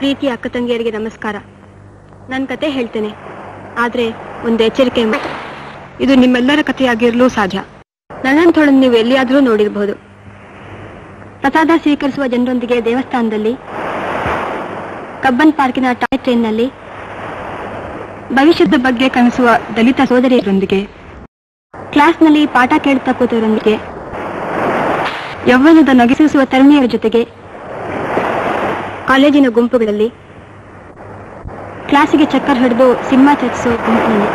ಪ್ರೀತಿ ಅಕ್ಕ ತಂಗಿಯರಿಗೆ ನಮಸ್ಕಾರ ನನ್ನ ಕತೆ ಹೇಳ್ತೇನೆ ಆದ್ರೆ ಒಂದು ಎಚ್ಚರಿಕೆ ಮಾ- ಇದು ನಿಮ್ಮೆಲ್ಲರ ಕಥೆಯಾಗಿರಲು ಸಾಧ್ಯ ನನ್ನಂಥೋಳನ್ನು ನೀವು ಎಲ್ಲಿಯಾದರೂ ನೋಡಿರಬಹುದು ಪ್ರಸಾದ ಸ್ವೀಕರಿಸುವ ಜನರೊಂದಿಗೆ ದೇವಸ್ಥಾನದಲ್ಲಿ ಕಬ್ಬನ್ ಪಾರ್ಕಿನ ಟಾಯ್ ಟ್ರೈನ್ನಲ್ಲಿ ಭವಿಷ್ಯದ ಬಗ್ಗೆ ಕನಸುವ ದಲಿತ ಸೋದರಿಯರೊಂದಿಗೆ ಕ್ಲಾಸ್ನಲ್ಲಿ ಪಾಠ ಕೇಳುತ್ತಾ ಕೂತವರೊಂದಿಗೆ ಯೌವನದ ನಗಿಸಿಸುವ ತರುಣಿಯರ ಜೊತೆಗೆ ಕಾಲೇಜಿನ ಗುಂಪುಗಳಲ್ಲಿ ಕ್ಲಾಸಿಗೆ ಚಕ್ಕರ್ ಹಿಡಿದು ಸಿನಿಮಾ ಚರ್ಚಿಸುವ ಗುಂಪಿನಲ್ಲಿ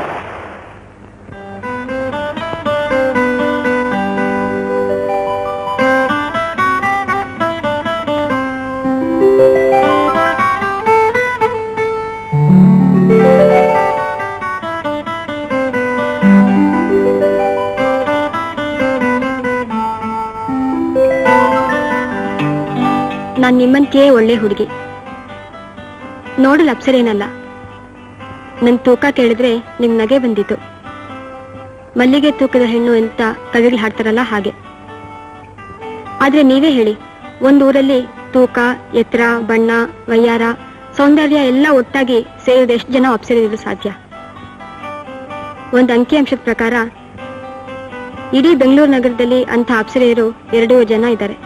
ನಾನ್ ನಿಮ್ಮನ್ಕೇ ಒಳ್ಳೆ ಹುಡುಗಿ ನೋಡಲ್ ಅಪ್ಸರೇನಲ್ಲ ನನ್ ತೂಕ ಕೇಳಿದ್ರೆ ನಿಮ್ ನಗೆ ಬಂದಿತ್ತು ಮಲ್ಲಿಗೆ ತೂಕದ ಹೆಣ್ಣು ಅಂತ ಕವಿಗಳು ಹಾಡ್ತಾರಲ್ಲ ಹಾಗೆ ಆದ್ರೆ ನೀವೇ ಹೇಳಿ ಒಂದ್ ಊರಲ್ಲಿ ತೂಕ ಎತ್ತರ ಬಣ್ಣ ವಯ್ಯಾರ ಸೌಂದರ್ಯ ಎಲ್ಲ ಒಟ್ಟಾಗಿ ಸೇರಿದ ಎಷ್ಟು ಜನ ಅಪ್ಸರಿರಲು ಸಾಧ್ಯ ಒಂದ್ ಅಂಕಿಅಂಶದ ಪ್ರಕಾರ ಇಡೀ ಬೆಂಗಳೂರು ನಗರದಲ್ಲಿ ಅಂತ ಅಪ್ಸರೆಯರು ಎರಡೂ ಜನ ಇದ್ದಾರೆ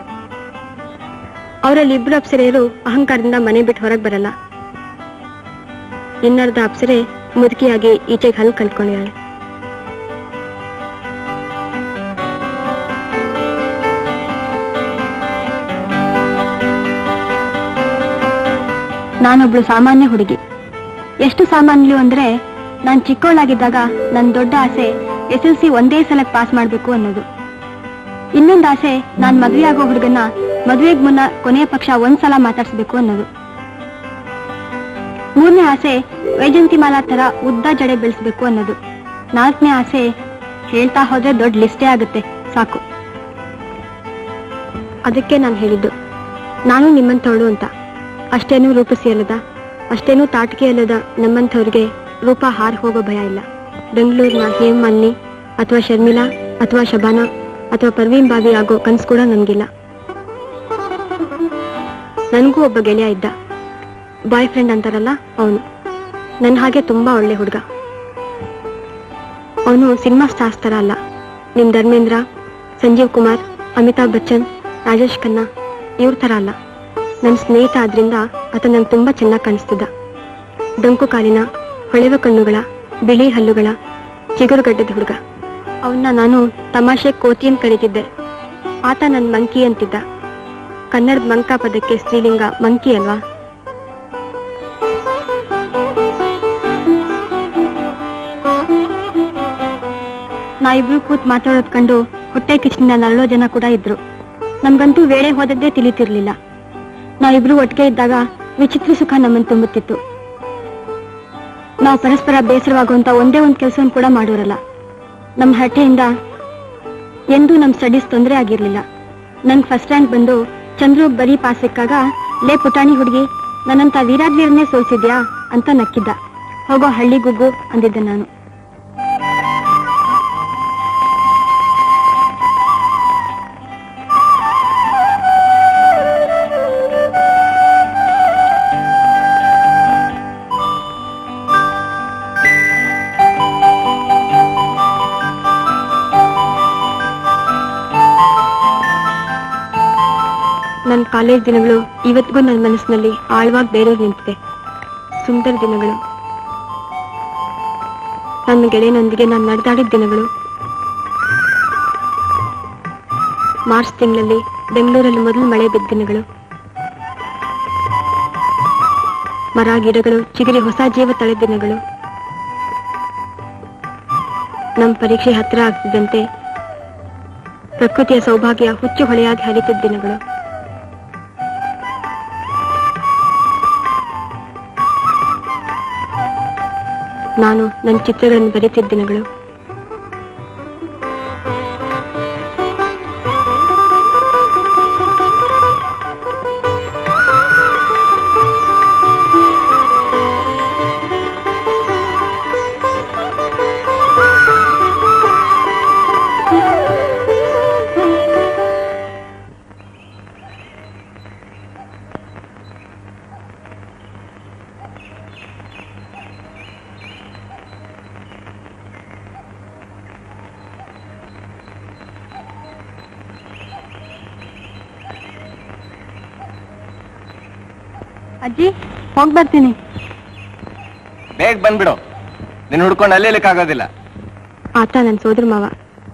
ಅವರಲ್ಲಿ ಇಬ್ರು ಅಪ್ಸರೆಯರು ಅಹಂಕಾರದಿಂದ ಮನೆ ಬಿಟ್ಟು ಹೊರಗೆ ಬರಲ್ಲ ಇನ್ನರ್ಧ ಅಪ್ಸರೆ ಮುದುಕಿಯಾಗಿ ಈಚೆಗೆ ಹಲ್ಲು ಕಲ್ತ್ಕೊಂಡಿದ್ದಾಳೆ ನಾನೊಬ್ಳು ಸಾಮಾನ್ಯ ಹುಡುಗಿ ಎಷ್ಟು ಸಾಮಾನ್ಯರು ಅಂದ್ರೆ ನಾನ್ ಚಿಕ್ಕವಳಾಗಿದ್ದಾಗ ನನ್ ದೊಡ್ಡ ಆಸೆ ಎಸ್ ಎಲ್ ಸಿ ಒಂದೇ ಸಲ ಪಾಸ್ ಮಾಡ್ಬೇಕು ಅನ್ನೋದು ಇನ್ನೊಂದು ಆಸೆ ನಾನ್ ಮದ್ವೆ ಆಗೋ ಹುಡುಗನ್ನ ಮದುವೆಗ್ ಮುನ್ನ ಕೊನೆಯ ಪಕ್ಷ ಒಂದ್ಸಲ ಮಾತಾಡ್ಸ್ಬೇಕು ಅನ್ನೋದು ಮೂರನೇ ಆಸೆ ವೈಜಂತಿ ಮಾಲಾ ತರ ಉದ್ದ ಜಡೆ ಬೆಳೆಸ್ಬೇಕು ಅನ್ನೋದು ನಾಲ್ಕನೇ ಆಸೆ ಹೇಳ್ತಾ ಹೋದ್ರೆ ದೊಡ್ಡ ಲಿಸ್ಟೇ ಆಗುತ್ತೆ ಸಾಕು ಅದಕ್ಕೆ ನಾನು ಹೇಳಿದ್ದು ನಾನು ನಿಮ್ಮಂಥವಳು ಅಂತ ಅಷ್ಟೇನೂ ರೂಪಸಿ ಅಲ್ಲದ ಅಷ್ಟೇನೂ ತಾಟಿಕೆ ಅಲ್ಲದ ನಮ್ಮಂಥವ್ರಿಗೆ ರೂಪ ಹಾರ್ ಹೋಗೋ ಭಯ ಇಲ್ಲ ಬೆಂಗಳೂರಿನ ಹೇಮಲ್ಲಿ ಅಥವಾ ಶರ್ಮಿಳಾ ಅಥವಾ ಶಬಾನಾ ಅಥವಾ ಪರ್ವೀನ್ ಬಾವಿ ಆಗೋ ಕನ್ಸು ಕೂಡ ನನ್ಗಿಲ್ಲ ನನಗೂ ಒಬ್ಬ ಗೆಳೆಯ ಇದ್ದ ಬಾಯ್ ಫ್ರೆಂಡ್ ಅಂತಾರಲ್ಲ ಅವನು ನನ್ನ ಹಾಗೆ ತುಂಬಾ ಒಳ್ಳೆ ಹುಡುಗ ಅವನು ಸಿನಿಮಾ ಸ್ಟಾರ್ಸ್ ತರ ಅಲ್ಲ ನಿಮ್ ಧರ್ಮೇಂದ್ರ ಸಂಜೀವ್ ಕುಮಾರ್ ಅಮಿತಾಬ್ ಬಚ್ಚನ್ ರಾಜೇಶ್ ಖನ್ನಾ ಇವ್ರ ತರ ಅಲ್ಲ ನನ್ನ ಸ್ನೇಹಿತ ಆದ್ರಿಂದ ಆತ ನಂಗೆ ತುಂಬಾ ಚೆನ್ನಾಗಿ ಕಾಣಿಸ್ತಿದ್ದ ಡೊಂಕು ಕಾಲಿನ ಹೊಳೆವ ಕಣ್ಣುಗಳ ಬಿಳಿ ಹಲ್ಲುಗಳ ಚಿಗುರುಗಡ್ಡದ ಹುಡುಗ ಅವನ್ನ ನಾನು ತಮಾಷೆ ಕೋತಿ ಅಂತ ಕರೀತಿದ್ದೆ ಆತ ನನ್ ಮಂಕಿ ಅಂತಿದ್ದ ಕನ್ನಡದ ಮಂಕ ಪದಕ್ಕೆ ಸ್ತ್ರೀಲಿಂಗ ಮಂಕಿ ಅಲ್ವಾ ನಾ ಇಬ್ರು ಕೂತ್ ಮಾತಾಡೋದ್ ಕಂಡು ಹೊಟ್ಟೆ ಕಿಚ್ಚಿನಿಂದ ನರಳೋ ಜನ ಕೂಡ ಇದ್ರು ನಮ್ಗಂತೂ ವೇಳೆ ಹೋದದ್ದೇ ತಿಳಿತಿರ್ಲಿಲ್ಲ ನಾವಿಬ್ರು ಒಟ್ಟಿಗೆ ಇದ್ದಾಗ ವಿಚಿತ್ರ ಸುಖ ನಮ್ಮನ್ನು ತುಂಬುತ್ತಿತ್ತು ನಾವು ಪರಸ್ಪರ ಬೇಸರವಾಗುವಂತ ಒಂದೇ ಒಂದು ಕೆಲಸವನ್ನು ಕೂಡ ಮಾಡೋರಲ್ಲ ನಮ್ಮ ಹರಟೆಯಿಂದ ಎಂದೂ ನಮ್ಮ ಸ್ಟಡೀಸ್ ತೊಂದರೆ ಆಗಿರ್ಲಿಲ್ಲ ನನ್ಗೆ ಫಸ್ಟ್ ರ್ಯಾಂಕ್ ಬಂದು ಚಂದ್ರು ಬರೀ ಪಾಸ್ ಸಿಕ್ಕಾಗ ಲೇ ಪುಟಾಣಿ ಹುಡುಗಿ ನನ್ನಂತ ವೀರಾದ್ವೀರನ್ನೇ ಸೋಲ್ಸಿದ್ಯಾ ಅಂತ ನಕ್ಕಿದ್ದ ಹೋಗೋ ಹಳ್ಳಿ ಗುಗ್ಗು ಅಂದಿದ್ದೆ ನಾನು ನನ್ನ ಕಾಲೇಜ್ ದಿನಗಳು ಇವತ್ತಿಗೂ ನನ್ನ ಮನಸ್ಸಿನಲ್ಲಿ ಆಳವಾಗಿ ಬೇರೂರು ನಿಂತಿದೆ ಸುಂದರ ದಿನಗಳು ನನ್ನ ಗೆಳೆಯನೊಂದಿಗೆ ನಾನು ನಡೆದಾಡಿದ ದಿನಗಳು ಮಾರ್ಚ್ ತಿಂಗಳಲ್ಲಿ ಬೆಂಗಳೂರಲ್ಲಿ ಮೊದಲು ಮಳೆ ಬಿದ್ದ ದಿನಗಳು ಮರ ಗಿಡಗಳು ಚಿಗುರಿ ಹೊಸ ಜೀವ ತಳೆದ ದಿನಗಳು ನಮ್ಮ ಪರೀಕ್ಷೆ ಹತ್ತಿರ ಆಗ್ತಿದ್ದಂತೆ ಪ್ರಕೃತಿಯ ಸೌಭಾಗ್ಯ ಹುಚ್ಚು ಹೊಳೆಯಾಗಿ ಹರಿತಿದ್ದ ದಿನಗಳು ನಾನು ನನ್ನ ಚಿತ್ರಗಳನ್ನು ಬರೀತಿದ್ದ ದಿನಗಳು ಅಜ್ಜಿ ಹೋಗ್ ಬರ್ತೀನಿ ಬೇಗ ಬಂದ್ಬಿಡು ನಿನ್ನ ಹುಡ್ಕೊಂಡು ಅಲ್ಲೇ ಆಗೋದಿಲ್ಲ ಆತ ನನ್ನ ಸೋದರ ಮಾವ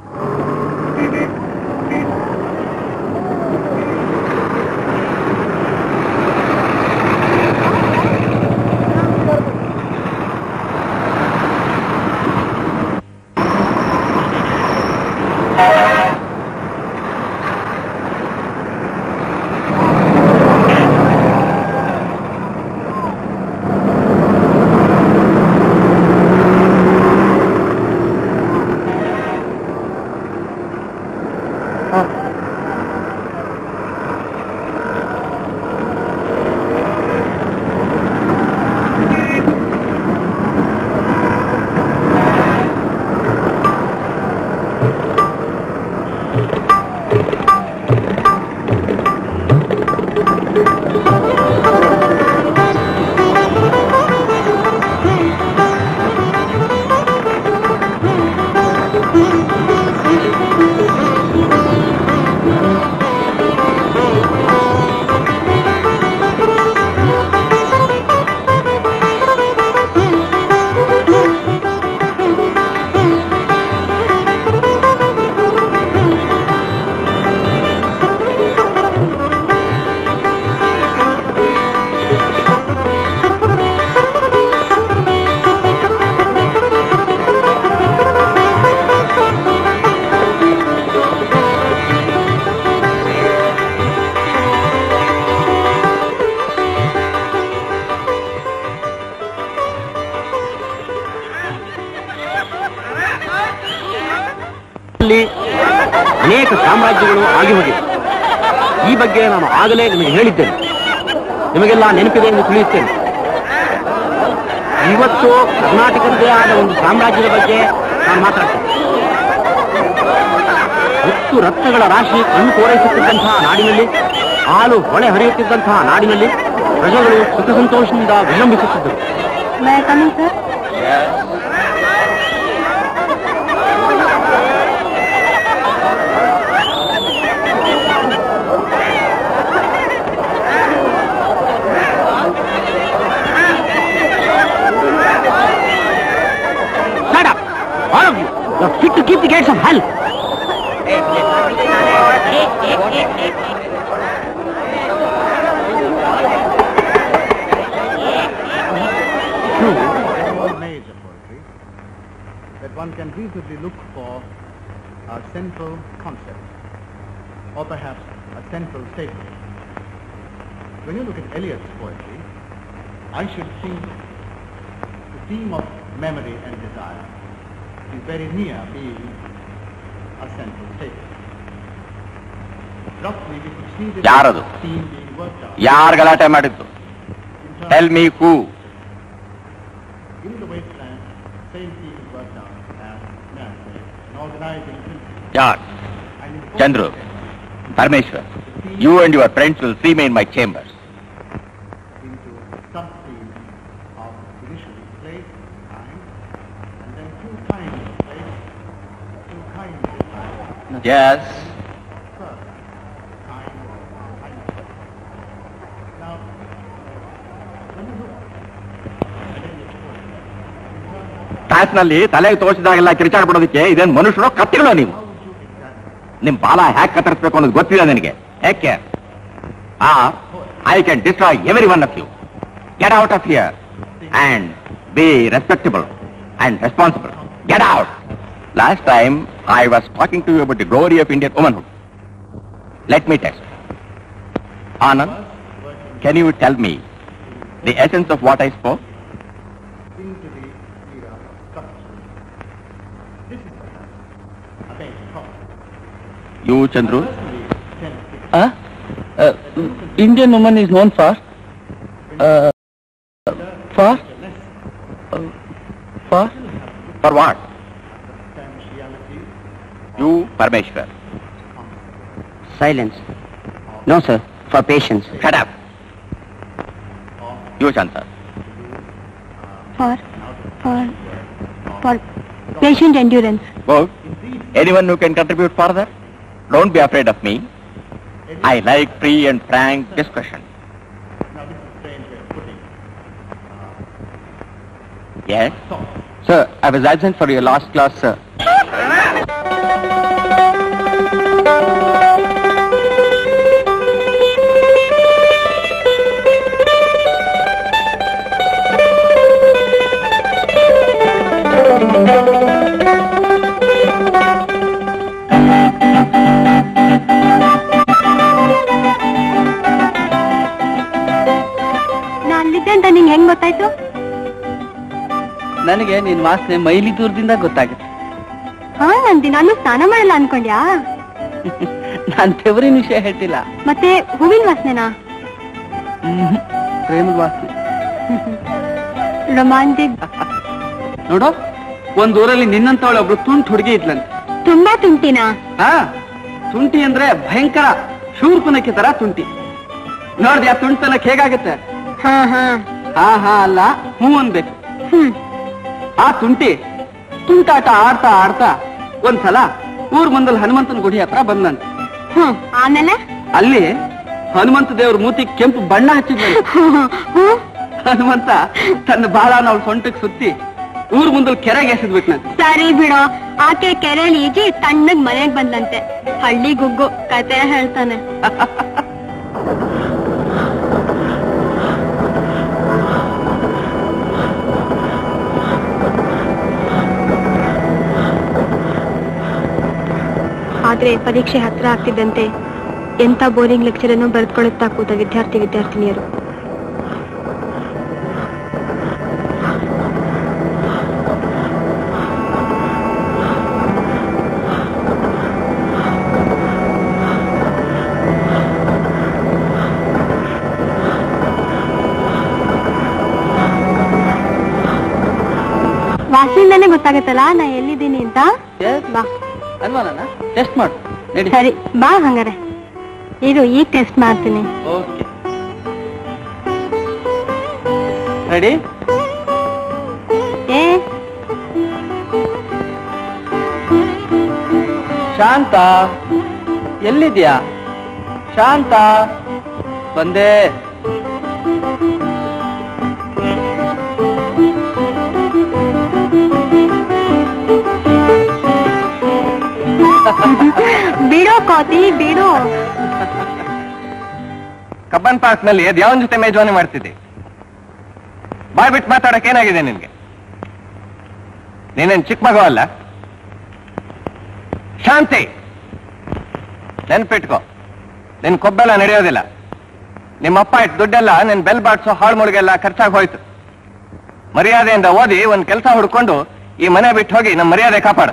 ಅಲ್ಲಿ ಅನೇಕ ಸಾಮ್ರಾಜ್ಯಗಳು ಆಗಿ ಹೋಗಿವೆ ಈ ಬಗ್ಗೆ ನಾನು ಆಗಲೇ ನಿಮಗೆ ಹೇಳಿದ್ದೇನೆ ನಿಮಗೆಲ್ಲ ನೆನಪಿದೆ ಎಂದು ತಿಳಿಯುತ್ತೇನೆ ಇವತ್ತು ಕರ್ನಾಟಕದ್ದೇ ಆದ ಒಂದು ಸಾಮ್ರಾಜ್ಯದ ಬಗ್ಗೆ ನಾನು ಮಾತಾಡ್ತೇನೆ ಹೆಚ್ಚು ರತ್ನಗಳ ರಾಶಿ ಕಣ್ಣು ಕೋರೈಸುತ್ತಿದ್ದಂತಹ ನಾಡಿನಲ್ಲಿ ಹಾಲು ಹೊಳೆ ಹರಿಯುತ್ತಿದ್ದಂತಹ ನಾಡಿನಲ್ಲಿ ಪ್ರಜೆಗಳು ಸುಖ ಸಂತೋಷದಿಂದ ವಿಜೃಂಭಿಸುತ್ತಿದ್ದರು coming sir Shut up! All of you! You're fit to keep the gates of hell! major poetry that one can reasonably look for a central concept or perhaps a central statement. When you look at Eliot's poetry, I should think the theme of memory and desire is very near being a central statement. Roughly, we could see this ಯಾರದು? theme being worked out. ಯಾರು ಗಲಾಟೆ ಮಾಡಿದ್ದು in terms tell me who In the wasteland, same theme is worked out as narrative, an organizing principle. ಯಾರ್ And in Chandru Parameshwar you and your friends will see me in my chambers into sub-themes of initially place, time, and then two kinds of place, two kinds of time. Yes First, time, time. Now, when you look at any poetry, in terms of ಕ್ಲಾಸ್ನಲ್ಲಿ ತಲೆಗೆ ತೋರಿಸಿದಾಗೆಲ್ಲ ಕಿರಿಚಾಡ್ಬಿಡೋದಕ್ಕೆ ಇದೇನು ಮನುಷ್ಯರು ಕತ್ತಿಗಳು ನೀವು how would you examine ನಿಮ್ ಬಾಲ hack ಕತ್ತರಿಸ್ಬೇಕು ಅನ್ನೋದು ಗೊತ್ತಿಲ್ಲ ನನಗೆ ಯಾಕೆ ಆ I can destroy every one of you get out of here and be respectable and responsible get out last time I was talking to you about the glory of Indian womanhood let me test Anand can you tell me the essence of what I spoke into the era of structure. This is perhaps a basic problem. You Chandru Personally, tend to Indian woman is known for for for for what substantiality you Parameshwar silence. No, sir. For patience. Shut up. You, Shanta. For for for patient endurance Good. Anyone who can contribute further? Don't be afraid of me. I like free and frank discussion. Now, this is strange way of putting Yes? thought. Sir, I was absent for your last class, sir. ನಾ ಅಲ್ಲಿದ್ದೆ ಅಂತ ನಿಂಗೆ ಹೆಂಗ್ ಗೊತ್ತಾಯ್ತು ನನಗೆ ನಿನ್ ವಾಸನೆ mile ದೂರದಿಂದ ಗೊತ್ತಾಗುತ್ತೆ ಹಾ ನಂದಿ ನಾನು ಸ್ನಾನ ಮಾಡಲ್ಲ ಅನ್ಕೊಂಡ್ಯಾ ನಾನ್ ತೆವರಿನ ವಿಷಯ ಹೇಳ್ತಿಲ್ಲ ಮತ್ತೆ ಹೂವಿನ ವಾಸನೆನಾ ಪ್ರೇಮದ ವಾಸನೆ ರೊಮ್ಯಾಂಟಿಕ್ ನೋಡು ಒಂದ್ ಊರಲ್ಲಿ ನಿನ್ನಂತವಳ ಒಬ್ರು ತುಂಟ್ ಹುಡುಗಿ ಇದ್ಲಂತೆ ತುಂಬಾ ತುಂಟಿನಾ ಹಾ ತುಂಟಿ ಅಂದ್ರೆ ಭಯಂಕರ ಶೂರ್ಪನಕ್ಕೆ ತರ ತುಂಟಿ ನೋಡ್ದ್ಯಾ ತುಂಟತನಕ್ಕೆ ಹೇಗಾಗುತ್ತೆ ಹಾ ಹಾ ಹಾ ಹಾ ಅಲ್ಲ ಹ್ಞೂ ಅನ್ಬೇಕು ಹ್ಮ್ ಆ ತುಂಟಿ ತುಂಟಾಟ ಆಡ್ತಾ ಆಡ್ತಾ ಒಂದ್ಸಲ ಊರ್ ಮುಂದಲ್ಲಿ ಹನುಮಂತನ ಗುಡಿ ಹತ್ರ ಬಂದಂತೆ ಹ್ಮ್ ಆಮೇಲೆ ಅಲ್ಲಿ ಹನುಮಂತ ದೇವ್ರ ಮೂತಿ ಕೆಂಪು ಬಣ್ಣ ಹಚ್ಚಿದ್ನಂತೆ ಹ್ಮ್ ಹನುಮಂತ ತನ್ನ ಬಾಳನ ಅವಳ ಸೊಂಟಕ್ಕೆ ಸುತ್ತಿ ಊರ್ ಮುಂದಲ್ಲಿ ಕೆರೆಗೆ ಎಸೆದ್ಬಿಟ್ನಂತೆ ಸರಿ ಬಿಡೋ ಆಕೆ ಕೆರೆಯಲ್ಲಿ ಈಜಿ ತಣ್ಣಗ್ ಮನೆಗ್ ಬಂದಂತೆ ಹಳ್ಳಿ ಗುಗ್ಗು ಕತೆ ಹೇಳ್ತಾನೆ ಆದ್ರೆ ಪರೀಕ್ಷೆ ಹತ್ರ ಆಗ್ತಿದ್ದಂತೆ ಎಂತ ಬೋರಿಂಗ್ ಲೆಕ್ಚರ್ ಅನ್ನು ಬರೆದುಕೊಳ್ಳುತ್ತಾ ಕೂತ ವಿದ್ಯಾರ್ಥಿ ವಿದ್ಯಾರ್ಥಿನಿಯರು ವಾಸನೆಯಿಂದಾನೇ ಗೊತ್ತಾಗತ್ತಲ್ಲ ನಾ ಎಲ್ಲಿದ್ದೀನಿ ಅಂತ ಬಾ ಅನ್ವಾನ ಟೆಸ್ಟ್ ಮಾಡು ನಡಿ ಸರಿ ಬಾ ಹಂಗಾರೆ ಇರು ಈಗ ಟೆಸ್ಟ್ ಮಾಡ್ತೀನಿ ಓಕೆ ರೆಡಿ ಏ ಶಾಂತ ಎಲ್ಲಿದ್ಯಾ ಶಾಂತ ಬಂದೆ ಬಿಡು ಕೋತಿ ಬಿಡು ಕಬ್ಬನ್ ಪಾರ್ಕ್ ನಲ್ಲಿ ಯಾವನ್ ಜೊತೆ ಮೇಜವಾನಿ ಮಾಡ್ತಿದ್ದೆ ಬಾಯ್ ಬಿಟ್ಟು ಮಾತಾಡಕ್ ಏನಾಗಿದೆ ನಿನ್ಗೆ ನೀನೇನ್ ಚಿಕ್ಕ ಮಗು ಅಲ್ಲ ಶಾಂತಿ ನೆನ್ಪಿಟ್ಕೋ ನಿನ್ ಕೊಬ್ಬೆಲ್ಲ ನಡೆಯೋದಿಲ್ಲ ನಿಮ್ಮಪ್ಪ ಇಟ್ಟು ದುಡ್ಡೆಲ್ಲ ನಿನ್ ಬೆಲ್ ಬಾಡ್ಸೋ ಹಾಳ್ಮುಳಿಗೆಲ್ಲ ಖರ್ಚಾಗಿ ಹೋಯ್ತು ಮರ್ಯಾದೆಯಿಂದ ಓದಿ ಒಂದ್ ಕೆಲಸ ಹುಡ್ಕೊಂಡು ಈ ಮನೆ ಬಿಟ್ಟು ಹೋಗಿ ನಮ್ಮ ಮರ್ಯಾದೆ ಕಾಪಾಡು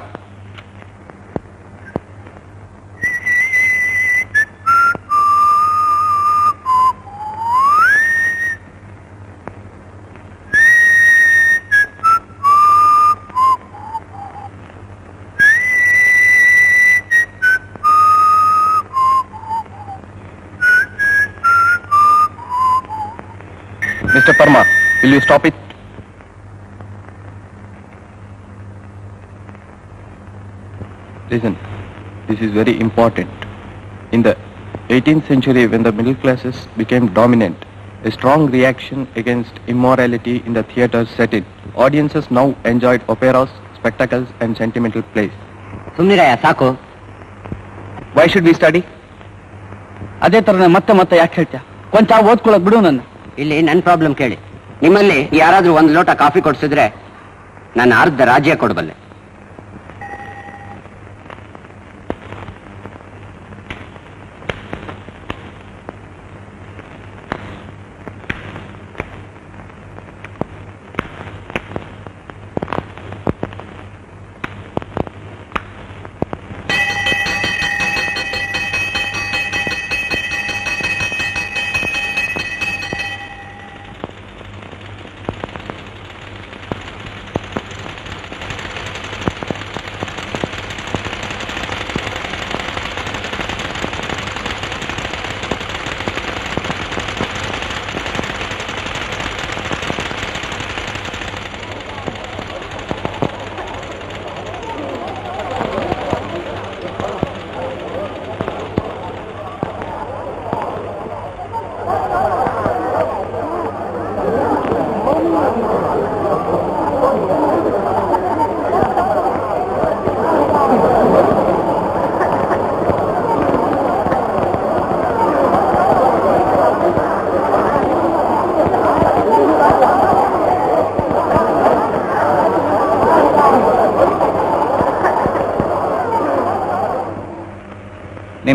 Mr. Parma, will you stop it? Listen, this is very important. In the 18th century, when the middle classes became dominant, a strong reaction against immorality in the theatres set in. Audiences now enjoyed operas, spectacles, and sentimental plays. ಸುಮ್ನಿರಯ್ಯ ಸಾಕು Why should we study? ಅದೇ ತರ ಮತ್ತೆ ಮತ್ತೆ ಯಾಕೆ ಹೇಳ್ತೀಯ ಕೊಂಚ ಓದ್ಕೊಳಕ್ ಬಿಡು ನನ್ನ ಇಲ್ಲಿ ನನ್ನ ಪ್ರಾಬ್ಲಮ್ ಕೇಳಿ ನಿಮ್ಮಲ್ಲಿ ಯಾರಾದ್ರೂ ಒಂದು ಲೋಟ ಕಾಫಿ ಕೊಡ್ಸಿದ್ರೆ ನಾನು ಅರ್ಧ ರಾಜ್ಯ ಕೊಡಬಲ್ಲೆ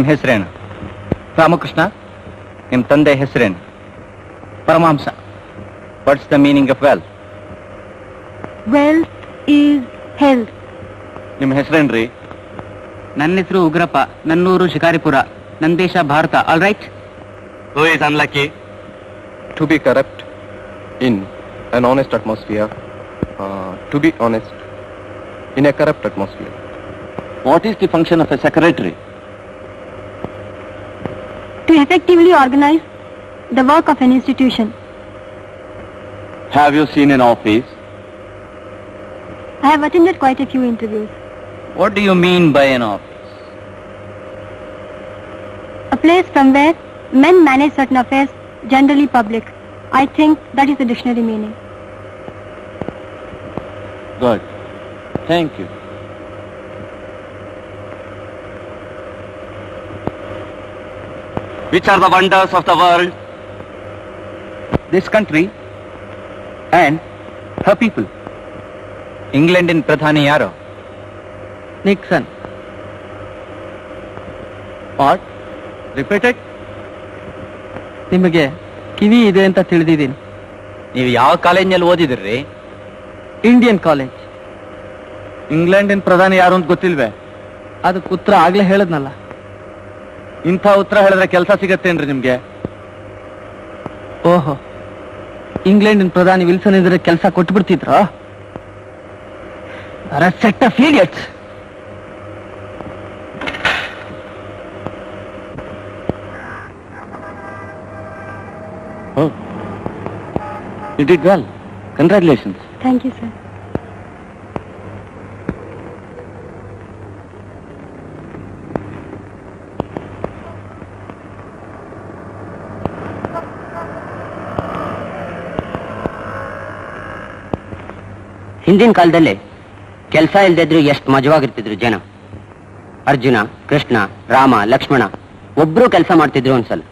ನಿಮ್ಮ ಹೆಸರೇನು ರಾಮಕೃಷ್ಣ ನಿಮ್ಮ ತಂದೆ ಹೆಸರೇನು Paramamsa what's the meaning of wealth wealth is health ನಿಮ್ಮ ಹೆಸರೇನ್ರಿ ನನ್ನ ಹೆಸರು ಉಗ್ರಪ್ಪ ನನ್ನೂರು ಶಿಕಾರಿಪುರ ನನ್ನ ದೇಶ Bharata all right who is unlucky to be corrupt in an honest atmosphere, uh, to be honest in a corrupt atmosphere. What is the function of a secretary to effectively organize the work of an institution. Have you seen in office I have attended quite a few interviews. What do you mean by an office A place from where men manage certain affairs generally public. I think that is the dictionary meaning. Good thank you which are the wonders of the world this country and her people ಇಂಗ್ಲೆಂಡಿನ ಪ್ರಧಾನಿ ಯಾರು Nixon what repeated ನಿಮಗೆ ಕಿವಿ ಇದೆ ಅಂತ ತಿಳಿದಿದ್ದೀನಿ ನೀವು ಯಾವ ಕಾಲೇಜ್ನಲ್ಲಿ ಓದಿದ್ರಿ Indian college ಇಂಗ್ಲೆಂಡಿನ ಪ್ರಧಾನಿ ಯಾರು ಅಂತ ಗೊತ್ತಿಲ್ವೇ ಅದಕ್ಕೆ ಉತ್ತರ ಆಗ್ಲೇ ಹೇಳದ್ನಲ್ಲ ಇಂಥ ಉತ್ತರ ಹೇಳಿದ್ರೆ ಕೆಲಸ ಸಿಗತ್ತೇನ್ರಿ ನಿಮ್ಗೆ ಓಹೋ ಇಂಗ್ಲೆಂಡಿನ ಪ್ರಧಾನಿ ವಿಲ್ಸನ್ ಇದ್ರೆ ಕೆಲಸ ಕೊಟ್ಬಿಡ್ತಿದ್ರ set of idiots. You did well congratulations Thank you, sir. ಹಿಂದಿನ ಕಾಲದಲ್ಲಿ ಕೆಲಸ ಇಲ್ದಿದ್ರು ಎಷ್ಟು ಮಜವಾಗಿರ್ತಿದ್ರು ಜನ ಅರ್ಜುನ ಕೃಷ್ಣ ರಾಮ ಲಕ್ಷ್ಮಣ ಒಬ್ರು ಕೆಲಸ ಮಾಡ್ತಿದ್ರು ಒಂದ್ಸಲ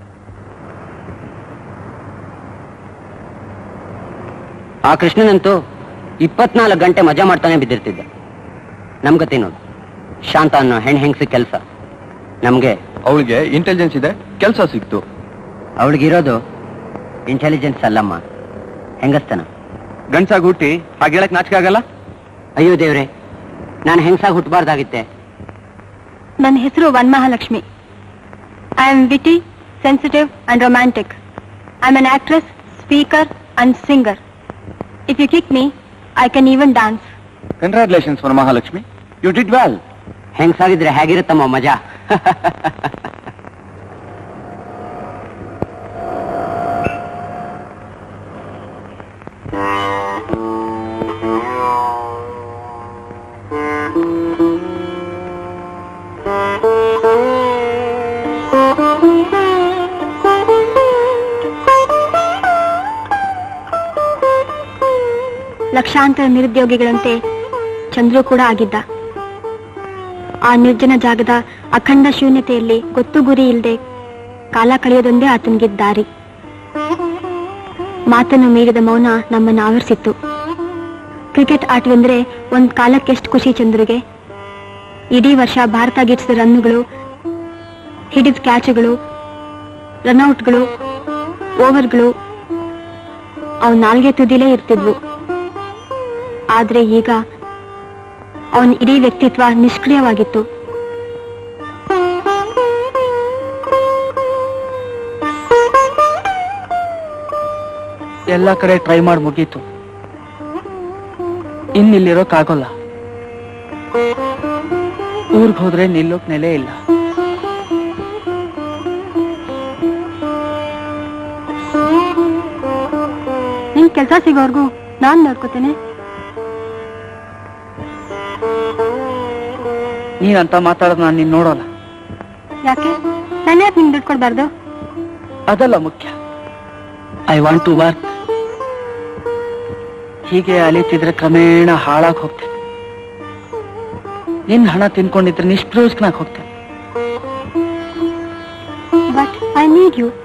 ಆ ಕೃಷ್ಣನಂತೂ ಇಪ್ಪತ್ನಾಲ್ಕು ಗಂಟೆ ಮಜಾ ಮಾಡ್ತಾನೆ ಬಿದ್ದಿರ್ತಿದ್ದ ನಮ್ಗತಿ ನೋಡು ಶಾಂತ ಅನ್ನೋ ಹೆಣ್ ಹೆಂಗ್ಸಿ ಕೆಲಸ ನಮ್ಗೆ ಅವಳಿಗೆ ಇಂಟೆಲಿಜೆನ್ಸ್ ಇದೆ ಕೆಲಸ ಸಿಕ್ತು ಅವಳಿಗಿರೋದು ಇಂಟೆಲಿಜೆನ್ಸ್ ಅಲ್ಲಮ್ಮ ಹೆಂಗಸ್ತನ ಗಂಡ್ಸಾಗಿ ಹುಟ್ಟಿ ಹಾಗೆ ಹೇಳಕ್ ನಾಚಿಕೆ ಆಗಲ್ಲ ಅಯ್ಯೋ ದೇವ್ರೆ ನಾನು ಹೆಂಗ್ಸಾಗಿ ಹುಟ್ಟಬಾರ್ದಾಗಿತ್ತೆ ನನ್ನ ಹೆಸರು ವನ್ಮಹಾಲಕ್ಷ್ಮಿ I am witty sensitive and romantic I am an actress speaker and singer if you kick me I can even dance congratulations for Mahalakshmi you did well ಹೆಂಗ್ಸಾಗಿದ್ರೆ ಹೇಗಿರುತ್ತಮ್ಮ ಮಜಾ ಲಕ್ಷಾಂತರ ನಿರುದ್ಯೋಗಿಗಳಂತೆ ಚಂದ್ರು ಕೂಡ ಆಗಿದ್ದ ಆ ನಿರ್ಜನ ಜಾಗದ ಅಖಂಡ ಶೂನ್ಯತೆಯಲ್ಲಿ ಗೊತ್ತು ಗುರಿ ಇಲ್ಲದೆ ಕಾಲ ಕಳೆಯೋದೊಂದೇ ಆತನಿಗಿದ್ದ ದಾರಿ ಮಾತನ್ನು ಮೀರಿದ ಮೌನ ನಮ್ಮನ್ನು ಆವರಿಸಿತ್ತು ಕ್ರಿಕೆಟ್ ಆಟವೆಂದ್ರೆ ಒಂದ್ ಕಾಲಕ್ಕೆಷ್ಟು ಖುಷಿ ಚಂದ್ರುಗೆ ಇಡೀ ವರ್ಷ ಭಾರತ ಗಿಟ್ಟಿಸಿದ ರನ್ನುಗಳು ಹಿಡಿದ ಕ್ಯಾಚ್ಗಳು ರನ್ಔಟ್ಗಳು ಓವರ್ಗಳು ಅವ್ ನಾಲ್ಗೆ ತುದಿಲೇ ಇರ್ತಿದ್ವು ಆದ್ರೆ ಈಗ ಅವನ ಇಡೀ ವ್ಯಕ್ತಿತ್ವ ನಿಷ್ಕ್ರಿಯವಾಗಿತ್ತು ಎಲ್ಲ ಕಡೆ ಟ್ರೈ ಮಾಡಿ ಮುಗೀತು ಇನ್ನಿಲ್ಲಿರೋಕ್ಕಾಗೋಲ್ಲ ಊರ್ಗ್ ಹೋದ್ರೆ ನಿಲ್ಲೋಕ್ ನೆಲೆ ಇಲ್ಲ ನಿನ್ ಕೆಲ್ಸ ಸಿಗೋರ್ಗು ನಾನ್ ನೋಡ್ಕೋತೇನೆ ನೀನಂತ ಮಾತಾಡೋದು ನಾನು ನಿನ್ ನೋಡೋಲ್ಲ ಯಾಕೆ ನಾನು ಯಾಕೆ ನಿಂಗೆ ದುಡ್ಡು ಕೊಡ್ಬಾರ್ದು ಅದಲ್ಲ ಮುಖ್ಯ ಐ ವಾಂಟ್ ಟು ವರ್ಕ್ ಹೀಗೆ ಅಲಿತಿದ್ರೆ ಕ್ರಮೇಣ ಹಾಳಾಗಿ ಹೋಗ್ತೇನೆ ನಿನ್ ಹಣ ತಿನ್ಕೊಂಡಿದ್ರೆ ನಿಷ್ಪ್ರಯೋಜಕನಾಗಿ ಹೋಗ್ತೇನೆ ಬಟ್ ಐ ನೀಡ್ ಯು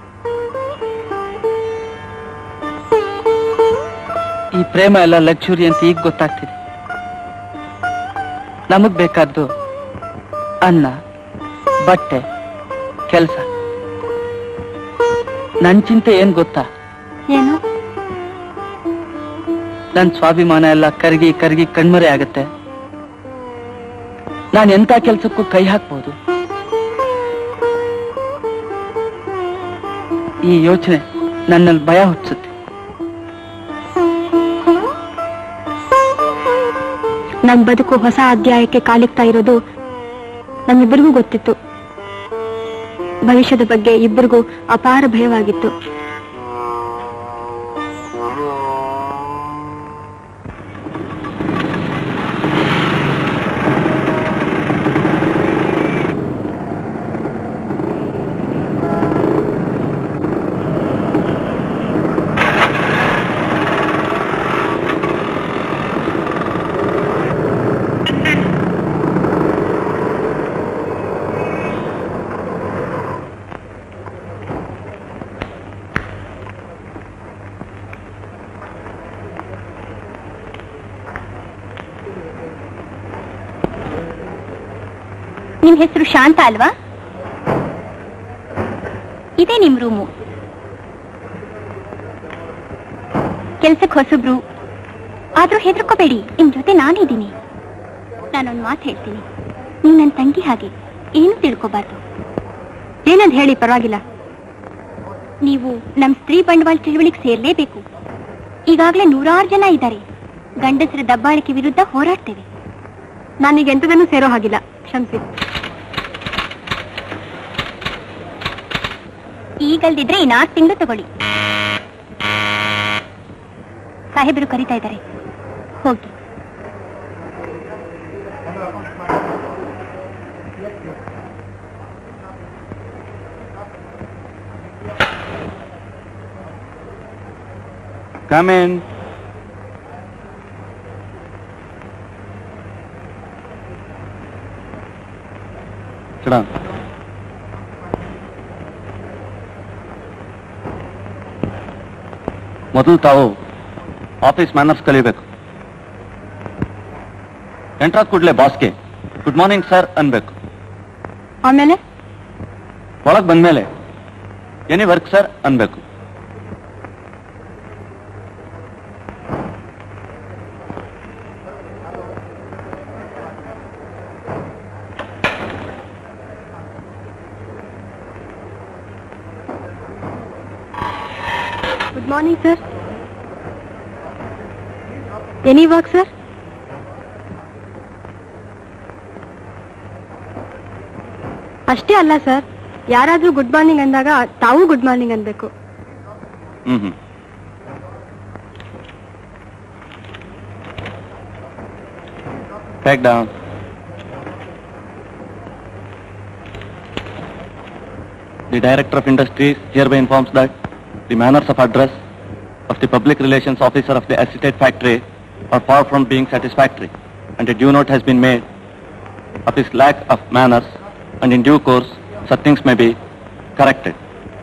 ಈ ಪ್ರೇಮ ಎಲ್ಲ ಲಕ್ಸುರಿ ಅಂತ ಈಗ ಗೊತ್ತಾಗ್ತಿದೆ ನಮಗ್ ಬೇಕಾದ್ದು ಅನ್ನ ಬಟ್ಟೆ ಕೆಲಸ ನನ್ ಚಿಂತೆ ಏನ್ ಗೊತ್ತಾ ಏನು ನನ್ ಸ್ವಾಭಿಮಾನ ಎಲ್ಲ ಕರಗಿ ಕರಗಿ ಕಣ್ಮರೆ ಆಗತ್ತೆ ನಾನು ಎಂತ ಕೆಲ್ಸಕ್ಕೂ ಕೈ ಹಾಕ್ಬೋದು ಈ ಯೋಚನೆ ನನ್ನಲ್ಲಿ ಭಯ ಹುಟ್ಟಿಸುತ್ತೆ ನಮ್ ಬದುಕು ಹೊಸ ಅಧ್ಯಾಯಕ್ಕೆ ಕಾಲಿಕ್ತಾ ಇರೋದು ನಮ್ಮಿಬ್ಬರಿಗೂ ಗೊತ್ತಿತ್ತು ಭವಿಷ್ಯದ ಬಗ್ಗೆ ಇಬ್ಬರಿಗೂ ಅಪಾರ ಭಯವಾಗಿತ್ತು ನಿಮ್ ಹೆಸರು ಶಾಂತ ಅಲ್ವಾ ಇದೇ ನಿಮ್ ರೂಮು ಕೆಲ್ಸಕ್ಕೆ ಹೊಸಬ್ರು ಆದ್ರೂ ಹೆದರ್ಕೋಬೇಡಿ ನಿಮ್ ಜೊತೆ ನಾನಿದ್ದೀನಿ ನಾನೊಂದ್ ಮಾತು ಹೇಳ್ತೀನಿ ನೀವು ನನ್ನ ತಂಗಿ ಹಾಗೆ ಏನು ತಿಳ್ಕೊಬಾರ್ದು ಏನಂತ ಹೇಳಿ ಪರವಾಗಿಲ್ಲ ನೀವು ನಮ್ ಸ್ತ್ರೀ ಬಂಡವಾಳ ಚಳವಳಿಗೆ ಸೇರ್ಲೇಬೇಕು ಈಗಾಗಲೇ ನೂರಾರು ಜನ ಇದ್ದಾರೆ ಗಂಡಸರ ದಬ್ಬಾಳಿಕೆ ವಿರುದ್ಧ ಹೋರಾಡ್ತೇವೆ ನಾನೀಗ ಎಂತದನ್ನು ಸೇರೋ ಹಾಗಿಲ್ಲ ಕ್ಷಮಿಸಿ ಈಗಲ್ದಿದ್ರೆ ಇನ್ನಾರು ತಿಂಗಳು ತಗೊಳ್ಳಿ ಸಾಹೇಬರು ಕರಿತಾ ಇದ್ದಾರೆ ಹೋಗಿ Come in. Sit down. ಮೊದಲು ತಾವು ಆಫೀಸ್ ಮ್ಯಾನರ್ಸ್ ಕಲಿಬೇಕು ಎಂಟ್ರಾದ ಕೂಡಲೇ ಬಾಸ್ಗೆ ಗುಡ್ ಮಾರ್ನಿಂಗ್ ಸರ್ ಅನ್ಬೇಕು ಆಮೇಲೆ ಒಳಗೆ ಬಂದ್ಮೇಲೆ ಎನಿ ವರ್ಕ್ ಸರ್ ಅನ್ಬೇಕು good morning sir any work sir ಅಷ್ಟೇ ಅಲ್ಲ ಸರ್ ಯಾರಾದ್ರೂ ಗುಡ್ ಮಾರ್ನಿಂಗ್ ಅಂದಾಗ ತಾವು ಗುಡ್ ಮಾರ್ನಿಂಗ್ ಅನ್ಬೇಕು hmm hmm Take down. The Director of Industries hereby informs that the manners of address of the Public Relations Officer of the acetate factory are far from being satisfactory and a due note has been made of his lack of manners and in due course such things may be corrected.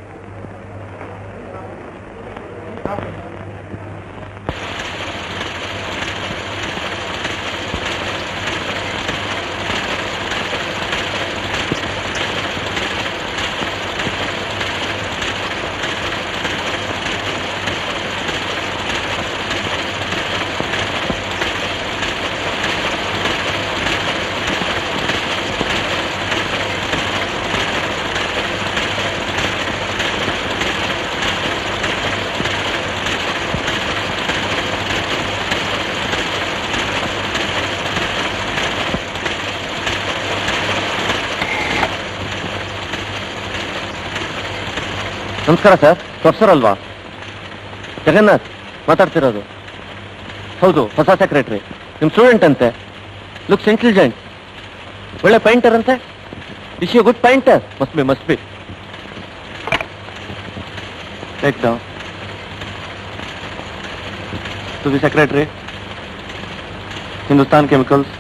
ನಮಸ್ಕಾರ sir professor ಅಲ್ವಾ ಜಗನ್ನಾಥ್ ಮಾತಾಡ್ತಿರೋದು ಹೌದು ಹೊಸ secretary ನಿಮ್ಮ student ಅಂತೆ looks intelligent ಒಳ್ಳೆ painter ಅಂತೆ is you good painter must be must be take down to the secretary Hindustan chemicals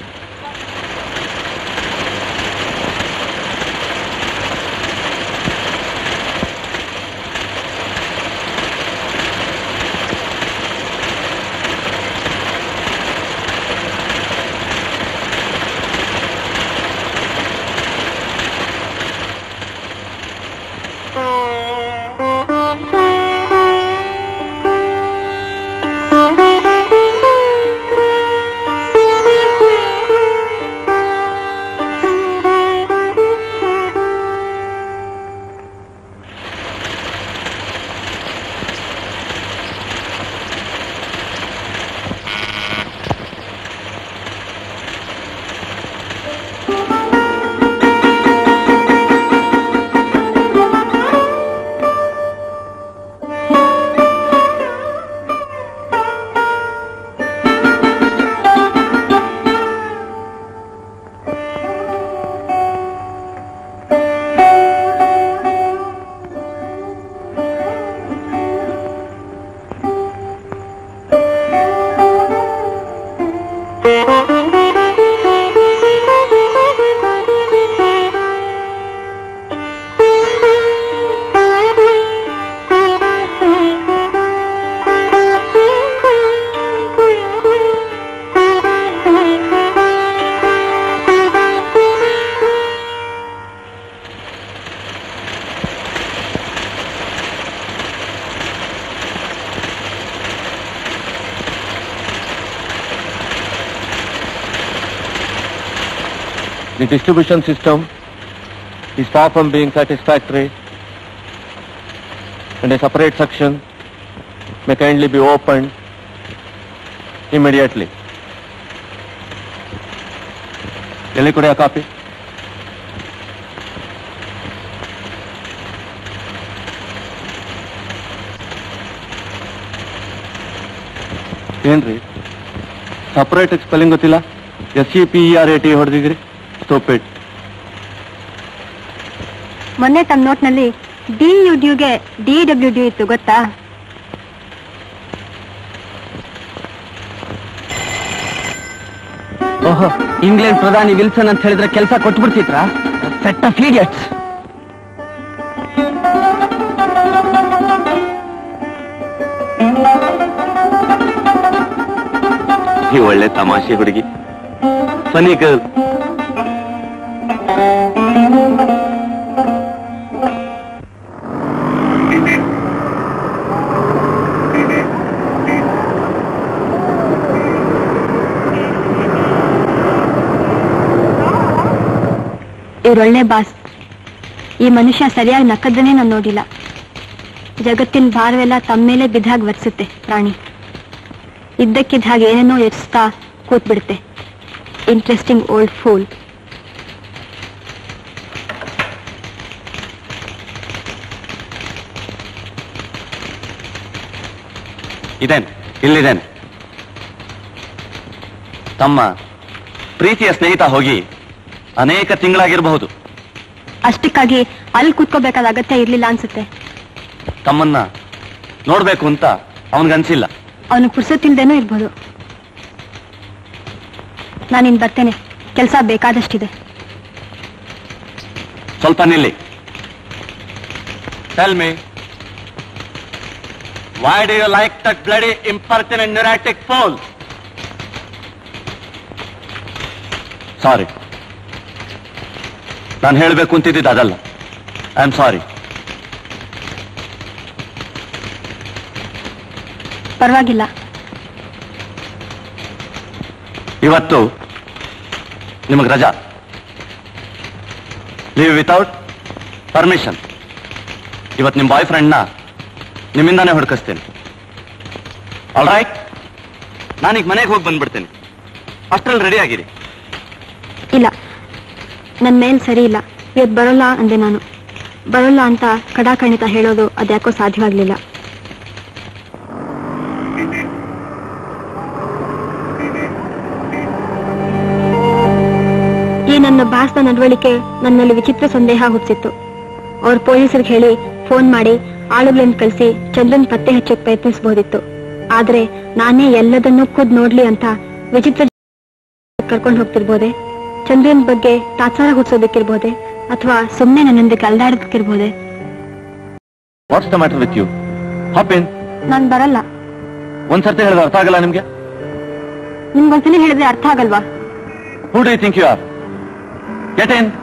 The distribution system is far from being satisfactory and a separate section may kindly be opened immediately. ಎಲ್ಲಿ ಕೊಡಿ ಆ copy ಏನ್ರಿ separate spelling ಗೊತ್ತಿಲ್ಲ S C P E R A T ಹೊಡೆದಿದ್ರಿ stop it ಮೊನ್ನೆ ತಮ್ಮ ನೋಟ್ನಲ್ಲಿ D U ಡ್ಯೂಗೆ ಡಿ ಡಬ್ಲ್ಯೂ ಡಿ ಇತ್ತು ಗೊತ್ತಾ ಓಹೋ ಇಂಗ್ಲೆಂಡ್ ಪ್ರಧಾನಿ ವಿಲ್ಸನ್ ಅಂತ ಹೇಳಿದ್ರೆ ಕೆಲಸ ಕೊಟ್ಬಿಡ್ತಿದ್ರ ಸೆಟ್ ಆಫ್ ಇಡಿಯಟ್ಸ್ ಈ ಒಳ್ಳೆ ತಮಾಷೆ ಹುಡುಗಿ ಫನಿ ಗರ್ಲ್ ಇವ್ರೊಳ್ಳೆ ಬಾಸ್ ಈ ಮನುಷ್ಯ ಸರಿಯಾಗಿ ನಕ್ಕದನ್ನೇ ನಾನು ನೋಡಿಲ್ಲ ಜಗತ್ತಿನ ಭಾರವೆಲ್ಲ ತಮ್ಮ ಮೇಲೆ ಬಿದ್ದಾಗ ವರ್ಸುತ್ತೆ ಪ್ರಾಣಿ ಇದ್ದಕ್ಕಿದ್ದ ಹಾಗೆ ಏನೇನೋ ಎಚ್ತಾ ಕೂತ್ಬಿಡುತ್ತೆ ಇಂಟ್ರೆಸ್ಟಿಂಗ್ ಓಲ್ಡ್ ಫೂಲ್ ಇದೇನೆ ಇಲ್ಲಿದ್ದೇನೆ ತಮ್ಮ ಪ್ರೀತಿಯ ಸ್ನೇಹಿತ ಹೋಗಿ ಅನೇಕ ತಿಂಗಳಾಗಿರಬಹುದು ಅಷ್ಟಕ್ಕಾಗಿ ಅಲ್ಲಿ ಕೂತ್ಕೋಬೇಕಾದ ಅಗತ್ಯ ಇರ್ಲಿಲ್ಲ ಅನ್ಸುತ್ತೆ ತಮ್ಮನ್ನ ನೋಡ್ಬೇಕು ಅಂತ ಅವನಿಗನ್ಸಿಲ್ಲ ಅವನು ಪುರ್ಸೊತ್ತಿಲ್ದೇನೂ ಇರ್ಬೋದು ನಾನಿನ್ ಬರ್ತೇನೆ ಕೆಲಸ ಬೇಕಾದಷ್ಟಿದೆ ಸ್ವಲ್ಪ ನಿಲ್ಲಿ tell me why do you like that bloody impertinent neurotic fool sorry ನಾನು ಹೇಳಬೇಕು ಅಂತಿದ್ದಿದ್ದು ಅದಲ್ಲ ಐ ಆಮ್ ಸಾರಿ ಪರವಾಗಿಲ್ಲ ಇವತ್ತು ನಿಮಗೆ ರಜಾ ಲೀವ್ ವಿತೌಟ್ ಪರ್ಮಿಷನ್ ಇವತ್ತು ನಿಮ್ಮ ಬಾಯ್ ಫ್ರೆಂಡ್ನ ನಿಮ್ಮಿಂದಾನೇ ಹುಡುಕಿಸ್ತೇನೆ ಆಲ್ ರೈಟ್ ನಾನೀಗ ಮನೆಗೆ ಹೋಗಿ ಬಂದ್ಬಿಡ್ತೇನೆ ಅಷ್ಟರಲ್ಲಿ ರೆಡಿ ಆಗಿರಿ ಇಲ್ಲ ನನ್ನ ಮೇಲ್ ಸರಿ ಇಲ್ಲ ಇವತ್ತು ಬರೋಲ್ಲ ಅಂದೆ ನಾನು ಬರೋಲ್ಲ ಅಂತ ಕಡಾಖಂಡಿತ ಹೇಳೋದು ಅದ್ಯಾಕೋ ಸಾಧ್ಯವಾಗ್ಲಿಲ್ಲ ಈ ನನ್ನ ಬಾಸ್ನ ನಡವಳಿಕೆ ನನ್ನಲ್ಲಿ ವಿಚಿತ್ರ ಸಂದೇಹ ಹುಟ್ಟಿಸಿತ್ತು ಅವ್ರ ಪೊಲೀಸರಿಗೆ ಹೇಳಿ ಫೋನ್ ಮಾಡಿ ಆಳುಗಳನ್ನ ಕಳಿಸಿ ಚಂದ್ರನ್ ಪತ್ತೆ ಹಚ್ಚೋಕ್ ಪ್ರಯತ್ನಿಸಬಹುದಿತ್ತು ಆದ್ರೆ ನಾನೇ ಎಲ್ಲದನ್ನೂ ಖುದ್ ನೋಡ್ಲಿ ಅಂತ ವಿಚಿತ್ರ ಕರ್ಕೊಂಡು ಹೋಗ್ತಿರ್ಬೋದೆ ಚಂದ್ರನ್ ಬಗ್ಗೆ ತಾತ್ಸಾರ ಹುಡ್ಸೋದಕ್ಕಿರ್ಬೋದೆ ಅಥವಾ ಸುಮ್ಮನೆ ನನ್ನೊಂದಿಗೆ ಅಲ್ದಾಡೋದಕ್ಕಿರ್ಬೋದೆ what's the matter with you hop in ನಾನ್ ಬರಲ್ಲ ಒಂದ್ಸರ್ತಿ ಹೇಳಿದ್ರೆ ಅರ್ಥ ಆಗಲ್ಲ ನಿಮ್ಗೆ ನಿಮ್ಗೊಂದ್ಸಲಿ ಹೇಳಿದ್ರೆ ಅರ್ಥ ಆಗಲ್ವಾ who do you think you are get in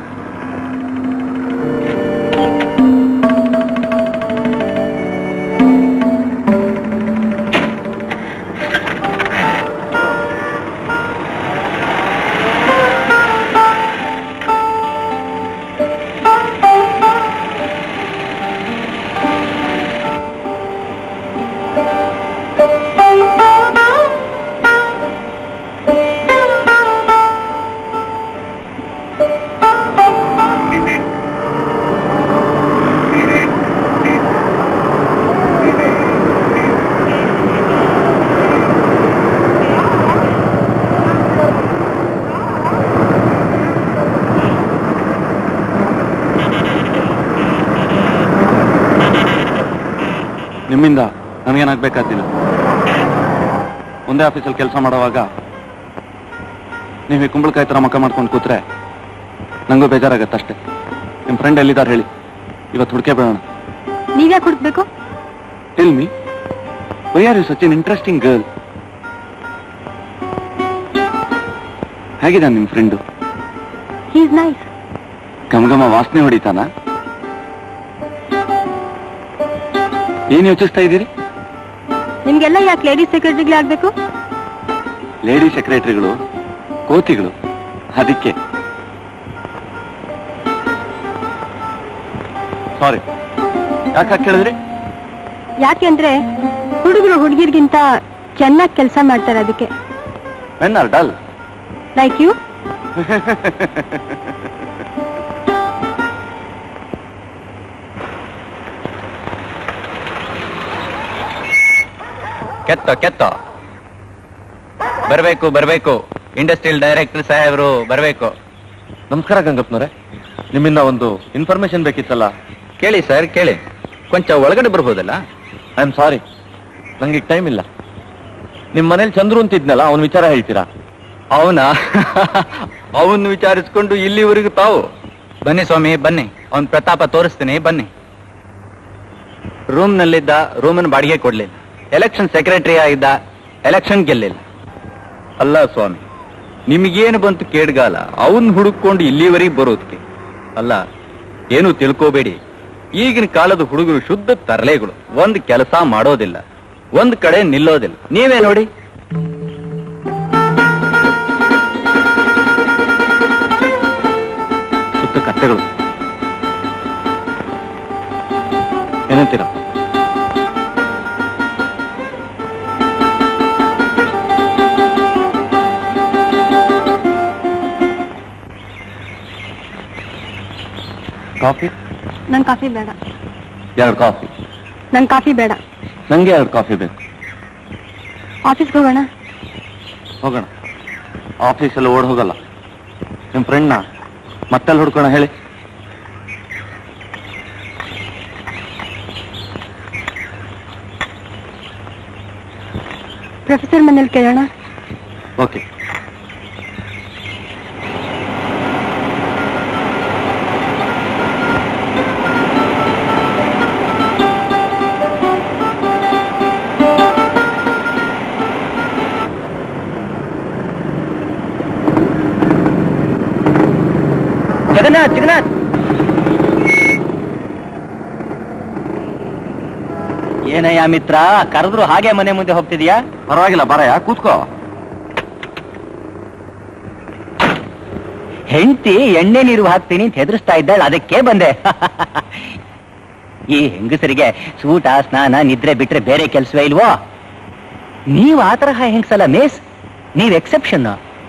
ನಿಮ್ಮಿಂದ ನನಗೇನಾಗಬೇಕಾದಿಲ್ಲ ಒಂದೇ ಆಫೀಸಲ್ಲಿ ಕೆಲಸ ಮಾಡುವಾಗ ನೀವು ಈ ಕುಂಬಳಕಾಯಿ ಥರ ಮಕ್ಕ ಮಾಡ್ಕೊಂಡು ಕೂತ್ರೆ ನನಗೂ ಬೇಜಾರಾಗತ್ತೆ ಅಷ್ಟೇ ನಿಮ್ಮ ಫ್ರೆಂಡ್ ಎಲ್ಲಿದ್ದಾರೆ ಹೇಳಿ ಇವತ್ತು ಹುಡುಕೆ ಬೇಡೋಣ ನೀವ್ಯಾಕೆ ಹುಡುಕ್ಬೇಕು tell me why are you such an interesting girl ಹೇಗಿದ್ದಾನೆ ನಿಮ್ಮ ಫ್ರೆಂಡು ಹೀಸ್ ನೈಸ್ ಗಮಗಮ ವಾಸನೆ ಹೊಡಿತಾನ ಏನ್ ಯೋಚಿಸ್ತಾ ಇದ್ದೀರಿ ನಿಮ್ಗೆಲ್ಲ ಯಾಕೆ ಲೇಡೀಸ್ ಸೆಕ್ರೆಟರಿಗಳೇ ಆಗ್ಬೇಕು ಲೇಡಿ ಸೆಕ್ರೆಟರಿಗಳು ಕೋತಿಗಳು ಅದಕ್ಕೆ ಸಾರಿ ಯಾಕೆ ಕೇಳಿದ್ರಿ ಯಾಕೆಂದ್ರೆ ಹುಡುಗರು ಹುಡುಗಿರ್ಗಿಂತ ಚೆನ್ನಾಗಿ ಕೆಲಸ ಮಾಡ್ತಾರೆ ಅದಕ್ಕೆ men are dull like you ಕೆತ್ತ ಕೆತ್ತ ಬರಬೇಕು ಬರಬೇಕು ಇಂಡಸ್ಟ್ರಿಯಲ್ ಡೈರೆಕ್ಟರ್ ಸಾಹೇಬರು ಬರಬೇಕು ನಮಸ್ಕಾರ ಗಂಗಪ್ಪನವ್ರೆ ನಿಮ್ಮಿಂದ ಒಂದು ಇನ್ಫಾರ್ಮೇಶನ್ ಬೇಕಿತ್ತಲ್ಲ ಕೇಳಿ ಸರ್ ಕೇಳಿ ಕೊಂಚ ಒಳಗಡೆ ಬರ್ಬೋದಲ್ಲ ಐ ಆಮ್ ಸಾರಿ ನಂಗೆ ಟೈಮ್ ಇಲ್ಲ ನಿಮ್ ಮನೇಲಿ ಚಂದ್ರು ಅಂತಿದ್ನಲ್ಲ ಅವನ ವಿಚಾರ ಹೇಳ್ತೀರಾ ಅವನ ಅವನ್ ವಿಚಾರಿಸ್ಕೊಂಡು ಇಲ್ಲಿವರೆಗೂ ತಾವು ಬನ್ನಿ ಸ್ವಾಮಿ ಬನ್ನಿ ಅವನ್ ಪ್ರತಾಪ ತೋರಿಸ್ತೀನಿ ಬನ್ನಿ ರೂಮ್ ನಲ್ಲಿದ್ದ ರೂಮನ್ ಬಾಡಿಗೆ ಕೊಡ್ಲಿಲ್ಲ ಎಲೆಕ್ಷನ್ ಸೆಕ್ರೆಟರಿ ಆಗಿದ್ದ ಎಲೆಕ್ಷನ್ ಗೆಲ್ಲಿಲ್ಲ ಅಲ್ಲ ಸ್ವಾಮಿ ನಿಮಗೇನು ಬಂತು ಕೇಡ್ಗಾಲ ಅವನ್ ಹುಡುಕೊಂಡು ಇಲ್ಲಿವರೆಗೆ ಬರೋದಕ್ಕೆ ಅಲ್ಲ ಏನು ತಿಳ್ಕೋಬೇಡಿ ಈಗಿನ ಕಾಲದ ಹುಡುಗರು ಶುದ್ಧ ತರಲೆಗಳು ಒಂದ್ ಕೆಲಸ ಮಾಡೋದಿಲ್ಲ ಒಂದ್ ಕಡೆ ನಿಲ್ಲೋದಿಲ್ಲ ನೀವೇ ನೋಡಿ ಸುತ್ತ ಕತ್ತೆಗಳು ಏನಂತೀರಾ ಕಾಫಿ ನಂಗೆ ಕಾಫಿ ಬೇಡ ಎರಡು ಕಾಫಿ ನಂಗೆ ಕಾಫಿ ಬೇಡ ನಂಗೆ ಎರಡು ಕಾಫಿ ಬೇಕು ಆಫೀಸ್ಗೆ ಹೋಗೋಣ ಹೋಗೋಣ ಆಫೀಸಲ್ಲಿ ಓಡ್ ಹೋಗಲ್ಲ ನಿಮ್ಮ ಫ್ರೆಂಡ್ನ ಮತ್ತೆಲ್ಲಿ ಹುಡ್ಕೋಣ ಹೇಳಿ ಪ್ರೊಫೆಸರ್ ಮನೇಲಿ ಕೇಳೋಣ ಓಕೆ ಜಗನ್ನಾಥ್ ಜಗನ್ನಾಥ್ ಏನಯ್ಯ ಮಿತ್ರ ಕರೆದ್ರು ಹಾಗೆ ಮನೆ ಮುಂದೆ ಹೋಗ್ತಿದ್ಯಾ ಪರವಾಗಿಲ್ಲ ಬರಯ್ಯ ಕೂತ್ಕೋ ಹೆಂಡತಿ ಎಣ್ಣೆ ನೀರು ಹಾಕ್ತೀನಿ ಅಂತ ಹೆದರ್ಸ್ತಾ ಇದ್ದಾಳೆ ಅದಕ್ಕೆ ಬಂದೆ ಈ ಹೆಂಗಸರಿಗೆ ಸೂಟ ಸ್ನಾನ ನಿದ್ರೆ ಬಿಟ್ರೆ ಬೇರೆ ಕೆಲಸವೇ ಇಲ್ವೋ ನೀವ್ ಆ ತರಹ ಹೆಂಗಸಲ್ಲ ಮೇಸ್ ನೀವ್ ಎಕ್ಸೆಪ್ಷನ್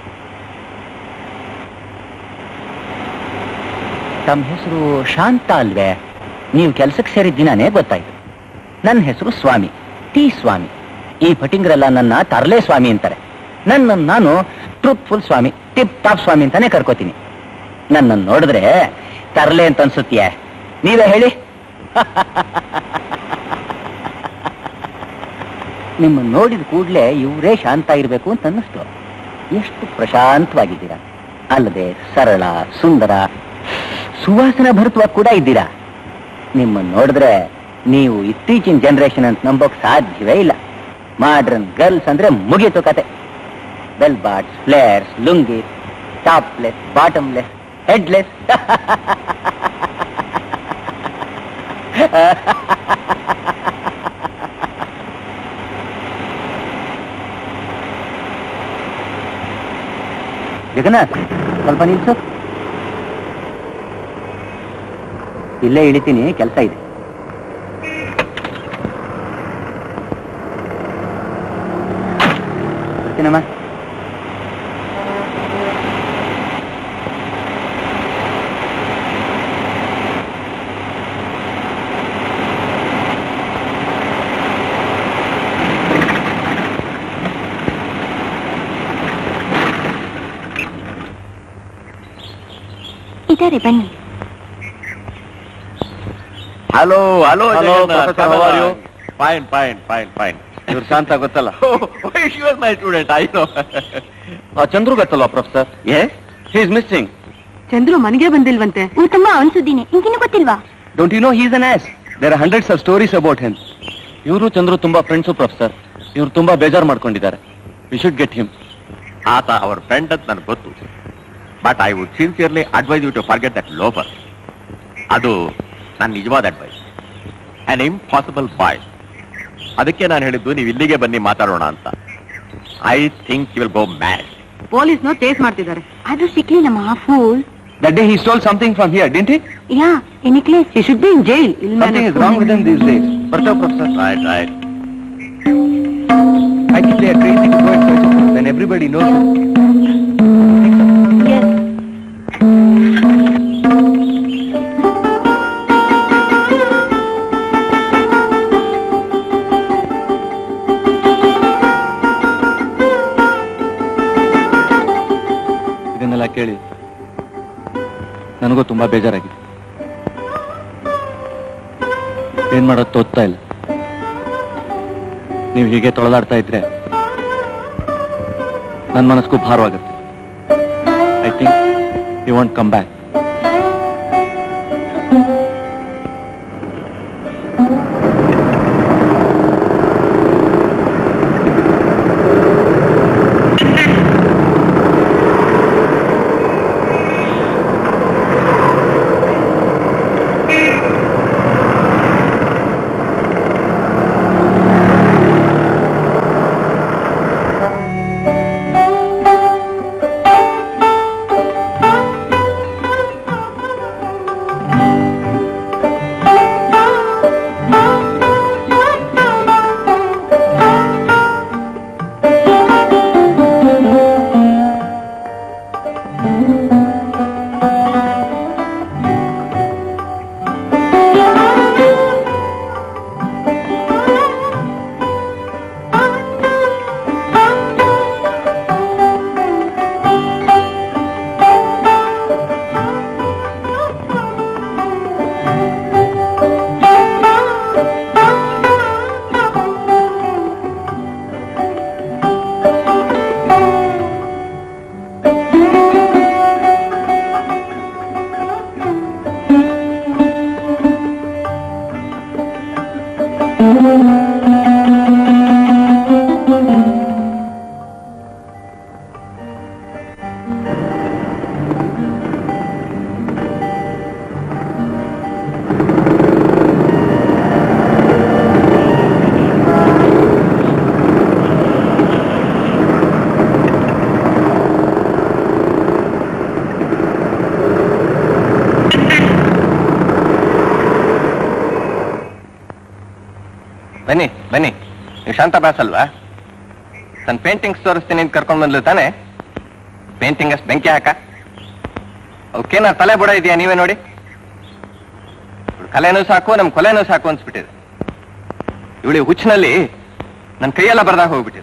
ತಮ್ಮ ಹೆಸರು ಶಾಂತ ಅಲ್ವೇ ನೀವು ಕೆಲ್ಸಕ್ಕೆ ಸೇರಿದ ದಿನಾನೇ ಗೊತ್ತಾಯ್ತು ನನ್ನ ಹೆಸರು ಸ್ವಾಮಿ ಟಿ ಸ್ವಾಮಿ ಈ ಭಟಿಂಗ್ರೆಲ್ಲ ನನ್ನ ತರಲೆ ಸ್ವಾಮಿ ಅಂತಾರೆ ನನ್ನ ನಾನು ಟ್ರೂತ್ಫುಲ್ ಸ್ವಾಮಿ ಟಿಪ್ ಟಾಪ್ ಸ್ವಾಮಿ ಅಂತಾನೆ ಕರ್ಕೋತೀನಿ ನನ್ನನ್ನು ನೋಡಿದ್ರೆ ತರಲೆ ಅಂತ ಅನ್ಸುತ್ತೀಯ ನೀವೇ ಹೇಳಿ ನಿಮ್ಮನ್ನು ನೋಡಿದ ಕೂಡಲೇ ಇವರೇ ಶಾಂತ ಇರಬೇಕು ಅಂತ ಅನ್ನಿಸ್ತು ಎಷ್ಟು ಪ್ರಶಾಂತವಾಗಿದ್ದೀರಾ ಅಲ್ಲದೆ ಸರಳ ಸುಂದರ ಸುವಾಸನ ಭರಿತವಾಗಿ ಕೂಡ ಇದ್ದೀರಾ ನಿಮ್ಮನ್ನು ನೋಡಿದ್ರೆ ನೀವು ಇತ್ತೀಚಿನ ಜನರೇಷನ್ ಅಂತ ನಂಬೋಕ್ ಸಾಧ್ಯವೇ ಇಲ್ಲ ಮಾಡ್ರನ್ ಗರ್ಲ್ಸ್ ಅಂದ್ರೆ ಮುಗೀತು ಕತೆ bell bottoms flares lungi topless bottomless headless Jagannath ಸ್ವಲ್ಪ ನಿಲ್ಸು ಇಲ್ಲೇ ಇಳಿತೀನಿ ಕೆಲಸ ಇದೆ ಬರ್ತೀನಮ್ಮ ಇದಾರೆ ಬನ್ನಿ hello hello Hello, Professor, how are you? Fine fine fine fine ಇವ್ರು ಶಾಂತ ಗೊತ್ತಲ್ಲ ಮೈ ಸ್ಟೂಡೆಂಟ್ ಐ ನೋ ಆ ಚಂದ್ರು ಗೊತ್ತಲ್ವಾ professor yes he is missing Chandru ಮನೆಗೆ ಬಂದಿಲ್ವಂತೆ ಊಟಮ್ಮ ಅವನ್ ಸುದ್ದಿನೇ ನಿಂಗಿನ್ನೂ ಗೊತ್ತಿಲ್ವಾ don't you know he's an ass there are hundreds of stories about him ಇವರು ಚಂದ್ರು ತುಂಬಾ ಫ್ರೆಂಡ್ಸು ಪ್ರೊಫೆಸರ್ ಇವ್ರು ತುಂಬಾ ಬೇಜಾರ್ ಮಾಡ್ಕೊಂಡಿದ್ದಾರೆ ವಿ ಶುಡ್ ಗೆಟ್ ಹಿಮ್ ಆತ ಅವರ ಫ್ರೆಂಡ್ ಅಂತ ನನಗೆ ಗೊತ್ತು but I would sincerely advise you to forget that loafer ಅದು ನನ್ನ ನಿಜವಾದ ಅಡ್ವೈಸ್ ಆನ್ ಇಂಪಾಸಿಬಲ್ ಬಾಯ್ ಅದಕ್ಕೆ ನಾನು ಹೇಳಿದ್ದು ನೀವು ಇಲ್ಲಿಗೆ ಬನ್ನಿ ಮಾತಾಡೋಣ ಅಂತ I think you will go match ಪೊಲೀಸ್ನೋ ಚೇಸ್ ಮಾಡ್ತಿದ್ದಾರೆ ಅದು ಸಿಕ್ಲಿಲ್ಲಮ್ಮ fool That day he stole something from here, didn't he? Yeah a necklace He should be in jail. Something is wrong with him these days. Bartav, Professor. Right, right. I think they are crazy to go and search him when everybody knows him. ಇದನ್ನೆಲ್ಲ ಕೇಳಿ ನನಗೂ ತುಂಬಾ ಬೇಜಾರಾಗಿದೆ ಏನ್ ಮಾಡೋದು ತೋಚ್ತಾ ಇಲ್ಲ ನೀವು ಹೀಗೆ ತೊಳೆದಾಡ್ತಾ ಇದ್ರೆ ನನ್ನ ಮನಸ್ಗೂ ಭಾರವಾಗುತ್ತೆ I think you want come back ಬನ್ನಿ ಬನ್ನಿ ನೀವು ಶಾಂತ ಬಾಸ್ ಅಲ್ವಾ ನನ್ನ ಪೇಂಟಿಂಗ್ಸ್ ತೋರಿಸ್ತೀನಿ ಅಂತ ಕರ್ಕೊಂಡ್ ಬಂದ್ಲು ತಾನೆ ಪೇಂಟಿಂಗ್ ಅಷ್ಟು ಬೆಂಕಿ ಹಾಕ ಓಕೆ ನಾ ತಲೆ ಬುಡ ಇದೆಯಾ ನೀವೇ ನೋಡಿ ಇವ್ಳ್ ಕಲೆನೂ ಸಾಕು ನಮ್ ಕೊಲೆನೂ ಸಾಕು ಅನ್ಸ್ಬಿಟ್ಟಿದೆ ಇವಳಿ ಹುಚ್ಚಿನಲ್ಲಿ ನನ್ನ ಕೈಯೆಲ್ಲ ಬರ್ದಾಗ ಹೋಗ್ಬಿಟ್ಟಿದೆ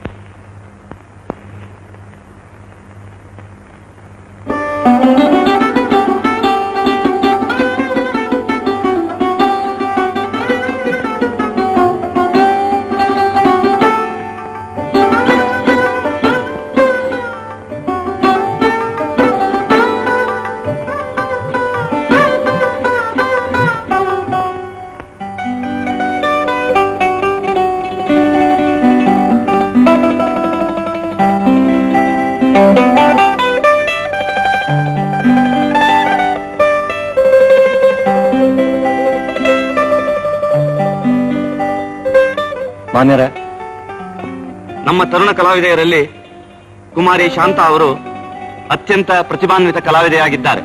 ಮಾನ್ಯರೇ ನಮ್ಮ ತರುಣ ಕಲಾವಿದೆಯರಲ್ಲಿ ಕುಮಾರಿ ಶಾಂತ ಅವರು ಅತ್ಯಂತ ಪ್ರತಿಭಾನ್ವಿತ ಕಲಾವಿದೆಯಾಗಿದ್ದಾರೆ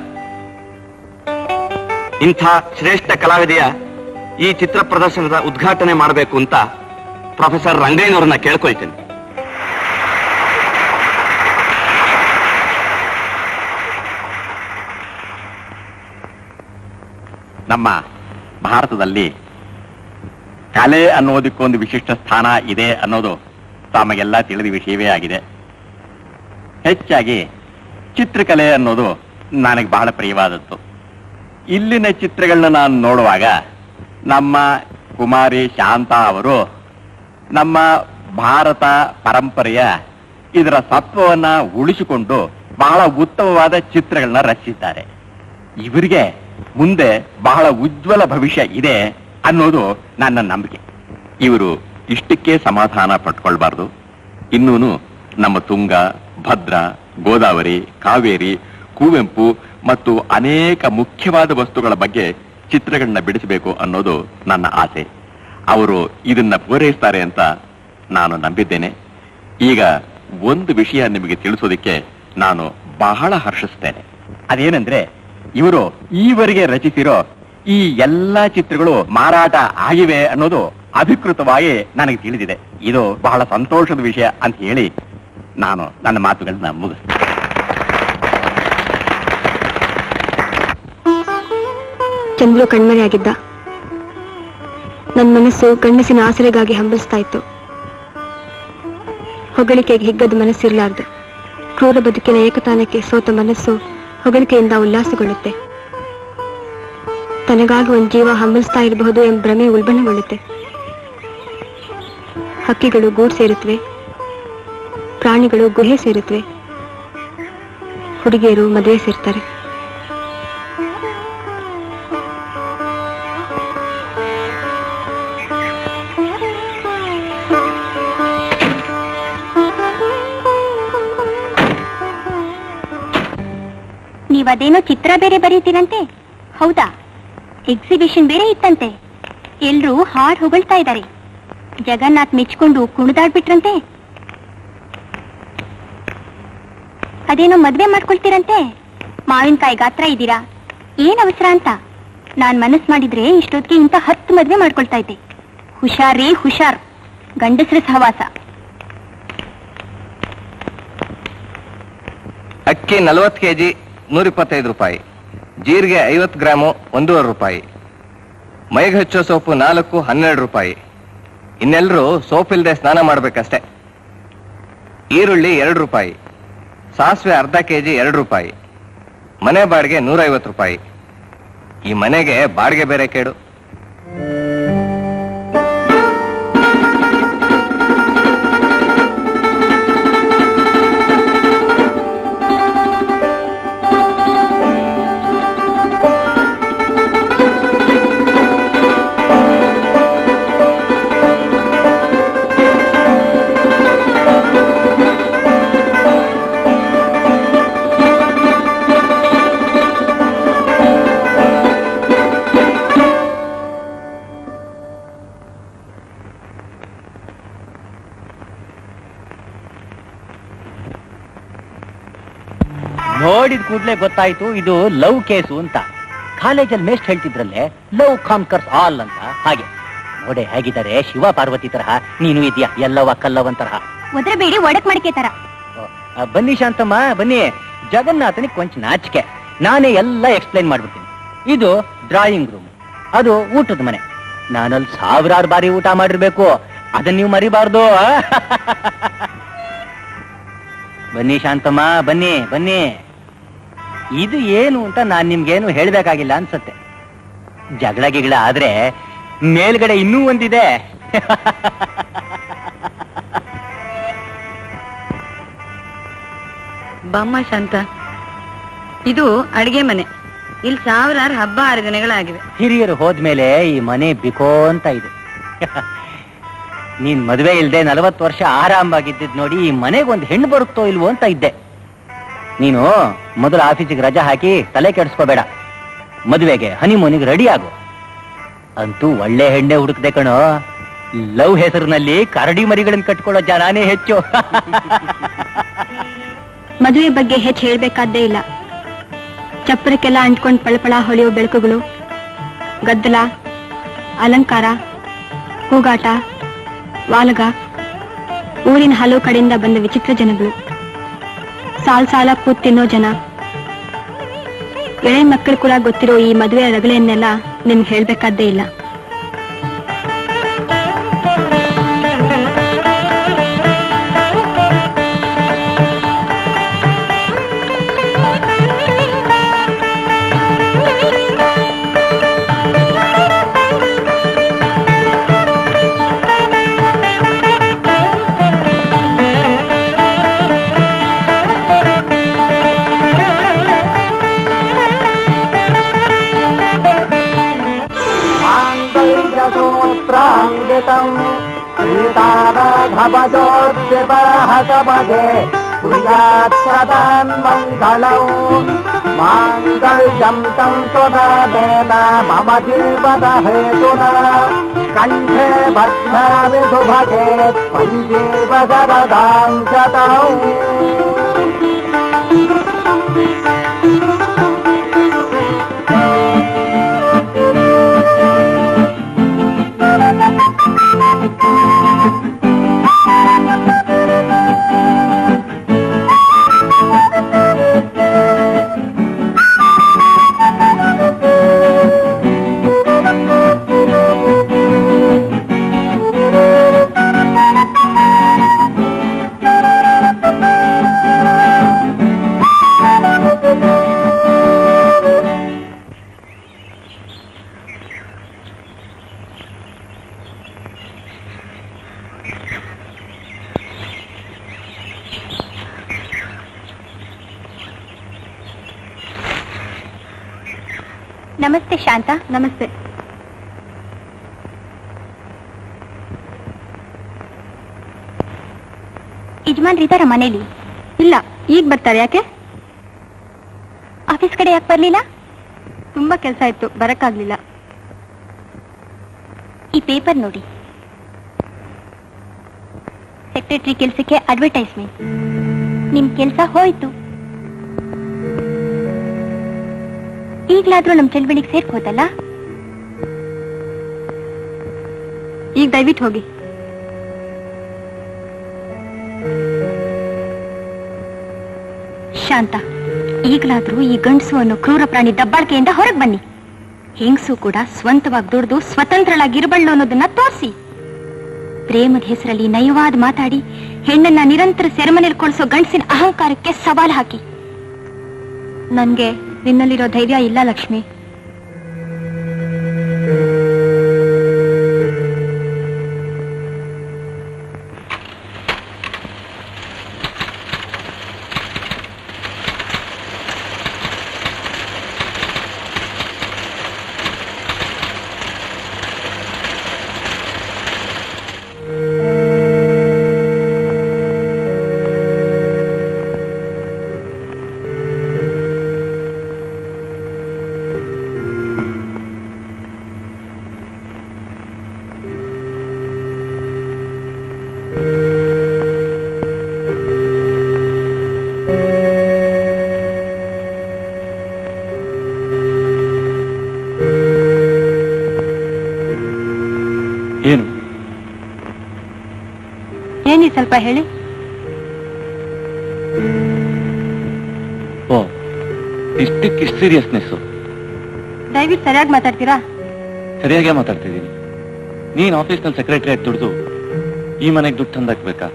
ಇಂಥ ಶ್ರೇಷ್ಠ ಕಲಾವಿದೆಯ ಈ ಚಿತ್ರ ಪ್ರದರ್ಶನದ ಉದ್ಘಾಟನೆ ಮಾಡಬೇಕು ಅಂತ ಪ್ರೊಫೆಸರ್ ರಂಗಯ್ಯನವರನ್ನ ಕೇಳ್ಕೊಳ್ತೇನೆ ನಮ್ಮ ಭಾರತದಲ್ಲಿ ಕಲೆ ಅನ್ನೋದಕ್ಕೊಂದು ವಿಶಿಷ್ಟ ಸ್ಥಾನ ಇದೆ ಅನ್ನೋದು ತಮಗೆಲ್ಲ ತಿಳಿದ ವಿಷಯವೇ ಆಗಿದೆ ಹೆಚ್ಚಾಗಿ ಚಿತ್ರಕಲೆ ಅನ್ನೋದು ನನಗೆ ಬಹಳ ಪ್ರಿಯವಾದದ್ದು ಇಲ್ಲಿನ ಚಿತ್ರಗಳನ್ನ ನಾನು ನೋಡುವಾಗ ನಮ್ಮ ಕುಮಾರಿ ಶಾಂತ ಅವರು ನಮ್ಮ ಭಾರತ ಪರಂಪರೆಯ ಇದರ ಸತ್ವವನ್ನ ಉಳಿಸಿಕೊಂಡು ಬಹಳ ಉತ್ತಮವಾದ ಚಿತ್ರಗಳನ್ನ ರಚಿಸಿದ್ದಾರೆ ಇವರಿಗೆ ಮುಂದೆ ಬಹಳ ಉಜ್ವಲ ಭವಿಷ್ಯ ಇದೆ ಅನ್ನೋದು ನನ್ನ ನಂಬಿಕೆ ಇವರು ಇಷ್ಟಕ್ಕೆ ಸಮಾಧಾನ ಪಟ್ಕೊಳ್ಬಾರ್ದು ಇನ್ನೂನು ನಮ್ಮ ತುಂಗ ಭದ್ರ ಗೋದಾವರಿ ಕಾವೇರಿ ಕುವೆಂಪು ಮತ್ತು ಅನೇಕ ಮುಖ್ಯವಾದ ವಸ್ತುಗಳ ಬಗ್ಗೆ ಚಿತ್ರಗಳನ್ನ ಬಿಡಿಸಬೇಕು ಅನ್ನೋದು ನನ್ನ ಆಸೆ ಅವರು ಇದನ್ನ ಪೂರೈಸ್ತಾರೆ ಅಂತ ನಾನು ನಂಬಿದ್ದೇನೆ ಈಗ ಒಂದು ವಿಷಯ ನಿಮಗೆ ತಿಳಿಸೋದಕ್ಕೆ ನಾನು ಬಹಳ ಹರ್ಷಿಸ್ತೇನೆ ಅದೇನಂದ್ರೆ ಇವರು ಈವರೆಗೆ ರಚಿಸಿರೋ ಈ ಎಲ್ಲಾ ಚಿತ್ರಗಳು ಮಾರಾಟ ಆಗಿವೆ ಅನ್ನೋದು ಅಧಿಕೃತವಾಗಿ ನನಗೆ ತಿಳಿದಿದೆ ಇದು ಬಹಳ ಸಂತೋಷದ ವಿಷಯ ಅಂತ ಹೇಳಿ ನಾನು ನನ್ನ ಮಾತುಗಳನ್ನ ಮುಗಿಸ್ತೇನೆ ಚಂದ್ರು ಕಣ್ಮರೆಯಾಗಿದ್ದ ನನ್ನ ಮನಸ್ಸು ಗಂಡಸಿನ ಆಸರೆಗಾಗಿ ಹಂಬಲಿಸ್ತಾ ಇತ್ತು ಹೊಗಳಿಕೆಗೆ ಹಿಗ್ಗದ ಮನಸ್ಸಿರಲಾರ್ದು ಕ್ರೂರ ಬದುಕಿನ ಏಕತಾನಕ್ಕೆ ಸೋತ ಮನಸ್ಸು ಹೊಗಳಿಕೆಯಿಂದ ಉಲ್ಲಾಸಗೊಳ್ಳುತ್ತೆ ತನಗಾಗಿ ಒಂದು ಜೀವ ಹಂಬಲಿಸ್ತಾ ಇರಬಹುದು ಎಂಬ ಭ್ರಮೆ ಉಲ್ಬಣಗೊಳ್ಳುತ್ತೆ ಹಕ್ಕಿಗಳು ಗೂಡು ಸೇರುತ್ತವೆ ಪ್ರಾಣಿಗಳು ಗುಹೆ ಸೇರುತ್ತವೆ ಹುಡುಗಿಯರು ಮದುವೆ ಸೇರ್ತಾರೆ ನೀವದೇನೋ ಚಿತ್ರ ಬೇರೆ ಬರೀತೀರಂತೆ ಹೌದಾ ಎಕ್ಸಿಬಿಷನ್ ಬೇರೆ ಇತ್ತಂತೆ ಎಲ್ರೂ ಹಾಡ್ ಹೊಗಳ್ತಾ ಇದ್ದಾರೆ ಜಗನ್ನಾಥ್ ಮೆಚ್ಕೊಂಡು ಕುಣಿದಾಡ್ಬಿಟ್ರಂತೆ ಅದೇನೋ ಮದ್ವೆ ಮಾಡ್ಕೊಳ್ತೀರಂತೆ ಮಾವಿನಕಾಯಿ ಗಾತ್ರ ಇದ್ದೀರಾ ಏನ್ ಅವಸರ ಅಂತ ನಾನ್ ಮನಸ್ ಮಾಡಿದ್ರೆ ಇಷ್ಟೊತ್ತಿಗೆ ಇಂತ ಹತ್ತು ಮದ್ವೆ ಮಾಡ್ಕೊಳ್ತಾ ಇದ್ದೆ ಹುಷಾರೇ ಹುಷಾರ್ ಗಂಡಸ್ರ ಸಹವಾಸ ಅಕ್ಕಿ ನಲವತ್ತು ಕೆಜಿ ನೂರ ಇಪ್ಪತ್ತೈದು ರೂಪಾಯಿ ಜೀರಿಗೆ ಐವತ್ತು ಗ್ರಾಮು ಒಂದೂವರೆ ರೂಪಾಯಿ ಮೈಗೆ ಹಚ್ಚೋ ಸೋಪು ನಾಲ್ಕು ಹನ್ನೆರಡು ರೂಪಾಯಿ ಇನ್ನೆಲ್ಲರೂ ಸೋಪ್ ಇಲ್ಲದೆ ಸ್ನಾನ ಮಾಡ್ಬೇಕಷ್ಟೆ ಈರುಳ್ಳಿ ಎರಡು ರೂಪಾಯಿ ಸಾಸಿವೆ ಅರ್ಧ ಕೆಜಿ ಎರಡು ರೂಪಾಯಿ ಮನೆ ಬಾಡಿಗೆ ನೂರೈವತ್ತು ರೂಪಾಯಿ ಈ ಮನೆಗೆ ಬಾಡಿಗೆ ಬೇರೆ ಕೇಡು ನೋಡಿದ ಕೂಡ್ಲೆ ಗೊತ್ತಾಯ್ತು ಇದು ಲವ್ ಕೇಸು ಅಂತ ಕಾಲೇಜಲ್ಲಿ ಮೇಸ್ಟ್ ಹೇಳ್ತಿದ್ರಲ್ಲೇ ಲವ್ ಕಾನ್ಕರ್ಸ್ ಆಲ್ ಅಂತ ಹಾಗೆ ನೋಡೆ ಹೇಗಿದ್ದಾರೆ ಶಿವ ಪಾರ್ವತಿ ತರಹ ನೀನು ಇದೆಯಾ ಎಲ್ಲವ ಕಲ್ಲವನ್ ತರಹ ಒದ್ರಬೇಡಿ ಒಡಕ್ ಮಡಿಕೆ ತರ ಆ, ಬನ್ನಿ ಶಾಂತಮ್ಮ ಬನ್ನಿ ಜಗನ್ನಾಥನಿಗೆ ಕೊಂಚ ನಾಚಿಕೆ ನಾನೇ ಎಲ್ಲ ಎಕ್ಸ್ಪ್ಲೈನ್ ಮಾಡ್ಬಿಡ್ತೀನಿ ಇದು ಡ್ರಾಯಿಂಗ್ ರೂಮ್ ಅದು ಊಟದ ಮನೆ ನಾನಲ್ಲಿ ಸಾವಿರಾರು ಬಾರಿ ಊಟ ಮಾಡಿರ್ಬೇಕು ಅದನ್ನ ನೀವು ಮರಿಬಾರ್ದು ಆ? ಬನ್ನಿ ಶಾಂತಮ್ಮ ಬನ್ನಿ ಬನ್ನಿ ಇದು ಏನು ಅಂತ ನಾನ್ ನಿಮ್ಗೇನು ಹೇಳ್ಬೇಕಾಗಿಲ್ಲ ಅನ್ಸತ್ತೆ ಜಗಳ ಗಿಗಳ ಆದ್ರೆ ಮೇಲ್ಗಡೆ ಇನ್ನೂ ಒಂದಿದೆ ಬಮ್ಮ ಶಾಂತ ಇದು ಅಡಿಗೆ ಮನೆ ಇಲ್ಲಿ ಸಾವಿರಾರು ಹಬ್ಬ ಆರಾಧನೆಗಳಾಗಿವೆ ಹಿರಿಯರು ಹೋದ್ಮೇಲೆ ಈ ಮನೆ ಬಿಕೋ ಅಂತ ಇದೆ ನೀನ್ ಮದುವೆ ಇಲ್ದೆ ನಲವತ್ತು ವರ್ಷ ಆರಾಮಾಗಿದ್ದಿದ್ ನೋಡಿ ಈ ಮನೆಗೆ ಒಂದು ಹೆಣ್ಣು ಬರುತ್ತೋ ಇಲ್ವೋ ಅಂತ ಇದ್ದೆ ನೀನು ಮೊದಲು ಆಫೀಸಿಗೆ ರಜಾ ಹಾಕಿ ತಲೆ ಕೆಡಿಸ್ಕೋಬೇಡ ಮದುವೆಗೆ ಹನಿಮೂನಿಗೆ ರೆಡಿ ಆಗು ಅಂತೂ ಒಳ್ಳೆ ಹೆಣ್ಣೆ ಹುಡುಕ್ದೆ ಕಣೋ ಲವ್ ಹೆಸರಿನಲ್ಲಿ ಕರಡಿ ಮರಿಗಳನ್ನ ಕಟ್ಕೊಳ್ಳೋ ಜನಾನೇ ಹೆಚ್ಚು ಮದುವೆ ಬಗ್ಗೆ ಹೆಚ್ಚು ಹೇಳ್ಬೇಕಾದ್ದೇ ಇಲ್ಲ ಚಪ್ಪರಕ್ಕೆಲ್ಲ ಅಂಟ್ಕೊಂಡ್ ಪಳಪಳ ಹೊಳೆಯೋ ಬೆಳಕುಗಳು ಗದ್ದಲ ಅಲಂಕಾರ ಕೂಗಾಟ ವಾಲಗ ಊರಿನ ಹಲವು ಕಡೆಯಿಂದ ಬಂದ ವಿಚಿತ್ರ ಜನಗಳು ಸಾಲ್ ಸಾಲ ಕೂತ್ ತಿನ್ನೋ ಜನ ಎಳೆ ಮಕ್ಕಳು ಕೂಡ ಗೊತ್ತಿರೋ ಈ ಮದುವೆ ರಗಳೆಯನ್ನೆಲ್ಲ ನಿಮ್ಗೆ ಹೇಳ್ಬೇಕಾದ್ದೇ ಇಲ್ಲ माङ्गल्यसूत्राङ्गितम् सीताराघवजोद्यपरहसमगे कुर्यात् सदान्मङ्गलौ माङ्गल्यं तं त्वदादेन मम जीवद हेतुना कण्ठे बध्नामि सुभगे पञ्जीव शरदां शतौ ನಮಸ್ತೆ ಶಾಂತ ನಮಸ್ತೆ ಯಜಮಾನ್ರು ಇದಾರ ಮನೇಲಿ ಇಲ್ಲ ಈಗ ಬರ್ತಾರೆ ಯಾಕೆ ಆಫೀಸ್ ಕಡೆ ಯಾಕೆ ಬರ್ಲಿಲ್ಲ ತುಂಬಾ ಕೆಲಸ ಇತ್ತು ಬರಕ್ಕಾಗ್ಲಿಲ್ಲ ಈ ಪೇಪರ್ ನೋಡಿ ಸೆಕ್ರೆಟರಿ ಕೆಲಸಕ್ಕೆ ಅಡ್ವರ್ಟೈಸ್ಮೆಂಟ್ ನಿಮ್ ಕೆಲಸ ಹೋಯ್ತು ಈಗ್ಲಾದ್ರೂ ನಮ್ ಚಳವಳಿಗೆ ಸೇರ್ಬೋದಲ್ಲ ಈಗ ದಯವಿಟ್ಟು ಹೋಗಿ ಶಾಂತ ಈಗ್ಲಾದ್ರೂ ಈ ಗಂಡಸು ಅನ್ನೋ ಕ್ರೂರ ಪ್ರಾಣಿ ದಬ್ಬಾಳಿಕೆಯಿಂದ ಹೊರಗೆ ಬನ್ನಿ ಹೆಂಗಸು ಕೂಡ ಸ್ವಂತವಾಗಿ ದುಡಿದು ಸ್ವತಂತ್ರಳಾಗಿರಬಳ್ಳು ಅನ್ನೋದನ್ನ ತೋರಿಸಿ ಪ್ರೇಮದ ಹೆಸರಲ್ಲಿ ನಯವಾದ ಮಾತಾಡಿ ಹೆಣ್ಣನ್ನ ನಿರಂತರ ಸೆರೆಮನೆಯಲ್ಲಿ ಕೊಳಿಸೋ ಗಂಡಸಿನ ಅಹಂಕಾರಕ್ಕೆ ಸವಾಲ್ ಹಾಕಿ ನನ್ಗೆ ನಿನ್ನಲ್ಲಿರೋ ಧೈರ್ಯ ಇಲ್ಲ ಲಕ್ಷ್ಮಿ ಏನು ಏನಿ ಸ್ವಲ್ಪ ಹೇಳಿ ಓ ಇಷ್ಟಕ್ಕಿಷ್ಟು ಸೀರಿಯಸ್ನೆಸ್ಸು ದಯವಿಟ್ಟು ಸರಿಯಾಗಿ ಮಾತಾಡ್ತೀರಾ ಸರಿಯಾಗೇ ಮಾತಾಡ್ತಿದ್ದೀನಿ ನೀನ್ ಆಫೀಸ್ನಲ್ಲಿ ಸೆಕ್ರೆಟರಿ ಆಗಿ ದುಡ್ದು ಈ ಮನೆಗೆ ದುಡ್ಡು ತಂದಾಕ್ಬೇಕಾ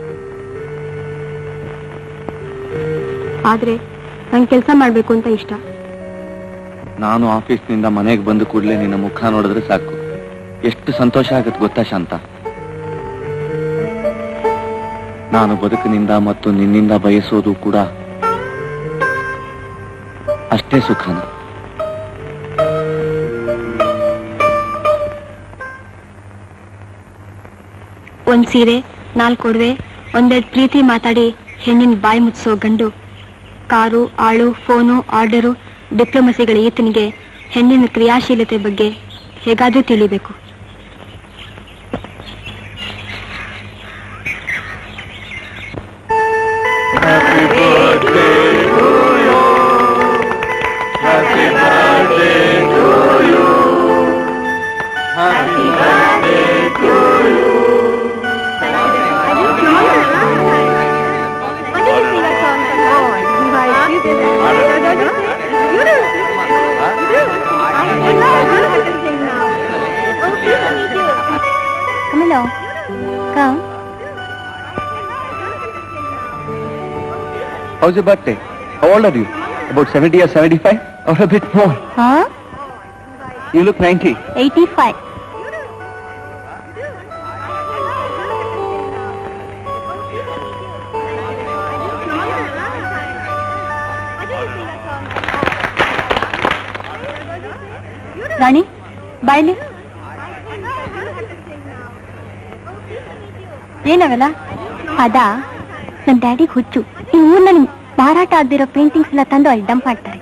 ಆದ್ರೆ ನಂಗೆ ಕೆಲಸ ಮಾಡ್ಬೇಕು ಅಂತ ಇಷ್ಟ ನಾನು ಆಫೀಸ್ನಿಂದ ಮನೆಗೆ ಬಂದ ಕೂಡಲೇ ನಿನ್ನ ಮುಖ ನೋಡಿದ್ರೆ ಸಾಕು ಎಷ್ಟು ಸಂತೋಷ ಆಗತ್ತೆ ಗೊತ್ತಾ ಶಾಂತ ನಾನು ಬದುಕಿನಿಂದ ಮತ್ತು ನಿನ್ನಿಂದ ಬಯಸೋದು ಕೂಡ ಅಷ್ಟೇ ಸುಖನ ಒಂದ್ ಸೀರೆ ನಾಲ್ಕು ಒಡವೆ ಒಂದೆರಡು ಪ್ರೀತಿ ಮಾತಾಡಿ ಹೆಣ್ಣಿನ ಬಾಯಿ ಮುಚ್ಚೋ ಗಂಡು ಕಾರು ಆಳು ಫೋನು ಆರ್ಡರು ಡಿಪ್ಲೊಮಸಿಗಳ ಈತನಿಗೆ ಹೆಣ್ಣಿನ ಕ್ರಿಯಾಶೀಲತೆ ಬಗ್ಗೆ ಹೇಗಾದ್ರೂ ತಿಳಿಬೇಕು Come along. Come. How's your birthday? How old are you? About 70 or 75? Or a bit more? Huh? You look 90. 85. ರಾಣಿ ಬಾಯ್ಲಿ ಏನವೆಲ್ಲ ಅದಾ ನನ್ ಡ್ಯಾಡಿಗೆ ಹುಚ್ಚು ಈ ಊರ್ನಲ್ಲಿ ಮಾರಾಟ ಆಗದಿರೋ ಪೇಂಟಿಂಗ್ಸ್ ಎಲ್ಲ ತಂದು ಅಲ್ಲಿ ಡಂಪ್ ಮಾಡ್ತಾರೆ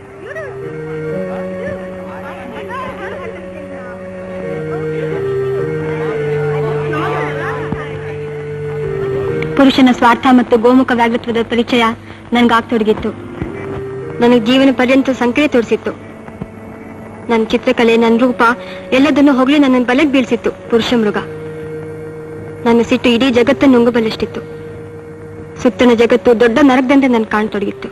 ಪುರುಷನ ಸ್ವಾರ್ಥ ಮತ್ತು ಗೋಮುಖ ವ್ಯಾಗತ್ವದ ಪರಿಚಯ ನನ್ಗಾಗ್ತೊಡಗಿತ್ತು ನನಗೆ ಜೀವನ ಪರ್ಯಂತ ಸಂಕರೆ ತೋರಿಸಿತ್ತು ನನ್ನ ಚಿತ್ರಕಲೆ ನನ್ನ ರೂಪ ಎಲ್ಲದನ್ನು ಹೊಗಳಿ ನನ್ನ ಬಲೆಗೆ ಬೀಳ್ಸಿತ್ತು ಪುರುಷ ಮೃಗ ನನ್ನ ಸಿಟ್ಟು ಇಡೀ ಜಗತ್ತನ್ನು ನುಂಗಬಲ್ಲಷ್ಟಿತ್ತು ಸುತ್ತಣ ಜಗತ್ತು ದೊಡ್ಡ ನರಕದಂತೆ ನನ್ ಕಾಣ್ತೊಡಗಿತ್ತು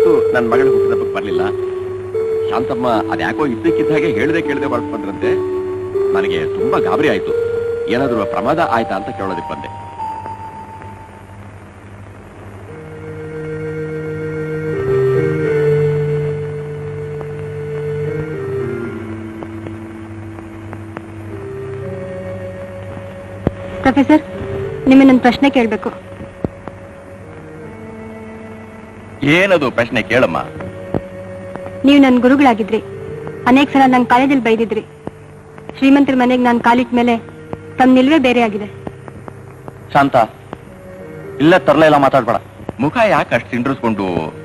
ಇವತ್ತು ನನ್ನ ಮಗಳ ಹುಟ್ಟಿದಬ್ಬಕ್ಕೆ ಬರಲಿಲ್ಲ ಶಾಂತಮ್ಮ ಅದ್ಯಾಕೋ ಇದ್ದಕ್ಕಿದ್ದ ಹಾಗೆ ಹೇಳ್ದೆ ಕೇಳದೆ ಹೊರಟು ಬಂದ್ರಂತೆ ನನಗೆ ತುಂಬಾ ಗಾಬರಿ ಆಯ್ತು ಏನಾದ್ರೂ ಪ್ರಮಾದ ಆಯ್ತಾ ಅಂತ ಕೇಳೋದಕ್ಕೆ ಬಂದೆ ಪ್ರೊಫೆಸರ್ ನಿಮ್ಮನ್ನೊಂದು ಪ್ರಶ್ನೆ ಕೇಳಬೇಕು ಏನದು ಪ್ರಶ್ನೆ ಕೇಳಮ್ಮ ನೀವು ನನ್ನ ಗುರುಗಳಾಗಿದ್ರಿ ಅನೇಕ ಸಲ ನಂಗೆ ಕಾಲೇಜಲ್ಲಿ ಬೈದಿದ್ರಿ ಶ್ರೀಮಂತರ ಮನೆಗೆ ನಾನು ಕಾಲಿಟ್ಟ ಮೇಲೆ ತಮ್ಮ ನಿಲ್ವೇ ಬೇರೆ ಆಗಿದೆ ಶಾಂತ ಇಲ್ಲೇ ತರಲೆ ಎಲ್ಲ ಮಾತಾಡ್ಬೇಡ ಮುಖ ಯಾಕೆ ಅಷ್ಟು ಸಿಂಡ್ರಿಸ್ಕೊಂಡು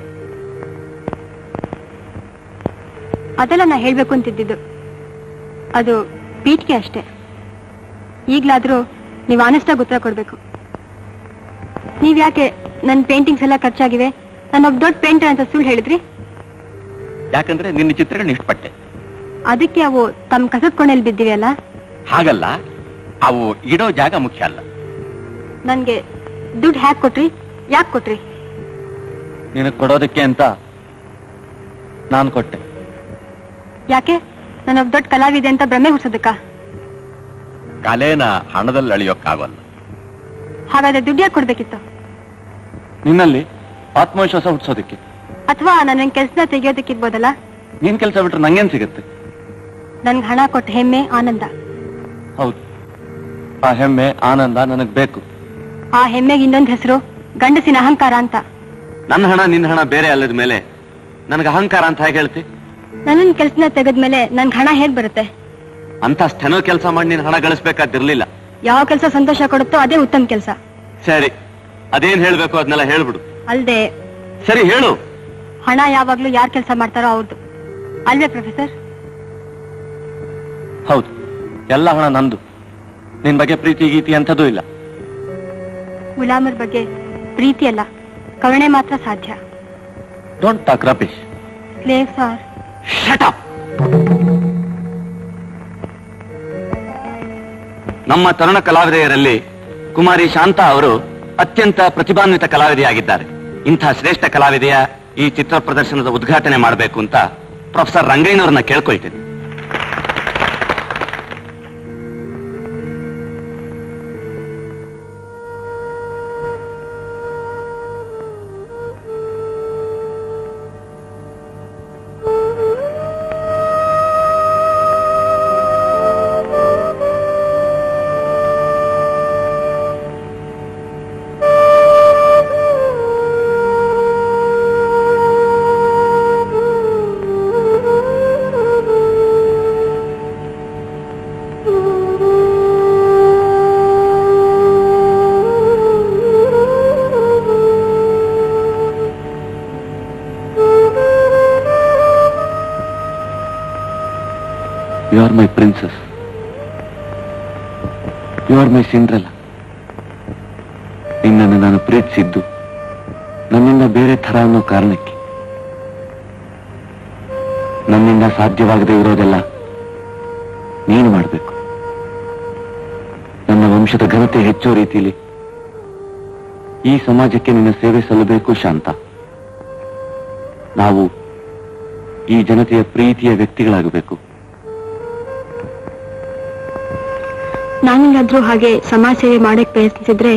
ಅದೆಲ್ಲ ನಾ ಹೇಳ್ಬೇಕು ಅಂತಿದ್ದಿದ್ದು ಅದು ಪೀಠಿಗೆ ಅಷ್ಟೇ ಈಗ್ಲಾದ್ರೂ ನೀವು ಆನೆಸ್ಟಾಗಿ ಉತ್ತರ ಕೊಡ್ಬೇಕು ನೀವ್ ಯಾಕೆ ನನ್ನ ಪೇಂಟಿಂಗ್ಸ್ ಎಲ್ಲ ಖರ್ಚಾಗಿವೆ ನಾನು ಒಬ್ಬ ದೊಡ್ಡ ಪೇಂಟರ್ ಅಂತ ಸುಳ್ಳು ಹೇಳಿದ್ರಿ ಯಾಕಂದ್ರೆ ನಿನ್ನ ಚಿತ್ರಗಳನ್ನ ಇಷ್ಟಪಟ್ಟೆ ಅದಕ್ಕೆ ಅವು ತಮ್ಮ ಕಸದ ಕೊನೆಯಲ್ಲಿ ಬಿದ್ದಿವೆ ಅಲ್ಲ ಹಾಗಲ್ಲ ಅವು ಇಡೋ ಜಾಗ ಮುಖ್ಯ ಅಲ್ಲ ನನ್ಗೆ ದುಡ್ಡು ಹ್ಯಾಕ್ ಕೊಟ್ರಿ ಯಾಕೆ ಕೊಟ್ರಿ ನಿನಗೆ ಕೊಡೋದಕ್ಕೆ ಅಂತ ನಾನು ಕೊಟ್ಟೆ ಯಾಕೆ ನಾನು ಒಬ್ಬ ದೊಡ್ಡ ಕಲಾವಿದೆ ಅಂತ ಭ್ರಮೆ ಹುಡ್ಸೋದಕ್ಕ ಕಲೆನ ಹಣದಲ್ಲಿ ಅಳಿಯೋಕ್ಕಾಗಲ್ಲ ಹಾಗಾದ್ರೆ ದುಡ್ಡು ಯಾಕೆ ಕೊಡ್ಬೇಕಿತ್ತು ನಿನ್ನಲ್ಲಿ ಆತ್ಮವಿಶ್ವಾಸ ಹುಟ್ಟಿಸೋದಕ್ಕೆ ಅಥವಾ ನನ್ನ ಕೆಲಸನ ತೆಗಿಯೋದಕ್ಕಿರ್ಬೋದಲ್ಲ ನೀನ್ ಕೆಲಸ ಬಿಟ್ರೆ ನಂಗೇನ್ ಸಿಗುತ್ತೆ ನನ್ಗೆ ಹಣ ಕೊಟ್ಟ ಹೆಮ್ಮೆ ಆನಂದ ಹೌದು ಆ ಹೆಮ್ಮೆ ಆನಂದ ನನಗ್ ಬೇಕು ಆ ಹೆಮ್ಮೆಗೆ ಇನ್ನೊಂದು ಹೆಸರು ಗಂಡಸಿನ ಅಹಂಕಾರ ಅಂತ ನನ್ನ ಹಣ ನಿನ್ನ ಹಣ ಬೇರೆ ಅಲ್ಲದ ಮೇಲೆ ನನಗೆ ಅಹಂಕಾರ ಅಂತ ಹೇಗೆ ಹೇಳ್ತಿ ನನ್ನ ಕೆಲ್ಸನ ತೆಗೆದ್ಮೇಲೆ ನನ್ಗೆ ಹಣ ಹೇಗ್ ಬರುತ್ತೆ ಅಂತ ಸ್ಥೆನೋ ಕೆಲಸ ಮಾಡಿ ನೀನು ಹಣ ಗಳಿಸ್ಬೇಕಾದಿರ್ಲಿಲ್ಲ ಯಾವ ಕೆಲಸ ಸಂತೋಷ ಕೊಡುತ್ತೋ ಅದೇ ಉತ್ತಮ ಕೆಲಸ ಸರಿ ಅದೇನ್ ಹೇಳ್ಬೇಕು ಅದನ್ನೆಲ್ಲ ಹೇಳ್ಬಿಡು ಅಲ್ದೆ ಸರಿ ಹೇಳು ಹಣ ಯಾವಾಗ್ಲೂ ಯಾರ್ ಕೆಲಸ ಮಾಡ್ತಾರೋ ಅವ್ರದ್ದು ಅಲ್ವೇ ಪ್ರೊಫೆಸರ್ ಹೌದು ಎಲ್ಲ ಹಣ ನಂದು ನಿನ್ ಬಗ್ಗೆ ಪ್ರೀತಿ ಗೀತಿ ಎಂಥದೂ ಇಲ್ಲ ಗುಲಾಮರ ಬಗ್ಗೆ ಪ್ರೀತಿ ಅಲ್ಲ ಕರುಣೆ ಮಾತ್ರ ಸಾಧ್ಯ don't talk rubbish slaves are ನಮ್ಮ ತರುಣ ಕಲಾವಿದೆಯರಲ್ಲಿ ಕುಮಾರಿ ಶಾಂತಾ ಅವರು ಅತ್ಯಂತ ಪ್ರತಿಭಾನ್ವಿತ ಕಲಾವಿದೆಯಾಗಿದ್ದಾರೆ ಇಂಥ ಶ್ರೇಷ್ಠ ಕಲಾವಿದೆಯ ಈ ಚಿತ್ರ ಪ್ರದರ್ಶನದ ಉದ್ಘಾಟನೆ ಮಾಡಬೇಕು ಅಂತ ಪ್ರೊಫೆಸರ್ ರಂಗಯ್ಯನವ್ರನ್ನ ಕೇಳ್ಕೊಳ್ತೀನಿ you are my princess you are my Cinderella ನಿನ್ನನ್ನು ನಾನು ಪ್ರೀತಿಸಿದ್ದು ನನ್ನಿಂದ ಬೇರೆ ಥರ ಅನ್ನೋ ಕಾರಣಕ್ಕೆ ನನ್ನಿಂದ ಸಾಧ್ಯವಾಗದೇ ಇರೋದೆಲ್ಲ ನೀನು ಮಾಡಬೇಕು ನನ್ನ ವಂಶದ ಘನತೆ ಹೆಚ್ಚೋ ರೀತಿಯಲ್ಲಿ ಈ ಸಮಾಜಕ್ಕೆ ನಿನ್ನ ಸೇವೆ ಸಲ್ಲಬೇಕು ಶಾಂತ ನಾವು ಈ ಜನತೆಯ ಪ್ರೀತಿಯ ವ್ಯಕ್ತಿಗಳಾಗಬೇಕು ನಾನೇನಾದ್ರೂ ಹಾಗೆ ಸಮಾಜ ಸೇವೆ ಮಾಡಕ್ ಪ್ರಯತ್ನಿಸಿದ್ರೆ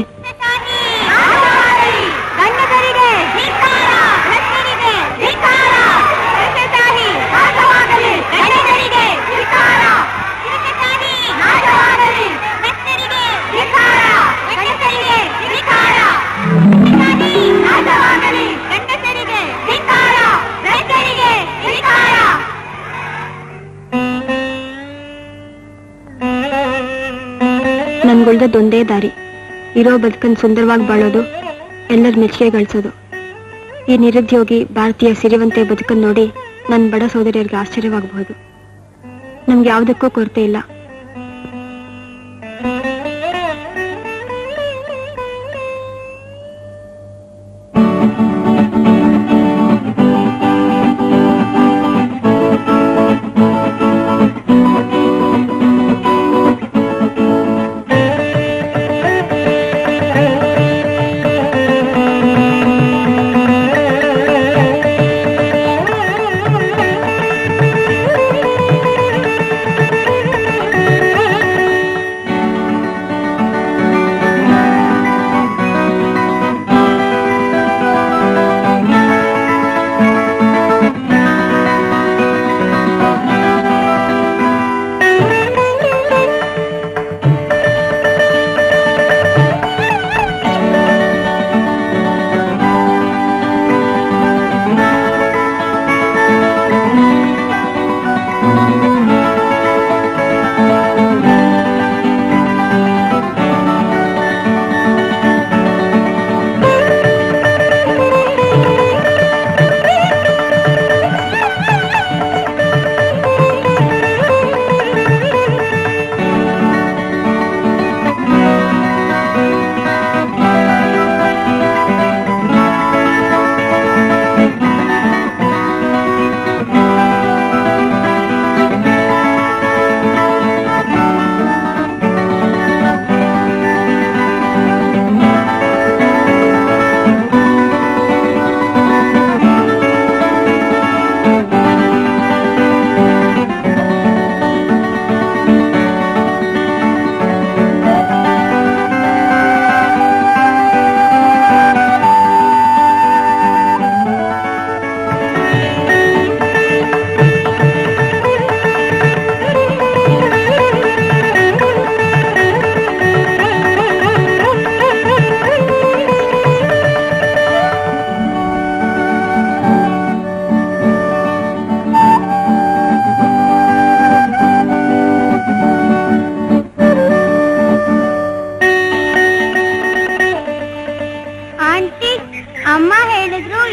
ನನ್ಗುಳ್ದದ್ದೊಂದೇ ದಾರಿ ಇರೋ ಬದುಕನ್ ಸುಂದರವಾಗಿ ಬಾಳೋದು ಎಲ್ಲರ ಮೆಚ್ಚುಗೆ ಗಳಿಸೋದು ಈ ನಿರುದ್ಯೋಗಿ ಭಾರತೀಯ ಸಿರಿವಂತೆ ಬದುಕನ್ನು ನೋಡಿ ನನ್ನ ಬಡ ಸೋದರಿಯರಿಗೆ ಆಶ್ಚರ್ಯವಾಗಬಹುದು ನಮ್ಗೆ ಯಾವುದಕ್ಕೂ ಕೊರತೆ ಇಲ್ಲ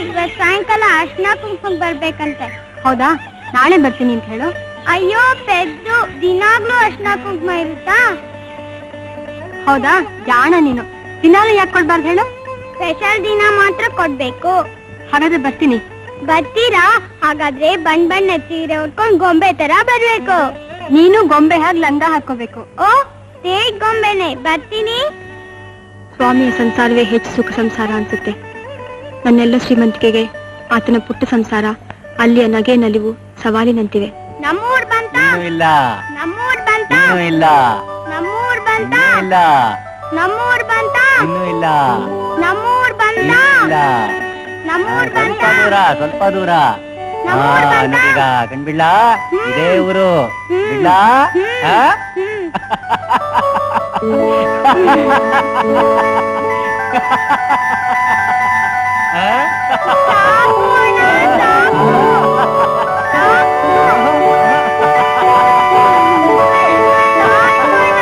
ಇವತ್ ಸಾಯಂಕಾಲ ಅರ್ಶನ ಕುಂಕುಮ ಬರ್ಬೇಕಂತೆ ಹೌದಾ ನಾಳೆ ಬರ್ತೀನಿ ಅಂತ ಹೇಳು ಅಯ್ಯೋ ಪೆದ್ದು ದಿನಾಗ್ಲೂ ಅರ್ಶನ ಕುಂಕುಮ ಇರುತ್ತಾ ಹೌದಾ ಜಾಣ ನೀನು ದಿನಾಲು ಯಾಕೆ ಕೊಡ್ಬಾರ್ದು ಹೇಳು ಸ್ಪೆಷಲ್ ದಿನ ಮಾತ್ರ ಕೊಡ್ಬೇಕು ಹಾಗಾದ್ರೆ ಬರ್ತೀನಿ ಬರ್ತೀರಾ ಹಾಗಾದ್ರೆ ಬಣ್ಣ ಬಣ್ಣ ಸೀರೆ ಉಟ್ಕೊಂಡ್ ಗೊಂಬೆ ತರ ಬರ್ಬೇಕು ನೀನು ಗೊಂಬೆ ಹಾಗೆ ಲಂಗ ಹಾಕೋಬೇಕು ಓ ತೇಗ್ ಗೊಂಬೆನೆ ಬರ್ತೀನಿ ಸ್ವಾಮಿಯ ಸಂಸಾರವೇ ಹೆಚ್ಚು ಸುಖ ಸಂಸಾರ ಅನ್ಸುತ್ತೆ ನನ್ನೆಲ್ಲ ಶ್ರೀಮಂತಿಕೆಗೆ ಆತನ ಪುಟ್ಟ ಸಂಸಾರ ಅಲ್ಲಿಯ ನಗೆ ನಲಿವು ಸವಾಲಿನಂತಿವೆ ನಮ್ಮೂರ್ ಬಂತ ಇನ್ನೂ ಇಲ್ಲ ನಮ್ಮೂರ್ ಬಂತ ಇನ್ನೂ ಇಲ್ಲ ನಮ್ಮೂರ್ ಬಂತ ಇನ್ನೂ ಇಲ್ಲ ನಮ್ಮೂರ್ ಬಂತ ಇನ್ನೂ ಇಲ್ಲ ನಮ್ಮೂರ್ ಬಂತ ಇನ್ನೂ ಇಲ್ಲ ನಮ್ಮೂರ್ ಸ್ವಲ್ಪ ಬಂತ ದೂರ ಸ್ವಲ್ಪ ದೂರ ನಮ್ಮ ಹಾ, ಊರ್ ಬಂತ? ನೋಡೀಗ ಕಣ್ಬಿಡ್ಲ ಹ್ಮ್. ಇದೇ ಊರು ಹ್ಮ್. ಬಿಡ್ಲ ಹ್ಮ್. ಆ? ಹ್ಮ್. ಆ? ಸಾಕು ಅಣ್ಣ, ಸಾಕು. ಸಾಕು. ಸಾಕು ಅಣ್ಣ,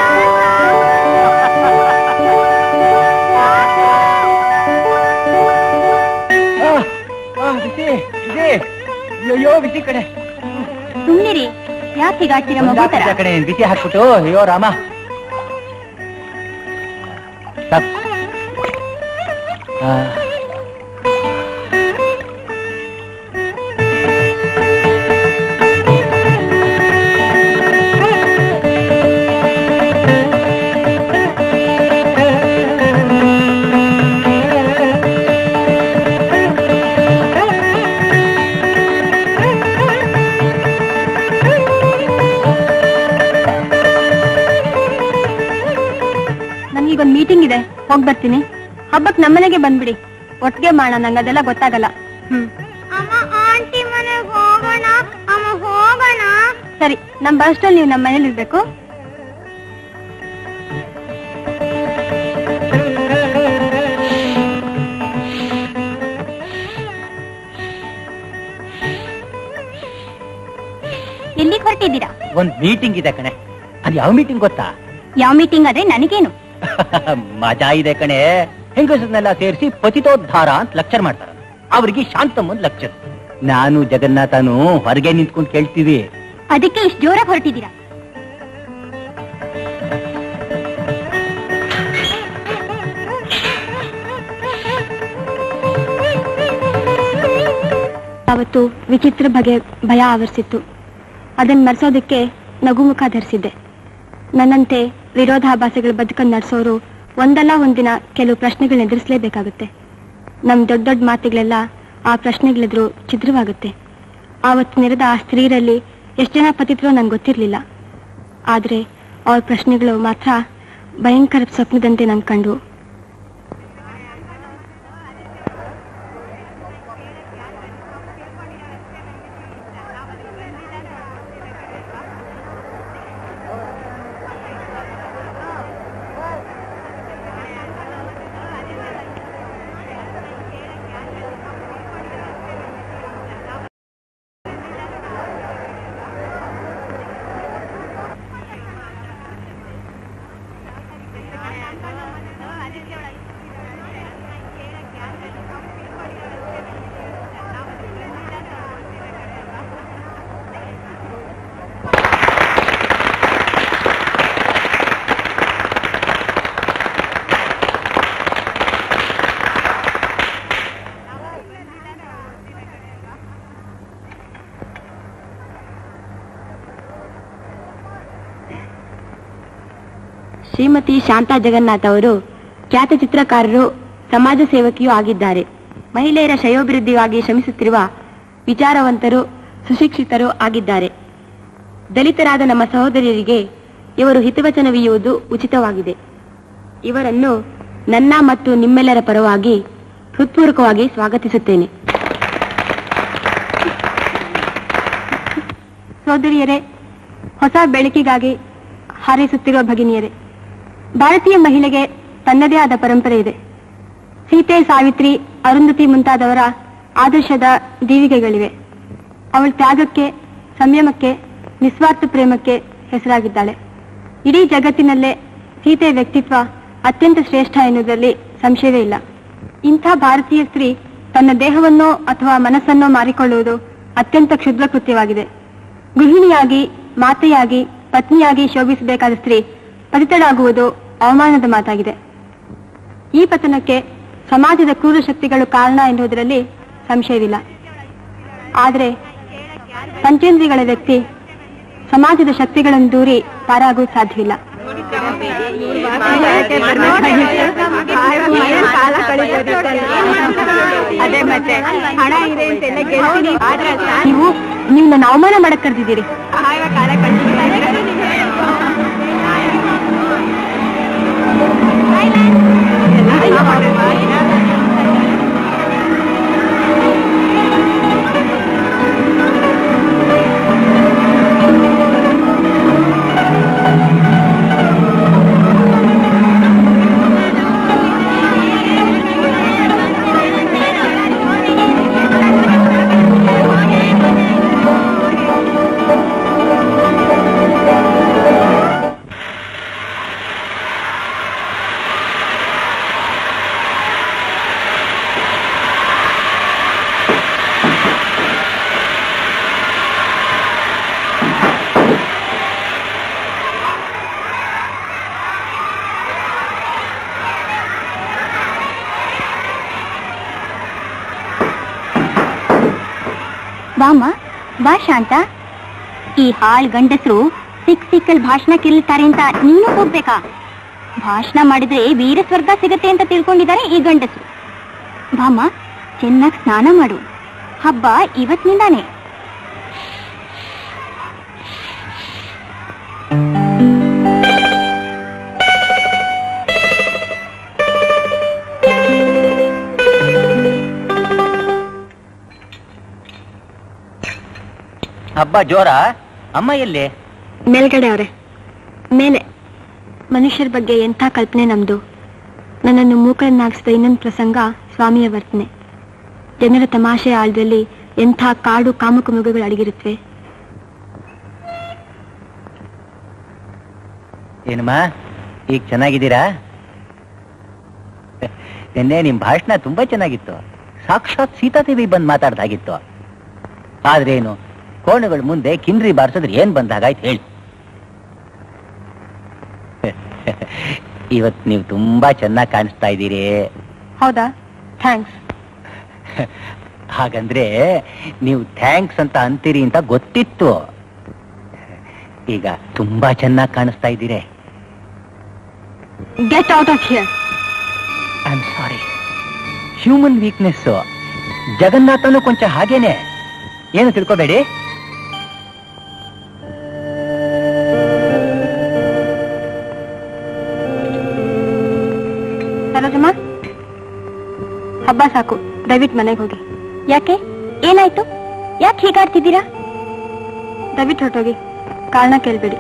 ಆ, ಆ, ಬಿಸಿ ಬಿಸಿ ಅಯ್ಯೋ ಬಿಸಿ ಕಡೆ ಸುಮ್ಮನಿರಿ ಯಾಕೆ ಹೀಗಾಡ್ತೀರ ಮಗು ತರ ಒಂದಾಗ್ತಿದೆ ಕಡೆ ಬಿಸಿ ಹಾಕ್ಬಿಟ್ಟು ಅಯ್ಯೋ ರಾಮ ತಪ್. ಆ. ನನ್ಗೀಗೊಂದು ಮೀಟಿಂಗ್ ಇದೆ ಹೋಗ್ ಬರ್ತೀನಿ ಹಬ್ಬಕ್ ನಮ್ಮನೆಗೆ ಬಂದ್ಬಿಡಿ ಒಟ್ಟಿಗೆ ಮಾಡೋಣ ನಂಗೆ ಅದೆಲ್ಲ ಗೊತ್ತಾಗಲ್ಲ ಹ್ಮ್ ಅಮ್ಮ ಆಂಟಿ ಮನೆಗ್ ಹೋಗೋಣ ಅಮ್ಮ ಹೋಗೋಣ ಸರಿ ನಮ್ ಬಸ್ಟಲ್ಲಿ ನೀವು ನಮ್ಮ ಮನೇಲಿ ಇರ್ಬೇಕು ಎಲ್ಲಿಗೆ ಹೊರಟಿದ್ದೀರಾ ಒಂದ್ ಮೀಟಿಂಗ್ ಇದೆ ಕಣೆ ಅದ್ ಯಾವ ಮೀಟಿಂಗ್ ಗೊತ್ತಾ ಯಾವ ಮೀಟಿಂಗ್ ಆದ್ರೆ ನನಗೇನು ಮಜಾ ಇದೆ ಕಣೆ ಹೆಂಗಸರನ್ನೆಲ್ಲ ಸೇರಿಸಿ ಪತಿತೋದ್ಧಾರ ಅಂತ ಲೆಕ್ಚರ್ ಮಾಡ್ತಾರ ಅವ್ರಿಗೆ ಶಾಂತಮ್ಮನ್ ಲೆಕ್ಚರ್ ನಾನು ಜಗನ್ನಾಥನು ಹೊರಗೆ ನಿಂತ್ಕೊಂಡು ಕೇಳ್ತೀವಿ ಅದಕ್ಕೆ ಇಷ್ಟು ಜೋರಾಗಿ ಹೊರಟಿದ್ದೀರಾ ಅವತ್ತು ವಿಚಿತ್ರ ಬಗೆ ಭಯ ಆವರಿಸಿತ್ತು ಅದನ್ನ ಮರೆಸೋದಕ್ಕೆ ನಗುಮುಖ ಧರಿಸಿದ್ದೆ ನನ್ನಂತೆ ವಿರೋಧಾಭಾಸಗಳ ಬದುಕನ್ನು ನಡೆಸೋರು ಒಂದಲ್ಲ ಒಂದಿನ ಕೆಲವು ಪ್ರಶ್ನೆಗಳನ್ನ ಎದುರಿಸಲೇಬೇಕಾಗುತ್ತೆ ನಮ್ ದೊಡ್ಡ ದೊಡ್ಡ ಮಾತುಗಳೆಲ್ಲ ಆ ಪ್ರಶ್ನೆಗಳೆದುರು ಛಿದ್ರವಾಗುತ್ತೆ ಆವತ್ತು ನೆರೆದ ಆ ಸ್ತ್ರೀಯರಲ್ಲಿ ಎಷ್ಟು ಜನ ಪತಿತ್ರೋ ನಂಗೆ ಗೊತ್ತಿರಲಿಲ್ಲ ಆದ್ರೆ ಅವ್ರ ಪ್ರಶ್ನೆಗಳು ಮಾತ್ರ ಭಯಂಕರ ಸ್ವಪ್ನದಂತೆ ನಂಗೆ ಕಂಡು ಶ್ರೀಮತಿ ಶಾಂತಾ ಜಗನ್ನಾಥ್ ಅವರು ಖ್ಯಾತ ಚಿತ್ರಕಾರರು ಸಮಾಜ ಸೇವಕಿಯೂ ಆಗಿದ್ದಾರೆ ಮಹಿಳೆಯರ ಶ್ರೇಯೋಭಿವೃದ್ಧಿಗಾಗಿ ಶ್ರಮಿಸುತ್ತಿರುವ ವಿಚಾರವಂತರು ಸುಶಿಕ್ಷಿತರು ಆಗಿದ್ದಾರೆ ದಲಿತರಾದ ನಮ್ಮ ಸಹೋದರಿಯರಿಗೆ ಇವರು ಹಿತವಚನವೀಯುವುದು ಉಚಿತವಾಗಿದೆ ಇವರನ್ನು ನನ್ನ ಮತ್ತು ನಿಮ್ಮೆಲ್ಲರ ಪರವಾಗಿ ಹೃತ್ಪೂರ್ವಕವಾಗಿ ಸ್ವಾಗತಿಸುತ್ತೇನೆ ಸೋದರಿಯರೇ ಹೊಸ ಬೆಳಕಿಗಾಗಿ ಹಾರೈಸುತ್ತಿರುವ ಭಗಿನಿಯರೇ ಭಾರತೀಯ ಮಹಿಳೆಗೆ ತನ್ನದೇ ಆದ ಪರಂಪರೆ ಇದೆ ಸೀತೆ ಸಾವಿತ್ರಿ ಅರುಂಧತಿ ಮುಂತಾದವರ ಆದರ್ಶದ ದೀವಿಗೆಗಳಿವೆ ಅವಳ ತ್ಯಾಗಕ್ಕೆ ಸಂಯಮಕ್ಕೆ ನಿಸ್ವಾರ್ಥ ಪ್ರೇಮಕ್ಕೆ ಹೆಸರಾಗಿದ್ದಾಳೆ ಇಡೀ ಜಗತ್ತಿನಲ್ಲೇ ಸೀತೆಯ ವ್ಯಕ್ತಿತ್ವ ಅತ್ಯಂತ ಶ್ರೇಷ್ಠ ಎನ್ನುವುದರಲ್ಲಿ ಸಂಶಯವೇ ಇಲ್ಲ ಇಂಥ ಭಾರತೀಯ ಸ್ತ್ರೀ ತನ್ನ ದೇಹವನ್ನೋ ಅಥವಾ ಮನಸ್ಸನ್ನೋ ಮಾರಿಕೊಳ್ಳುವುದು ಅತ್ಯಂತ ಕ್ಷುದ್ರ ಕೃತ್ಯವಾಗಿದೆ ಗೃಹಿಣಿಯಾಗಿ ಮಾತೆಯಾಗಿ ಪತ್ನಿಯಾಗಿ ಶೋಭಿಸಬೇಕಾದ ಸ್ತ್ರೀ ಪತಿತಳಾಗುವುದು ಅವಮಾನದ ಮಾತಾಗಿದೆ ಈ ಪತನಕ್ಕೆ ಸಮಾಜದ ಕ್ರೂರ ಶಕ್ತಿಗಳು ಕಾರಣ ಎನ್ನುವುದರಲ್ಲಿ ಸಂಶಯವಿಲ್ಲ ಆದರೆ ಪಂಚೇಂದ್ರಿಯಗಳ ವ್ಯಕ್ತಿ ಸಮಾಜದ ಶಕ್ತಿಗಳನ್ನು ದೂರಿ ಪಾರಾಗುವುದು ಸಾಧ್ಯವಿಲ್ಲ ನೀವು ನೀವು ನನ್ನ ಅವಮಾನ ಮಾಡಕ್ ಕರೆದಿದ್ದೀರಿ ಬಾಮ್ಮ ಬಾ ಶಾಂತ ಈ ಹಾಳ್ ಗಂಡಸರು ಸಿಕ್ ಸಿಕ್ಕಲ್ ಭಾಷಣ ಕಿರ್ಲ್ತಾರೆ ಅಂತ ನೀನು ಹೋಗ್ಬೇಕಾ ಭಾಷಣ ಮಾಡಿದ್ರೆ ವೀರ ಸ್ವರ್ಗ ಸಿಗತ್ತೆ ಅಂತ ತಿಳ್ಕೊಂಡಿದ್ದಾರೆ ಈ ಗಂಡಸರು ಬಾಮ್ಮ ಚೆನ್ನಾಗಿ ಸ್ನಾನ ಮಾಡು ಹಬ್ಬ ಇವತ್ತಿನಿಂದಾನೆ ಹಬ್ಬ ಜೋರ ಅಮ್ಮ ಎಲ್ಲಿ ಮೇಲ್ಗಡೆ ಅವರೇ ಮೇಲೆ ಮನುಷ್ಯರ ಬಗ್ಗೆ ಎಂಥ ಕಲ್ಪನೆ ನಮ್ದು ನನ್ನನ್ನು ಮೂಕರನ್ನಾಗಿಸಿದ ಇನ್ನೊಂದು ಪ್ರಸಂಗ ಸ್ವಾಮಿಯ ವರ್ತನೆ ಜನರ ತಮಾಷೆ ಆಳದಲ್ಲಿ ಎಂಥ ಕಾಡು ಕಾಮಕುಮುಗಗಳು ಅಡಗಿರುತ್ತವೆ ಏನಮ್ಮ ಈಗ ಚೆನ್ನಾಗಿದ್ದೀರಾ ನಿನ್ನೆ ನಿಮ್ ಭಾಷಣ ತುಂಬಾ ಚೆನ್ನಾಗಿತ್ತು ಸಾಕ್ಷಾತ್ ಸೀತಾದೇವಿ ಬಂದ್ ಮಾತಾಡ್ದಾಗಿತ್ತು ಆದ್ರೇನು ಕೋಣಗಳ ಮುಂದೆ ಕಿಂದ್ರಿ ಬಾರಿಸಿದ್ರೆ ಏನ್ ಬಂದಾಗಾಯ್ತು ಹೇಳಿ ಇವತ್ ನೀವು ತುಂಬಾ ಚೆನ್ನಾಗಿ ಕಾಣಿಸ್ತಾ ಇದ್ದೀರಿ ಹೌದಾ ಥ್ಯಾಂಕ್ಸ್ ಹಾಗಂದ್ರೆ ನೀವು ಥ್ಯಾಂಕ್ಸ್ ಅಂತ ಅಂತೀರಿ ಅಂತ ಗೊತ್ತಿತ್ತು ಈಗ ತುಂಬಾ ಚೆನ್ನಾಗಿ ಕಾಣಿಸ್ತಾ ಇದ್ದೀರಿ get out of here I am sorry human weakness ಜಗನ್ನಾಥನು ಕೊಂಚ ಹಾಗೇನೆ ಏನು ತಿಳ್ಕೊಬೇಡಿ ಸರೋಜಮ್ಮ ಹಬ್ಬ ಸಾಕು ದಯವಿಟ್ಟು ಮನೆಗೆ ಹೋಗಿ ಯಾಕೆ ಏನಾಯ್ತು ಯಾಕೆ ಹೀಗಾಡ್ತಿದ್ದೀರಾ ದಯವಿಟ್ಟು ಹೊರಟೋಗಿ ಕಾರಣ ಕೇಳ್ಬೇಡಿ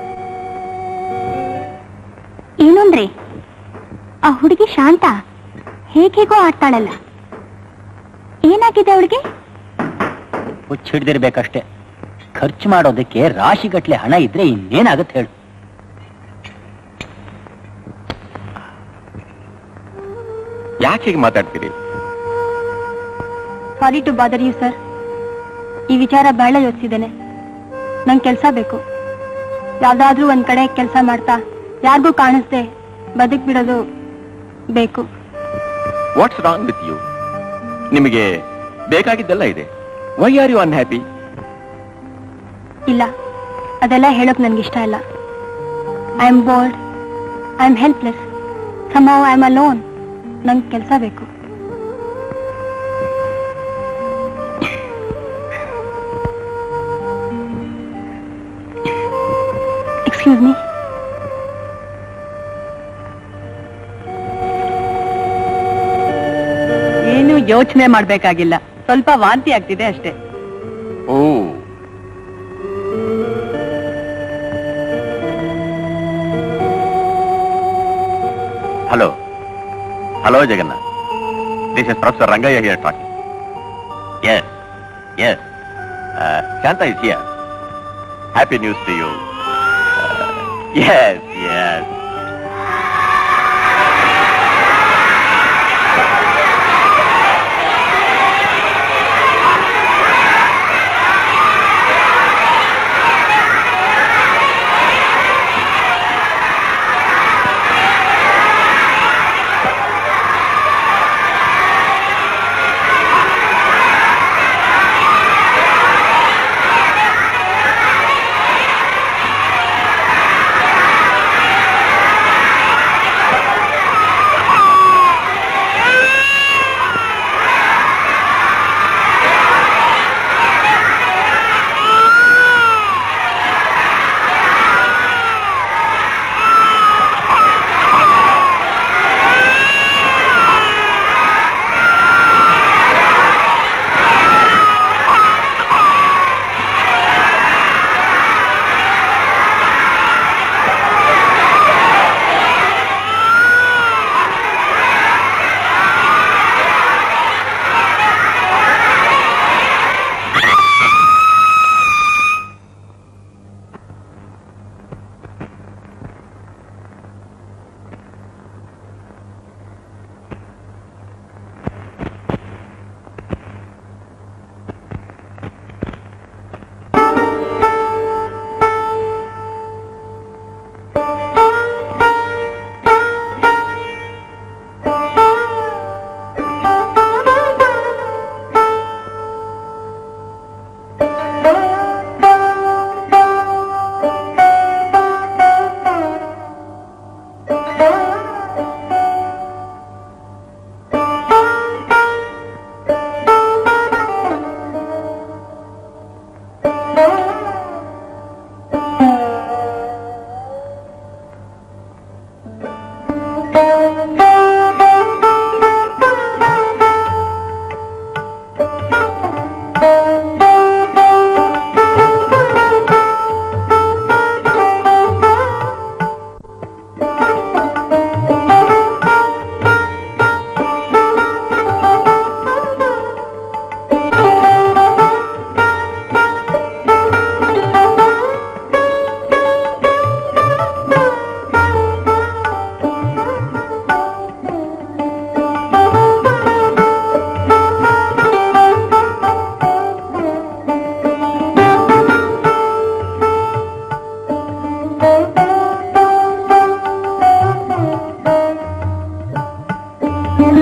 ಏನು ಅಂದ್ರೆ ಆ ಹುಡುಗಿ ಶಾಂತ ಹೇಗೇಗೋ ಆಡ್ತಾಳಲ್ಲ ಏನಾಗಿದೆ ಅವಳಿಗೆ ಹುಚ್ಚ ಹಿಡ್ದಿರ್ಬೇಕಷ್ಟೇ ಖರ್ಚು ಮಾಡೋದಕ್ಕೆ ರಾಶಿಗಟ್ಲೆ ಹಣ ಇದ್ರೆ ಇನ್ನೇನಾಗತ್ತೆ ಹೇಳು ಯಾಕೆ ಹೀಗೆ ಮಾತಾಡ್ತೀರಿ sorry to bother you sir ಈ ವಿಚಾರ ಬಹಳ ಯೋಚಿಸಿದ್ದೇನೆ ನಂಗೆ ಕೆಲಸ ಬೇಕು ಯಾವ್ದಾದ್ರೂ ಒಂದ್ ಕಡೆ ಕೆಲಸ ಮಾಡ್ತಾ ಯಾರಿಗೂ ಕಾಣಿಸ್ದೆ ಬದುಕ್ ಬಿಡೋದು ಬೇಕು ವಾಟ್ಸ್ ರಾಂಗ್ ವಿತ್ ಯು ನಿಮಗೆ ಬೇಕಾಗಿದ್ದೆಲ್ಲ ಇದೆ ವೈ ಆರ್ ಯು ಅನ್ಹ್ಯಾಪಿ ಇಲ್ಲ ಅದೆಲ್ಲ ಹೇಳೋಕ್ ನನ್ಗೆ ಇಷ್ಟ ಇಲ್ಲ I am bored I am helpless some I am alone ನಂಗೆ ಕೆಲಸ ಬೇಕು ಎಕ್ಸ್ಕ್ಯೂಸ್ ಮೀ ಏನು ಯೋಚನೆ ಮಾಡ್ಬೇಕಾಗಿಲ್ಲ ಸ್ವಲ್ಪ ವಾಂತಿ ಆಗ್ತಿದೆ ಅಷ್ಟೇ oh hello hello Jagannath this is professor Rangayya here talking yes yes Shanta is here happy news to you yes yes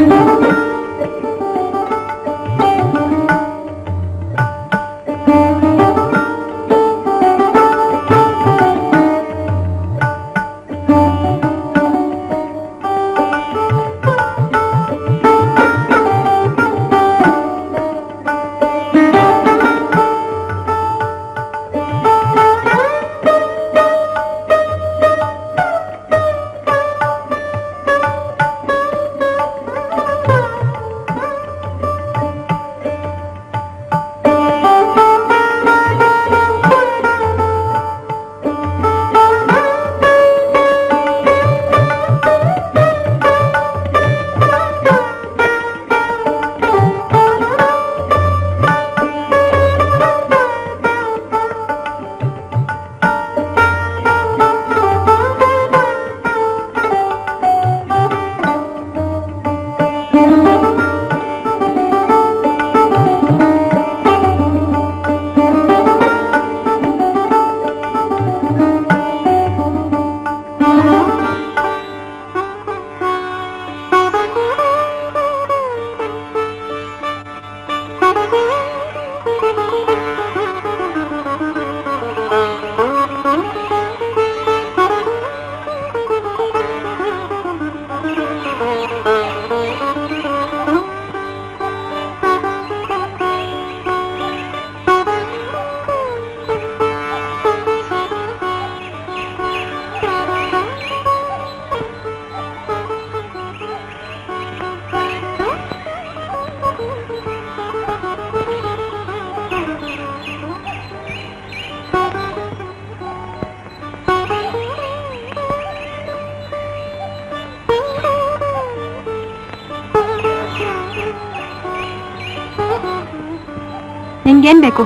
ನಿನ್ಗೇನ್ ಬೇಕು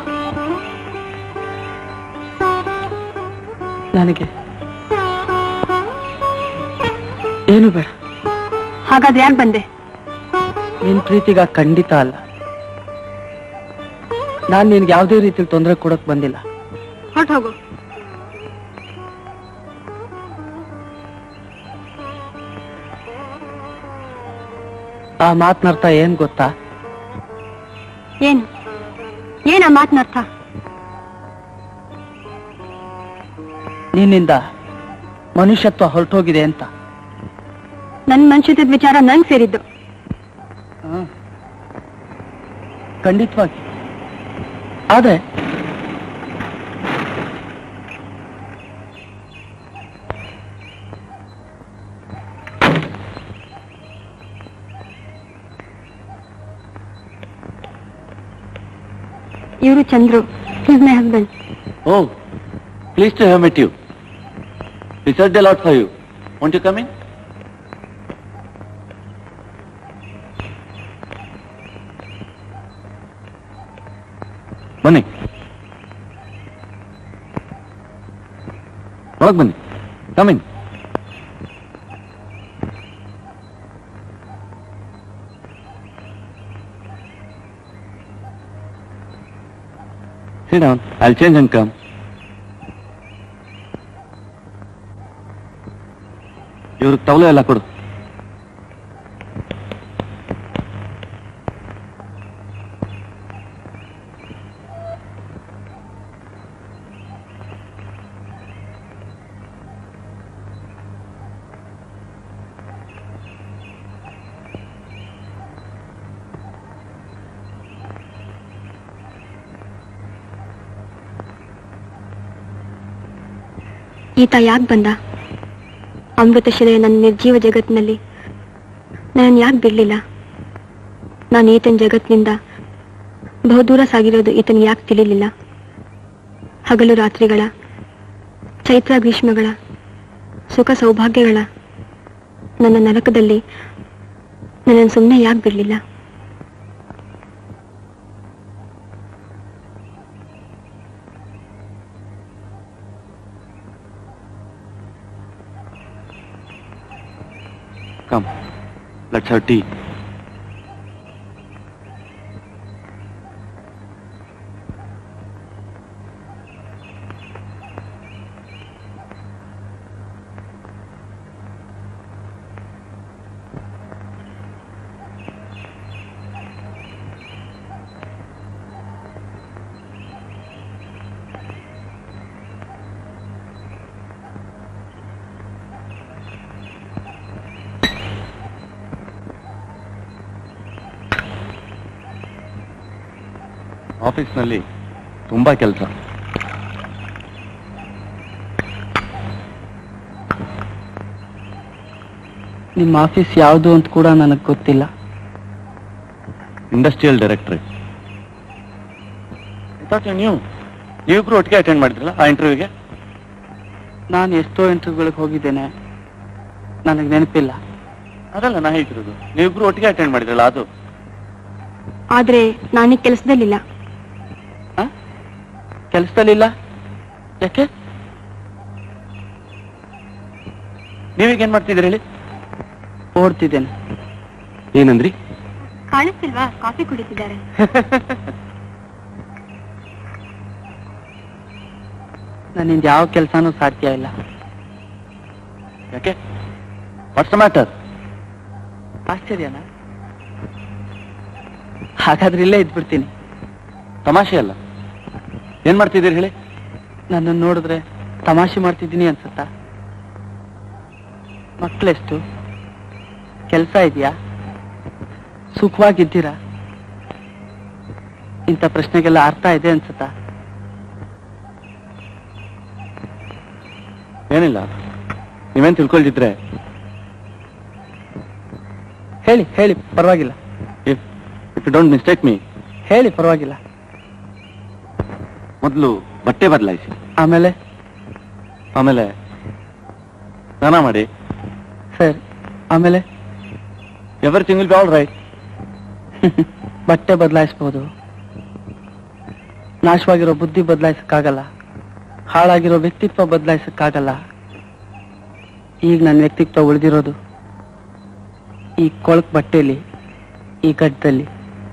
ನನಗೆ ಏನು ಬೇಡ ಹಾಗಾದ್ರೆ ಯಾಕೆ ಬಂದೆ ನಿನ್ ಪ್ರೀತಿಗ ಖಂಡಿತ ಅಲ್ಲ ನಾನ್ ನಿನ್ಗೆ ಯಾವುದೇ ರೀತಿಲಿ ತೊಂದರೆ ಕೊಡಕ್ ಬಂದಿಲ್ಲ ಹೊರಟು ಹೋಗು ಆ ಮಾತನರ್ಥ ಏನ್ ಗೊತ್ತಾ ಏನು ಏನ ಮಾತಿನ ಅರ್ಥ ನಿನ್ನಿಂದ ಮನುಷ್ಯತ್ವ ಹೊರಟೋಗಿದೆ ಅಂತ ನನ್ ಮನುಷ್ಯತ್ವದ ವಿಚಾರ ನಂಗ್ ಸೇರಿದ್ದು ಖಂಡಿತವಾಗಿ ಆದ್ರೆ ಇವರು Chandru is my husband Oh, pleased to have met you. Researched a lot for you. Won't you come in? ಬನ್ನಿ ಒಳಗ್ ಬನ್ನಿ come in Sit down. I'll change and come. ಇವ್ರಿಗೆ ತವಲೆ ಎಲ್ಲ ಕೊಡು ಈತ ಯಾಕೆ ಬಂದ ಅಮೃತ ಶಿಲೆಯ ನನ್ನ ನಿರ್ಜೀವ ಜಗತ್ತಿನಲ್ಲಿ ನಾನು ಯಾಕೆ ಬಿಡ್ಲಿಲ್ಲ ನಾನು ಈತನ ಜಗತ್ತಿನಿಂದ ಬಹುದೂರ ಸಾಗಿರೋದು ಈತನಿಗೆ ಯಾಕೆ ತಿಳಿಲಿಲ್ಲ ಹಗಲು ರಾತ್ರಿಗಳ ಚೈತ್ರ ಗ್ರೀಷ್ಮಗಳ ಸುಖ ಸೌಭಾಗ್ಯಗಳ ನನ್ನ ನರಕದಲ್ಲಿ ನನ್ನನ್ನು ಸುಮ್ಮನೆ ಯಾಕೆ ಬಿಡ್ಲಿಲ್ಲ Come. Let's have tea. ಆಫೀಸ್ನಲ್ಲಿ ತುಂಬಾ ಕೆಲಸ ನಿಮ್ಮ ಆಫೀಸ್ ಯಾವುದು ಅಂತ ಕೂಡ ನನಗೆ ಗೊತ್ತಿಲ್ಲ ಇಂಡಸ್ಟ್ರಿಯಲ್ ಡೈರೆಕ್ಟರೇಟ್ ನೀವು ನೀವಿಬ್ರು ಒಟ್ಟಿಗೆ ಅಟೆಂಡ್ ಮಾಡಿದ್ರಲ್ಲ ಆ ಇಂಟರ್ವ್ಯೂಗೆ ನಾನು ಎಷ್ಟೋ ಇಂಟರ್ವ್ಯೂಗಳಿಗೆ ಹೋಗಿದ್ದೇನೆ ನನಗೆ ನೆನಪಿಲ್ಲ ಅದಲ್ಲ ನಾ ಹೇಳ್ತಿರೋದು ನೀವಿಬ್ರು ಒಟ್ಟಿಗೆ ಅಟೆಂಡ್ ಮಾಡಿದ್ರಲ್ಲ ಅದು ಆದ್ರೆ ನಾನೀಗ ಕೆಲಸದಲ್ಲಿಲ್ಲ ಕೆಲಸದಲ್ಲಿಲ್ಲ ಯಾಕೆ ನೀವೀಗ ಏನ್ ಮಾಡ್ತಿದ್ದೀರಿ ಹೇಳಿ ಓಡ್ತಿದ್ದೇನೆ ಏನಂದ್ರಿ ಕಾಣಿಸ್ತಿಲ್ವಾ ಕಾಫಿ ಕುಡಿತಿದ್ದಾರೆ ನನ್ನಿಂದ ಯಾವ ಕೆಲಸನೂ ಸಾಧ್ಯ ಇಲ್ಲ ಯಾಕೆ ವಾಟ್ಸ್ ಮ್ಯಾಟರ್ ಆಶ್ಚರ್ಯನಾ ಹಾಗಾದ್ರೆ ಇಲ್ಲೇ ಇದ್ಬಿಡ್ತೀನಿ ತಮಾಷೆ ಅಲ್ಲ ಏನ್ ಮಾಡ್ತಿದ್ದೀರಿ ಹೇಳಿ ನನ್ನನ್ನು ನೋಡಿದ್ರೆ ತಮಾಷೆ ಮಾಡ್ತಿದ್ದೀನಿ ಅನ್ಸುತ್ತಾ ಮಕ್ಕಳೆಷ್ಟು ಕೆಲಸ ಇದೆಯಾ ಸುಖವಾಗಿದ್ದೀರಾ ಇಂಥ ಪ್ರಶ್ನೆಗೆಲ್ಲ ಅರ್ಥ ಇದೆ ಅನ್ಸುತ್ತಾ ಏನಿಲ್ಲ ನೀವೇನ್ ತಿಳ್ಕೊಳ್ತಿದ್ರೆ ಹೇಳಿ ಹೇಳಿ ಪರವಾಗಿಲ್ಲ if if you don't mistake me ಹೇಳಿ ಪರವಾಗಿಲ್ಲ ಮೊದಲು ಬಟ್ಟೆ ಬದಲಾಯಿಸಿ ಆಮೇಲೆ ಆಮೇಲೆ ಸ್ನಾನ ಮಾಡಿ ಸರಿ ಆಮೇಲೆ everything will be all right ಬಟ್ಟೆ ಬದಲಾಯಿಸ್ಬೋದು ನಾಶವಾಗಿರೋ ಬುದ್ಧಿ ಬದಲಾಯಿಸಕ್ಕಾಗಲ್ಲ ಹಾಳಾಗಿರೋ ವ್ಯಕ್ತಿತ್ವ ಬದಲಾಯಿಸಕ್ಕಾಗಲ್ಲ ಈಗ ನನ್ನ ವ್ಯಕ್ತಿತ್ವ ಉಳಿದಿರೋದು ಈ ಕೊಳಕ್ ಬಟ್ಟೆಯಲ್ಲಿ ಈ ಗಡ್ಡದಲ್ಲಿ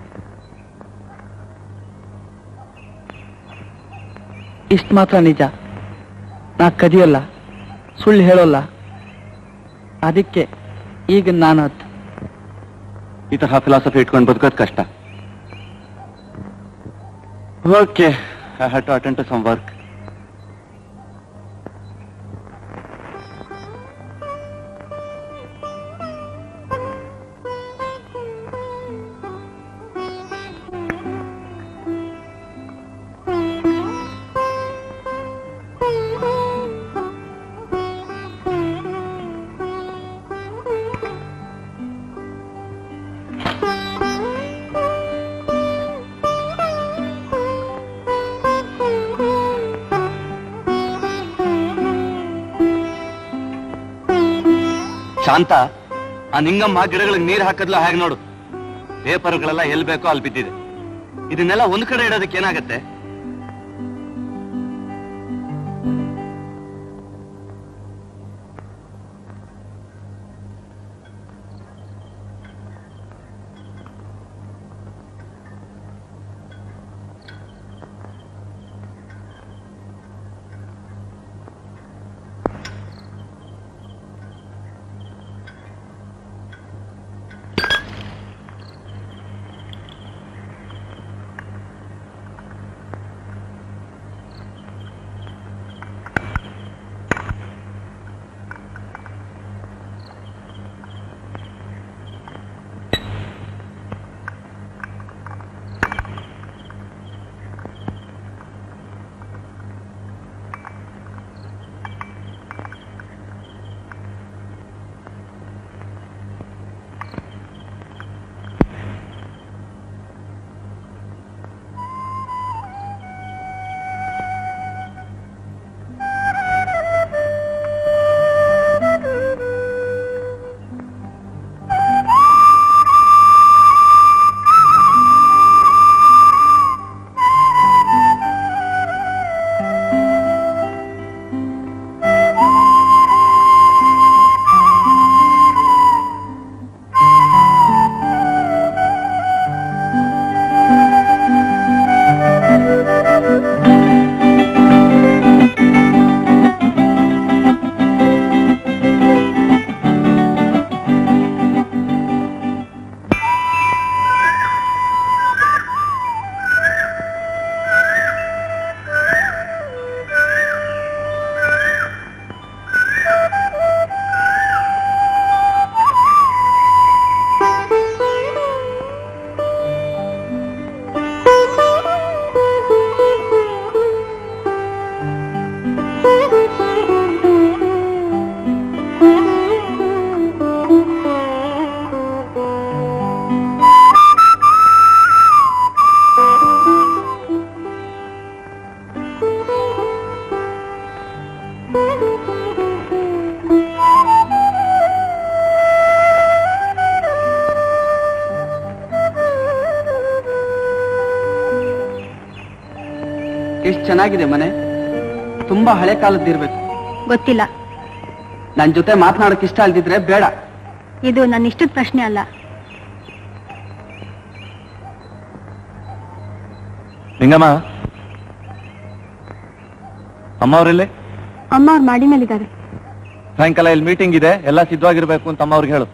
ಇಷ್ಟು ಮಾತ್ರ ನಿಜ ನಾ ಕದಿಯೋಲ್ಲ ಸುಳ್ಳು ಹೇಳೋಲ್ಲ ಅದಕ್ಕೆ ಈಗ ನಾನು ಅದು ಈ ತರಹ ಫಿಲಾಸಫಿ ಇಟ್ಕೊಂಡು ಬದುಕೋದು ಕಷ್ಟ okay I have to attend to some work Shanta ಆ ನಿಂಗಮ್ಮ ಗಿಡಗಳಿಗೆ ನೀರು ಹಾಕಿದ್ಲು ಹಾಗೆ ನೋಡು ಪೇಪರ್ಗಳೆಲ್ಲ ಎಲ್ಲಿ ಬೇಕೋ ಅಲ್ಲಿ ಬಿದ್ದಿದೆ ಇದನ್ನೆಲ್ಲ ಒಂದ್ ಕಡೆ ಇಡೋದಕ್ಕೆ ಏನಾಗತ್ತೆ ಎಷ್ಟು ಚೆನ್ನಾಗಿದೆ ಮನೆ ತುಂಬಾ ಹಳೆ ಕಾಲದ್ದಿರ್ಬೇಕು ಗೊತ್ತಿಲ್ಲ ನನ್ ಜೊತೆ ಮಾತನಾಡಕ್ ಇಷ್ಟ ಅಲ್ದಿದ್ರೆ ಬೇಡ ಇದು ನನ್ನ ಇಷ್ಟದ ಪ್ರಶ್ನೆ ಅಲ್ಲ ನಿಂಗಮ್ಮ ಅಮ್ಮ ಅವರಲ್ಲಿ ಅಮ್ಮ ಅವ್ರು ಮಾಡಿ ಮೇಲಿದ್ದಾರೆ ಸಾಯಂಕಾಲ ಇಲ್ಲಿ ಮೀಟಿಂಗ್ ಇದೆ ಎಲ್ಲ ಸಿದ್ಧವಾಗಿರ್ಬೇಕು ಅಂತ ಅಮ್ಮ ಅವ್ರಿಗೆ ಹೇಳು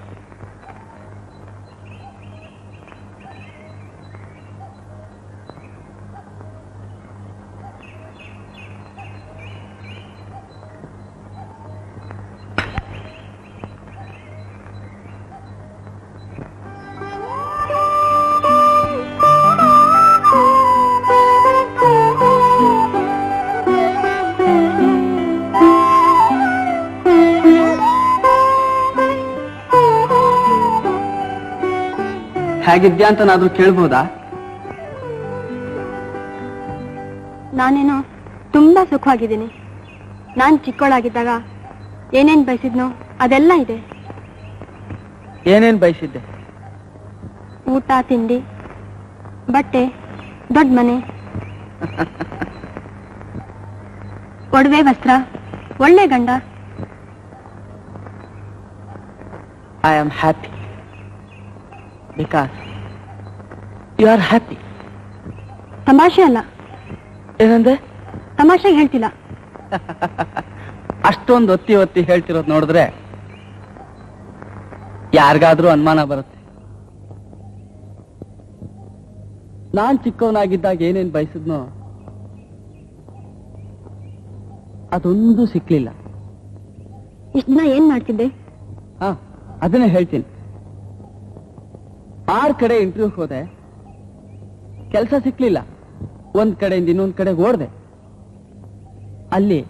ಹೇಗಿದ್ಯಾ ಅಂತ ನಾದ್ರೂ ಕೇಳ್ಬೋದಾ ನಾನೇನೋ ತುಂಬಾ ಸುಖವಾಗಿದ್ದೀನಿ ನಾನ್ ಚಿಕ್ಕವಳಾಗಿದ್ದಾಗ ಏನೇನ್ ಬಯಸಿದ್ನೋ ಅದೆಲ್ಲ ಇದೆ ಏನೇನ್ ಬಯಸಿದ್ದೆ ಊಟ ತಿಂಡಿ ಬಟ್ಟೆ ದೊಡ್ಡ ಮನೆ ಒಡವೆ ವಸ್ತ್ರ ಒಳ್ಳೆ ಗಂಡ I am happy because you are happy ತಮಾಷೆ ಅಲ್ಲ ಏನಂದೆ ತಮಾಷೆಗೆ ಹೇಳ್ತಿಲ್ಲ ಅಷ್ಟೊಂದು ಒತ್ತಿ ಒತ್ತಿ ಹೇಳ್ತಿರೋದು ನೋಡಿದ್ರೆ ಯಾರಿಗಾದ್ರೂ ಅನುಮಾನ ಬರುತ್ತೆ ನಾನ್ ಚಿಕ್ಕವನಾಗಿದ್ದಾಗ ಏನೇನ್ ಬಯಸಿದ್ನೋ ಅದೊಂದು ಸಿಕ್ಲಿಲ್ಲ ಇಷ್ಟ ದಿನ ಏನ್ ಮಾಡ್ತಿದ್ದೆ ಹಾ ಅದನ್ನೇ ಹೇಳ್ತೀನಿ ಆರ್ ಕಡೆ ಇಂಟರ್ವ್ಯೂ ಹೋದೆ ಕೆಲಸ ಸಿಕ್ಲಿಲ್ಲ ಒಂದ್ ಕಡೆಯಿಂದ ಇನ್ನೊಂದ್ ಕಡೆ ಓಡ್ದೆ ಅಲ್ಲಿ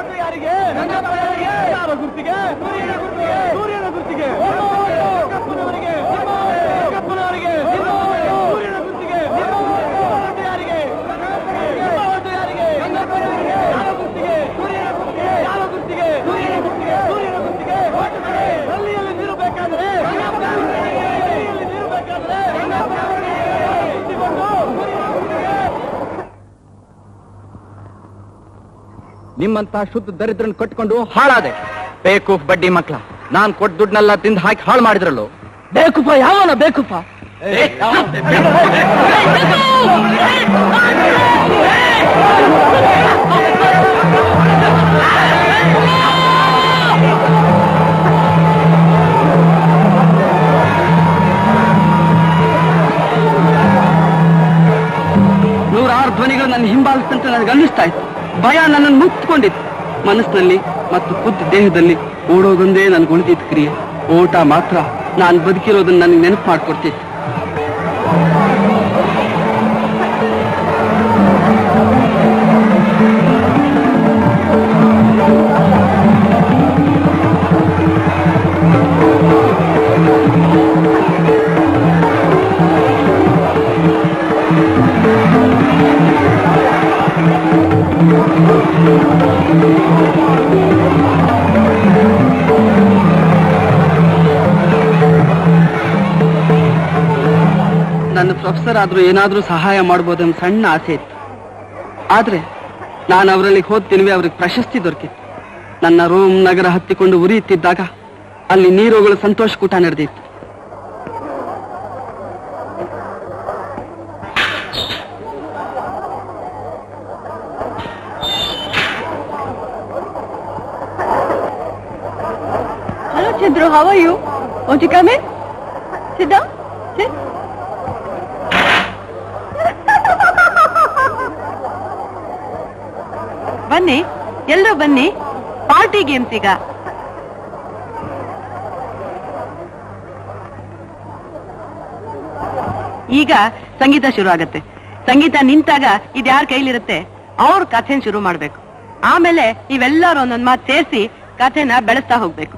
ನಿಮ್ಮಂತ ಶುದ್ಧ ದರಿದ್ರನ್ ಕಟ್ಕೊಂಡು ಹಾಳಾದೆ ಬೇಕು ಬಡ್ಡಿ ಮಕ್ಳ ನಾನ್ ಕೊಟ್ಟ ದುಡ್ಡನ್ನೆಲ್ಲ ತಿಂದು ಹಾಕಿ ಹಾಳು ಮಾಡಿದ್ರಲ್ಲೋ ಬೇಕುಪ್ಪ ಯಾವನ ಬೇಕುಪ್ಪ ನೂರಾರು ಧ್ವನಿಗಳು ನನ್ನ ಹಿಂಬಾಲಿಸ್ತಂತ ನನಗೆ ಅನ್ನಿಸ್ತಾ ಇತ್ತು ಭಯ ನನ್ನನ್ನು ಮುಚ್ಕೊಂಡಿತ್ತು ಮನಸ್ಸಿನಲ್ಲಿ ಮತ್ತು ಬುದ್ಧಿ ದೇಹದಲ್ಲಿ ಓಡೋದೊಂದೇ ನನ್ಗೆ ಉಳಿದಿತ್ತು ಕ್ರಿಯೆ ಓಟ ಮಾತ್ರ ನಾನು ಬದುಕಿರೋದನ್ನ ನನಗೆ ನೆನಪು ಮಾಡ್ಕೊಡ್ತಿತ್ತು ನನ್ನ ಪ್ರೊಫೆಸರ್ ಆದ್ರೂ ಏನಾದ್ರೂ ಸಹಾಯ ಮಾಡ್ಬೋದೆಂಬ ಸಣ್ಣ ಆಸೆ ಇತ್ತು ಆದ್ರೆ ನಾನು ಅವರಲ್ಲಿ ಹೋದ್ತಿನ್ವಿ ಅವ್ರಿಗೆ ಪ್ರಶಸ್ತಿ ದೊರಕಿತ್ತು ನನ್ನ ರೋಮ್ ನಗರ ಹತ್ತಿಕೊಂಡು ಉರಿಯುತ್ತಿದ್ದಾಗ ಅಲ್ಲಿ ನೀರುಗಳು ಸಂತೋಷ ಕೂಟ ನಡೆದಿತ್ತು Hello, Chindru. How are you? Won't you come in? Sit down. Sit. ಬನ್ನಿ ಎಲ್ರೂ ಬನ್ನಿ ಪಾರ್ಟಿ ಗೇಮ್ಸ್ ಈಗ ಈಗ ಸಂಗೀತ ಶುರು ಆಗತ್ತೆ ಸಂಗೀತ ನಿಂತಾಗ ಇದು ಯಾರ ಕೈಲಿರುತ್ತೆ ಅವ್ರ ಕಥೆನ ಶುರು ಮಾಡ್ಬೇಕು ಆಮೇಲೆ ನೀವೆಲ್ಲರೂ ಒಂದೊಂದ್ ಮಾತು ಸೇರಿಸಿ ಕಥೆನ ಬೆಳೆಸ್ತಾ ಹೋಗ್ಬೇಕು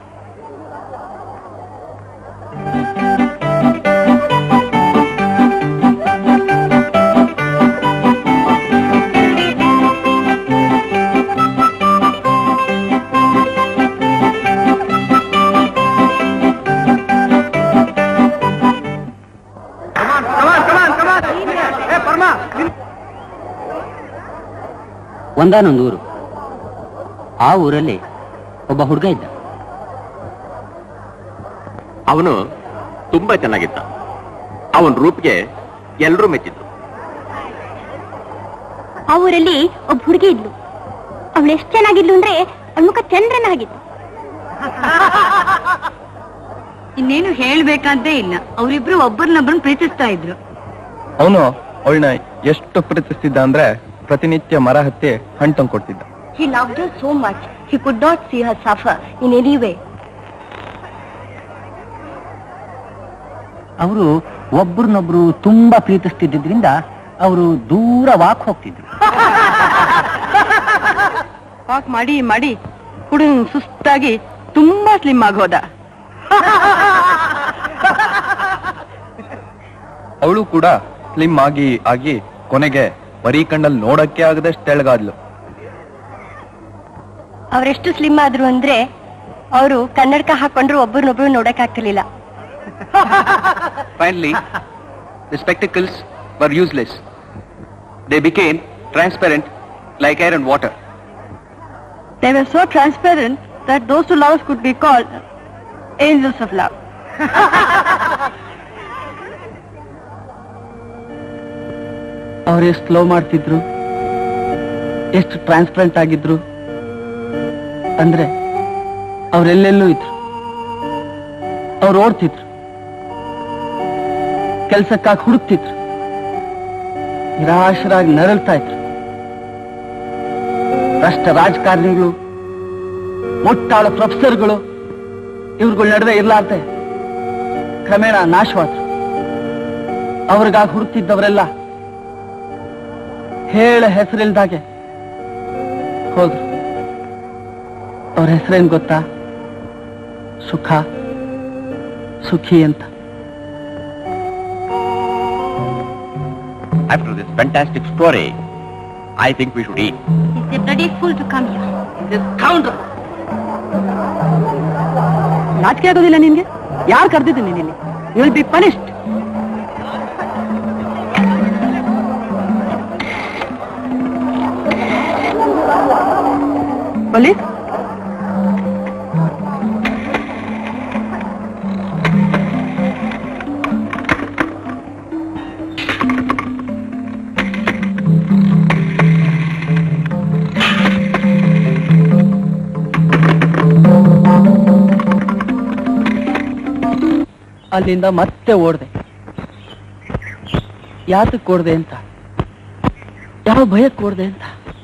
ಒಂದಾನೊಂದು ಊರು ಆ ಊರಲ್ಲಿ ಒಬ್ಬ ಹುಡುಗ ಇದ್ದ ಅವನು ತುಂಬಾ ಚೆನ್ನಾಗಿದ್ದ ಅವನ ರೂಪ್ಗೆ ಎಲ್ಲರೂ ಮೆಚ್ಚಿದ್ರು ಆ ಊರಲ್ಲಿ ಒಬ್ಬ ಹುಡುಗಿ ಇದ್ಲು ಅವಳು ಎಷ್ಟು ಚೆನ್ನಾಗಿದ್ಲು ಅಂದ್ರೆ ಅವಳ ಮುಖ ಚಂದ್ರನ ಆಗಿತ್ತು ಇನ್ನೇನು ಹೇಳ್ಬೇಕಂತೇ ಇಲ್ಲ ಅವರಿಬ್ರು ಒಬ್ಬರನ್ನೊಬ್ಬರನ್ನ ಪ್ರೀತಿಸ್ತಾ ಇದ್ರು ಅವನು ಅವಳನ್ನ ಎಷ್ಟು ಪ್ರೀತಿಸ್ತಿದ್ದ ಅಂದ್ರೆ ಪ್ರತಿನಿತ್ಯ ಮರ ಹತ್ತಿ ಹಣ್ಣು ತಂದು ಕೊಡ್ತಿದ್ದ He loved her so much, he could not see her suffer in any way. ಅವರು ಒಬ್ರನ್ನೊಬ್ರು ತುಂಬಾ ಪ್ರೀತಿಸ್ತಿದ್ರಿಂದ ಅವರು ದೂರ ವಾಕ್ ಹೋಗ್ತಿದ್ರು ವಾಕ್ ಮಾಡಿ ಮಾಡಿ ಹುಡುಗ ಸುಸ್ತಾಗಿ ತುಂಬಾ ಸ್ಲಿಮ್ ಆಗೋದ ಅವಳು ಕೂಡ ಸ್ಲಿಮ್ ಆಗಿ ಆಗಿ ಕೊನೆಗೆ ಬರೀ ಕಣ್ಣಲ್ಲಿ ನೋಡಕ್ಕೆ ಆಗದಷ್ಟು ತೆಳಗಾದ್ಲು ಅವರೆಷ್ಟು ಸ್ಲಿಮ್ ಆದ್ರು ಅಂದ್ರೆ ಅವರು ಕನ್ನಡಕ ಹಾಕೊಂಡ್ರು ಒಬ್ಬರನ್ನೊಬ್ರು ನೋಡಕ್ ಆಗ್ತಿರ್ಲಿಲ್ಲ Finally, the spectacles were useless. They became transparent like air and water. They were so transparent that those two lovers could be called angels of love. ಅವ್ರು ಎಷ್ಟು ಲವ್ ಮಾಡ್ತಿದ್ರು ಎಷ್ಟು ಟ್ರಾನ್ಸ್ಪರೆಂಟ್ ಆಗಿದ್ರು ಅಂದ್ರೆ ಅವರೆಲ್ಲೆಲ್ಲೂ ಇದ್ರು ಅವ್ರು ಓಡ್ತಿದ್ರು ಕೆಲ್ಸಕ್ಕಾಗಿ ಹುಡುಕ್ತಿದ್ರು ನಿರಾಶರಾಗಿ ನರಳ್ತಾ ಇದ್ರು ಭ್ರಷ್ಟ ರಾಜಕಾರಣಿಗಳು ಮುಟ್ಟಾಳ ಪ್ರೊಫೆಸರ್ಗಳು ಇವ್ರುಗಳ ನಡುವೆ ಇರ್ಲಾರ್ದೆ ಕ್ರಮೇಣ ನಾಶವಾದ್ರು ಅವ್ರಿಗಾಗಿ ಹುಡುಕ್ತಿದ್ದವರೆಲ್ಲ ಹೇಳ ಹೆಸರಿಲ್ದಾಗೆ ಹೋದ್ರು ಅವ್ರ ಹೆಸರೇನ್ ಗೊತ್ತಾ ಸುಖ ಸುಖಿ ಅಂತ After this fantastic story, I think we should eat. Is a bloody fool to come here. ನಾಚಿಕೆ ಆಗೋದಿಲ್ಲ ನಿನ್ಗೆ ಯಾರು ಕರೆದಿದ್ದೀನಿ ನಿನ್ನೆ you will be punished police ಅಲ್ಲಿಂದ ಮತ್ತೆ ಓಡ್ದೆ ಯಾತಕ್ ಓಡ್ದೆ ಅಂತ ಯಾವ ಭಯಕ್ಕೆ ಓಡ್ದೆ ಅಂತ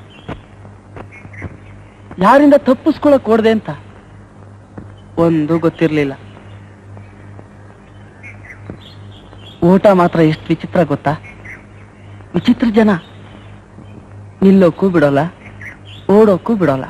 ಯಾರಿಂದ ತಪ್ಪಿಸ್ಕೊಳಕ್ ಓಡ್ದೆ ಅಂತ ಒಂದು ಗೊತ್ತಿರ್ಲಿಲ್ಲ ಊಟ ಮಾತ್ರ ಎಷ್ಟು ವಿಚಿತ್ರ ಗೊತ್ತಾ ವಿಚಿತ್ರ ಜನ ನಿಲ್ಲೋಕ್ಕೂ ಬಿಡೋಲ್ಲ ಓಡೋಕ್ಕೂ ಬಿಡೋಲ್ಲ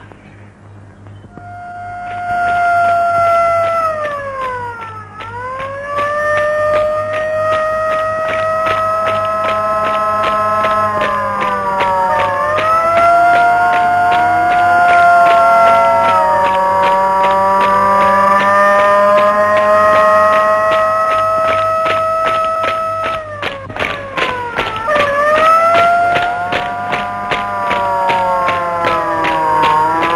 ಆ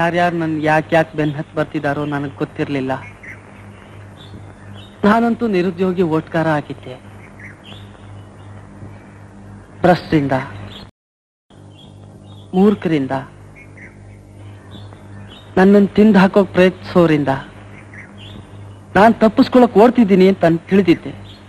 ಯಾರ್ಯಾರು ನನ್ ಯಾಕೆ ಯಾಕೆ ಬೆನ್ ಹತ್ ಬರ್ತಿದಾರೋ ನನಗೆ ಗೊತ್ತಿರ್ಲಿಲ್ಲ ನಾನಂತೂ ನಿರುದ್ಯೋಗಿ ಓಟ್ಕಾರ ಆಗಿದ್ದೆ ಭ್ರಷ್ಟರಿಂದ ಮೂರ್ಖರಿಂದ ನನ್ನನ್ನು ತಿಂದು ಹಾಕೋಕ್ ಪ್ರಯತ್ನಿಸೋರಿಂದ ನಾನು ತಪ್ಪಿಸ್ಕೊಳಕ್ ಓಡ್ತಿದ್ದೀನಿ ಅಂತ ನಾನ್ ತಿಳಿದಿದ್ದೆ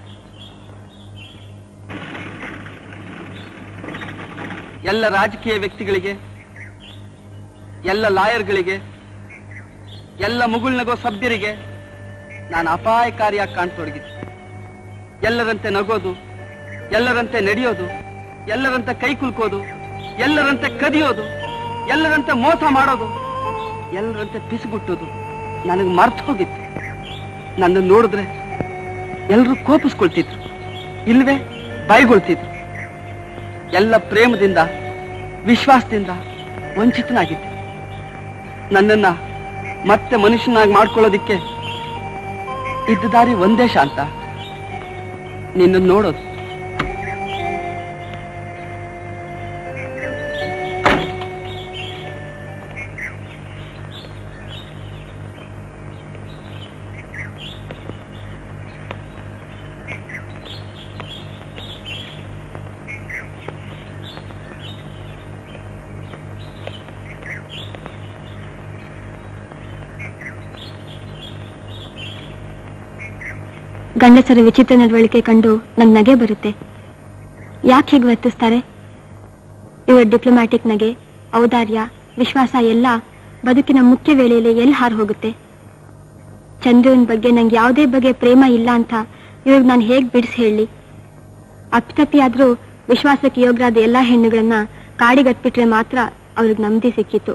ಎಲ್ಲ ರಾಜಕೀಯ ವ್ಯಕ್ತಿಗಳಿಗೆ ಎಲ್ಲ ಲಾಯರ್ಗಳಿಗೆ ಎಲ್ಲ ಮುಗುಳ್ನಗೋ ಸಭ್ಯರಿಗೆ ನಾನು ಅಪಾಯಕಾರಿಯಾಗಿ ಕಾಣ್ತೊಡಗಿದ್ದೆ ಎಲ್ಲರಂತೆ ನಗೋದು ಎಲ್ಲರಂತೆ ನಡೆಯೋದು ಎಲ್ಲರಂತೆ ಕೈ ಕುಲ್ಕೋದು ಎಲ್ಲರಂತೆ ಕದಿಯೋದು ಎಲ್ಲರಂತೆ ಮೋಸ ಮಾಡೋದು ಎಲ್ಲರಂತೆ ಪಿಸುಗುಟ್ಟೋದು ನನಗೆ ಮರ್ತು ಹೋಗಿತ್ತು ನನ್ನ ನೋಡಿದ್ರೆ ಎಲ್ಲರೂ ಕೋಪಿಸ್ಕೊಳ್ತಿದ್ರು ಇಲ್ವೇ ಬೈಗೊಳ್ತಿದ್ರು ಎಲ್ಲ ಪ್ರೇಮದಿಂದ ವಿಶ್ವಾಸದಿಂದ ವಂಚಿತನಾಗಿದ್ದೆ ನನ್ನನ್ನ ಮತ್ತೆ ಮನುಷ್ಯನಾಗಿ ಮಾಡ್ಕೊಳ್ಳೋದಿಕ್ಕೆ ಇದ್ದ ದಾರಿ ಒಂದೇ ಶಾಂತ ನಿನ್ನ ನೋಡೋದು ಗಂಡಸರ ವಿಚಿತ್ರ ನಡವಳಿಕೆ ಕಂಡು ನಂಗೆ ನಗೆ ಬರುತ್ತೆ ಯಾಕೆ ಹೀಗೆ ವರ್ತಿಸ್ತಾರೆ ಇವರ ಡಿಪ್ಲೊಮ್ಯಾಟಿಕ್ ನಗೆ ಔದಾರ್ಯ ವಿಶ್ವಾಸ ಎಲ್ಲ ಬದುಕಿನ ಮುಖ್ಯ ವೇಳೆಯಲ್ಲಿ ಎಲ್ಲಿ ಹಾರು ಹೋಗುತ್ತೆ ಚಂದ್ರನ್ ಬಗ್ಗೆ ನಂಗೆ ಯಾವುದೇ ಬಗೆ ಪ್ರೇಮ ಇಲ್ಲ ಅಂತ ಇವ್ರಿಗೆ ನಾನು ಹೇಗ್ ಬಿಡಿಸಿ ಹೇಳಿ ಅಪ್ತಪ್ಪಿ ಆದ್ರೂ ವಿಶ್ವಾಸಕ್ಕೆ ಯೋಗ್ಯರಾದ ಎಲ್ಲಾ ಹೆಣ್ಣುಗಳನ್ನ ಕಾಡಿಗಟ್ಬಿಟ್ರೆ ಮಾತ್ರ ಅವ್ರಿಗೆ ನೆಮ್ಮದಿ ಸಿಕ್ಕಿತ್ತು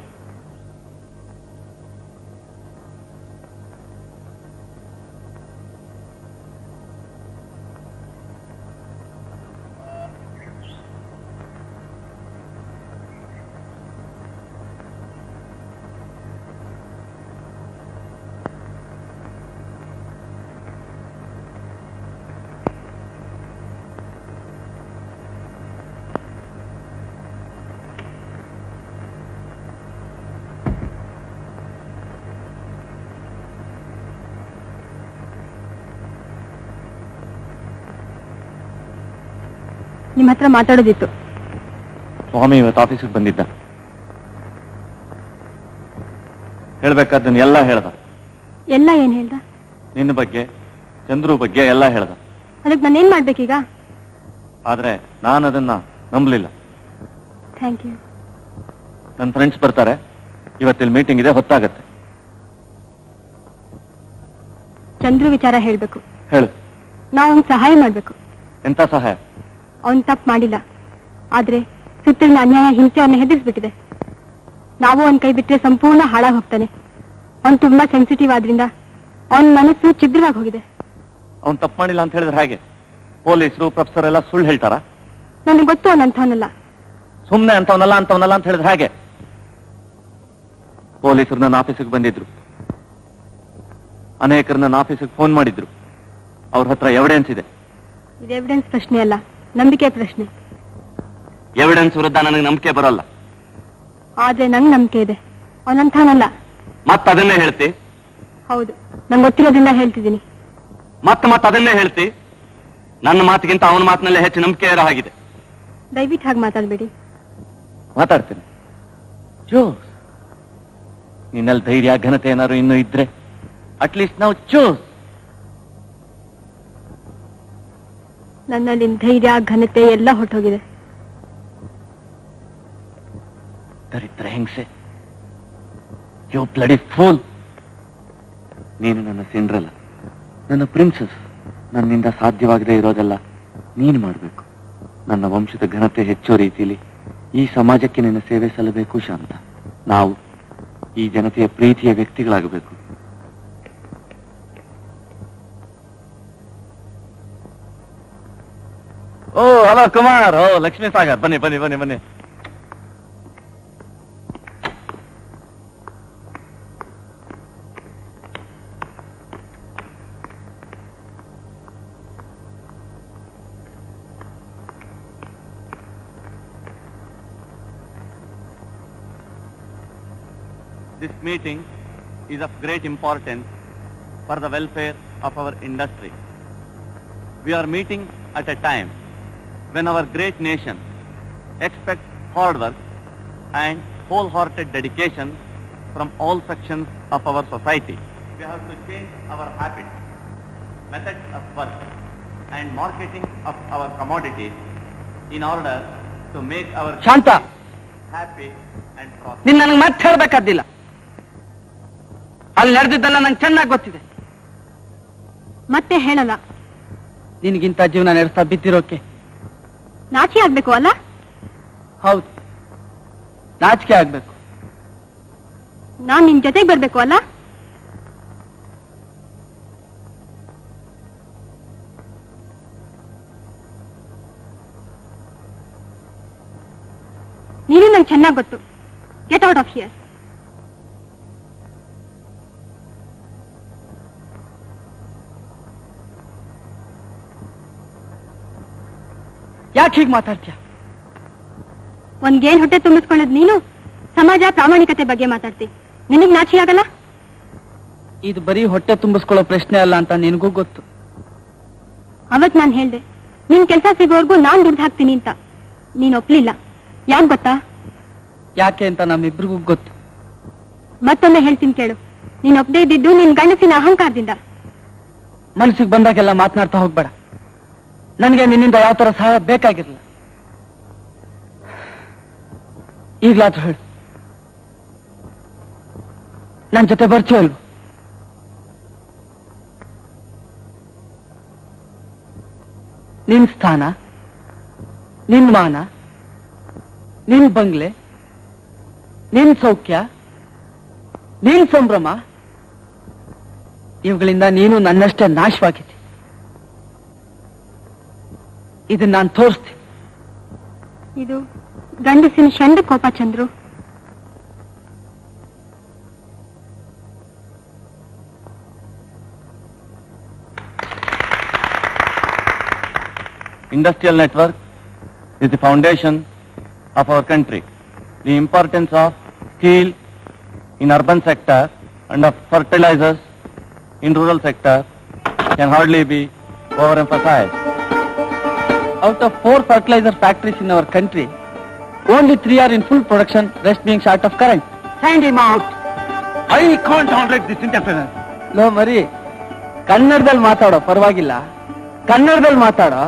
ನಿಮ್ಮ ಹತ್ರ ಮಾತಾಡೋದಿತ್ತು ಸ್ವಾಮಿ ಇವತ್ತು ಆಫೀಸಿಗೆ ಬಂದಿದ್ದ ಹೇಳ್ಬೇಕಾದ್ದನ್ನ ಎಲ್ಲ ಹೇಳ್ದ ಎಲ್ಲ ಏನ್ ಹೇಳ್ದ ನಿನ್ನ ಬಗ್ಗೆ ಚಂದ್ರು ಬಗ್ಗೆ ಎಲ್ಲ ಹೇಳ್ದ ಅದಕ್ಕೆ ನಾನೇನ್ ಮಾಡ್ಬೇಕೀಗ ಆದ್ರೆ ನಾನು ಅದನ್ನ ನಂಬಲಿಲ್ಲ ಥ್ಯಾಂಕ್ ಯು ನನ್ನ ಫ್ರೆಂಡ್ಸ್ ಬರ್ತಾರೆ ಇವತ್ತಿಲ್ಲಿ ಮೀಟಿಂಗ್ ಇದೆ ಹೊತ್ತಾಗತ್ತೆ ಚಂದ್ರು ವಿಚಾರ ಹೇಳ್ಬೇಕು ಹೇಳು ನಾವು ಅವ್ನ್ ಸಹಾಯ ಮಾಡ್ಬೇಕು ಎಂತ ಸಹಾಯ ಅವನ್ ತಪ್ಪು ಮಾಡಿಲ್ಲ ಆದ್ರೆ ಸುತ್ತಲಿನ ಅನ್ಯಾಯ ಹಿಂಸೆ ಅವನ್ನ ಹೆದರ್ಸ್ಬಿಟ್ಟಿದೆ ನಾವು ಅವನ್ ಕೈ ಬಿಟ್ರೆ ಸಂಪೂರ್ಣ ಹಾಳಾಗ್ ಹೋಗ್ತಾನೆ ಅವ್ನ್ ತುಂಬಾ ಸೆನ್ಸಿಟಿವ್ ಆದ್ರಿಂದ ಅವನ್ ಮನಸ್ಸು ಛಿದ್ರವಾಗಿ ಹೋಗಿದೆ ಅವ್ನು ತಪ್ಪು ಮಾಡಿಲ್ಲ ಅಂತ ಹೇಳಿದ್ರೆ ಹಾಗೆ ಪೊಲೀಸರು ಪ್ರೊಫೆಸರ್ ಎಲ್ಲ ಸುಳ್ಳು ಹೇಳ್ತಾರ ನನಗೆ ಗೊತ್ತು ಅವನಂಥವನಲ್ಲ ಸುಮ್ನೆ ಅಂತವನಲ್ಲ ಅಂತವನಲ್ಲ ಅಂತ ಹೇಳಿದ್ರೆ ಹಾಗೆ ಪೊಲೀಸರು ನನ್ನ ಆಫೀಸಿಗೆ ಬಂದಿದ್ರು ಅನೇಕರು ನನ್ನ ಆಫೀಸಿಗೆ ಫೋನ್ ಮಾಡಿದ್ರು ಅವ್ರ ಹತ್ರ ಎವಿಡೆನ್ಸ್ ಇದೆ ಇದು ಎವಿಡೆನ್ಸ್ ಪ್ರಶ್ನೆ ಅಲ್ಲ ನಂಬಿಕೆ ಪ್ರಶ್ನೆ ಎವಿಡೆನ್ಸ್ ವಿರುದ್ಧ ನನಗೆ ನಂಬಿಕೆ ಬರೋಲ್ಲ ಆದ್ರೆ ನಂಗ್ ನಂಬಿಕೆ ಇದೆ ಅವನಂಥವನಲ್ಲ ಮತ್ತ ಅದನ್ನೇ ಹೇಳ್ತಿ ಹೌದು ನಂಗೆ ಗೊತ್ತಿರೋದ್ರಿಂದ ಹೇಳ್ತಿದ್ದೀನಿ ಮತ್ತ ಮತ್ತ ಅದನ್ನೇ ಹೇಳ್ತಿ ನನ್ನ ಮಾತಿಗಿಂತ ಅವನ ಮಾತಿನಲ್ಲೇ ಹೆಚ್ಚು ನಂಬಿಕೆ ಇರೋ ಹಾಗಿದೆ ದಯವಿಟ್ಟು ಹಾಗೆ ಮಾತಾಡ್ಬೇಡಿ ಮಾತಾಡ್ತೀನಿ ಚೂಸ್ ನಿನ್ನಲ್ಲಿ ಧೈರ್ಯ ಘನತೆ ಏನಾದ್ರು ಇನ್ನೂ ಇದ್ರೆ ಅಟ್ಲೀಸ್ಟ್ ನಾವು ಚೂಸ್ ನನ್ನಲ್ಲಿ ಧೈರ್ಯ ಘನತೆ ಎಲ್ಲ ಹೊಟ್ಟೋಗಿದೆ ದರಿದ್ರ ಹೆಂಗ್ಸೆ ಯೋ ಬ್ಲಡಿ ಫೂಲ್ ನೀನು ನನ್ನ ಸಿಂಡ್ರಲ್ಲ ನನ್ನ ಪ್ರಿನ್ಸಸ್ ನನ್ನಿಂದ ಸಾಧ್ಯವಾಗದೇ ಇರೋದೆಲ್ಲ ನೀನು ಮಾಡಬೇಕು ನನ್ನ ವಂಶದ ಘನತೆ ಹೆಚ್ಚೋ ರೀತಿಯಲ್ಲಿ ಈ ಸಮಾಜಕ್ಕೆ ನಿನ್ನ ಸೇವೆ ಸಲ್ಲಬೇಕು ಶಾಂತ ನಾವು ಈ ಜನತೆಯ ಪ್ರೀತಿಯ ವ್ಯಕ್ತಿಗಳಾಗಬೇಕು oh hello Kumar oh Lakshmi Sagar ಬನ್ನಿ ಬನ್ನಿ ಬನ್ನಿ ಬನ್ನಿ this meeting is of great importance for the welfare of our industry. We are meeting at a time when our great nation expects hard work and wholehearted dedication from all sections of our society. We have to change our habits, methods of work and marketing of our commodities in order to make our Shanta happy and prosperous. ನೀನ್ ನನಗೆ ಮತ್ತೆ ಹೇಳ್ಬೇಕಾದಿಲ್ಲ ಅಲ್ಲಿ ನಡೆದಿದ್ದೆಲ್ಲ ನಂಗೆ ಚೆನ್ನಾಗಿ ಗೊತ್ತಿದೆ ಮತ್ತೆ ಹೇಳಲ್ಲ ನಿನಗಿಂತ ಜೀವನ ನಡೆಸ್ತಾ ಬಿದ್ದಿರೋಕೆ ನಾಚಿ ಆಗ್ಬೇಕು ಅಲ್ಲ ಹೌದು ನಾಚಿಕೆ ಆಗ್ಬೇಕು ನಾನ್ ನಿನ್ ಜೊತೆಗೆ ಬರ್ಬೇಕು ಅಲ್ಲ ನೀನು ನಂಗೆ ಚೆನ್ನಾಗಿ ಗೊತ್ತು ಗೆಟ್ ಔಟ್ ಆಫ್ ಹಿಯರ್ ಯಾಕೆ ಹೀಗೆ ಮಾತಾಡ್ತೀಯ ಒಂದ್ಗೇನ್ ಹೊಟ್ಟೆ ತುಂಬಿಸ್ಕೊಳ್ಳೋದ್ ನೀನು ಸಮಾಜ ಪ್ರಾಮಾಣಿಕತೆ ಬಗ್ಗೆ ಮಾತಾಡ್ತಿ ನಿನಗ್ ನಾಚಿ ಆಗಲ್ಲ ಇದು ಬರೀ ಹೊಟ್ಟೆ ತುಂಬಿಸ್ಕೊಳ್ಳೋ ಪ್ರಶ್ನೆ ಅಲ್ಲ ಅಂತ ನಿನಗೂ ಗೊತ್ತು ಅವತ್ ನಾನ್ ಹೇಳ್ದೆ ನಿನ್ ಕೆಲ್ಸ ಸಿಗೋವರ್ಗು ನಾನ್ ದುಡ್ಡು ಹಾಕ್ತೀನಿ ಅಂತ ನೀನ್ ಒಪ್ಲಿಲ್ಲ ಯಾಕ್ ಗೊತ್ತಾ ಯಾಕೆ ಅಂತ ನಮ್ಮಿಬ್ರಿಗೂ ಗೊತ್ತು ಮತ್ತೊಮ್ಮೆ ಹೇಳ್ತೀನಿ ಕೇಳು ನೀನ್ ಒಪ್ದೇ ಇದ್ದಿದ್ದು ನಿನ್ ಗಂಡಸಿನ ಅಹಂಕಾರದಿಂದ ಮನಸ್ಸಿಗೆ ಬಂದಾಗೆಲ್ಲ ಮಾತನಾಡ್ತಾ ಹೋಗ್ಬೇಡ ನನಗೆ ನಿನ್ನಿಂದ ಯಾವ ತರ ಸಹಾಯ ಬೇಕಾಗಿರ್ಲಿಲ್ಲ ಈಗ್ಲಾದ್ರೂ ಹೇಳು ನನ್ ಜೊತೆ ಬರ್ತೀಯೋ ಇಲ್ವೋ ನಿನ್ ಸ್ಥಾನ ನಿನ್ ಮಾನ ನಿನ್ ಬಂಗ್ಲೆ ನಿನ್ ಸೌಖ್ಯ ನಿನ್ ಸಂಭ್ರಮ ಇವುಗಳಿಂದ ನೀನು ನನ್ನಷ್ಟೇ ನಾಶವಾಗಿದ್ದೆ ಇದನ್ನ ನಾನು ತೋರಿಸ್ತೀನಿ ಇದು ಗಂಡಸಿನ ಶಂಡ ಕೋಪ Chandru Industrial network is the foundation of our country. The importance of steel in urban sector and of fertilizers in rural sector can hardly be overemphasized. Out of four fertilizer factories in our country, only three are in full production, rest being short of current. Send him out. I can't tolerate this interference. ಲೋ ಮರಿ ಕನ್ನಡದಲ್ಲಿ ಮಾತಾಡೋ ಪರವಾಗಿಲ್ಲ ಕನ್ನಡದಲ್ಲಿ ಮಾತಾಡೋ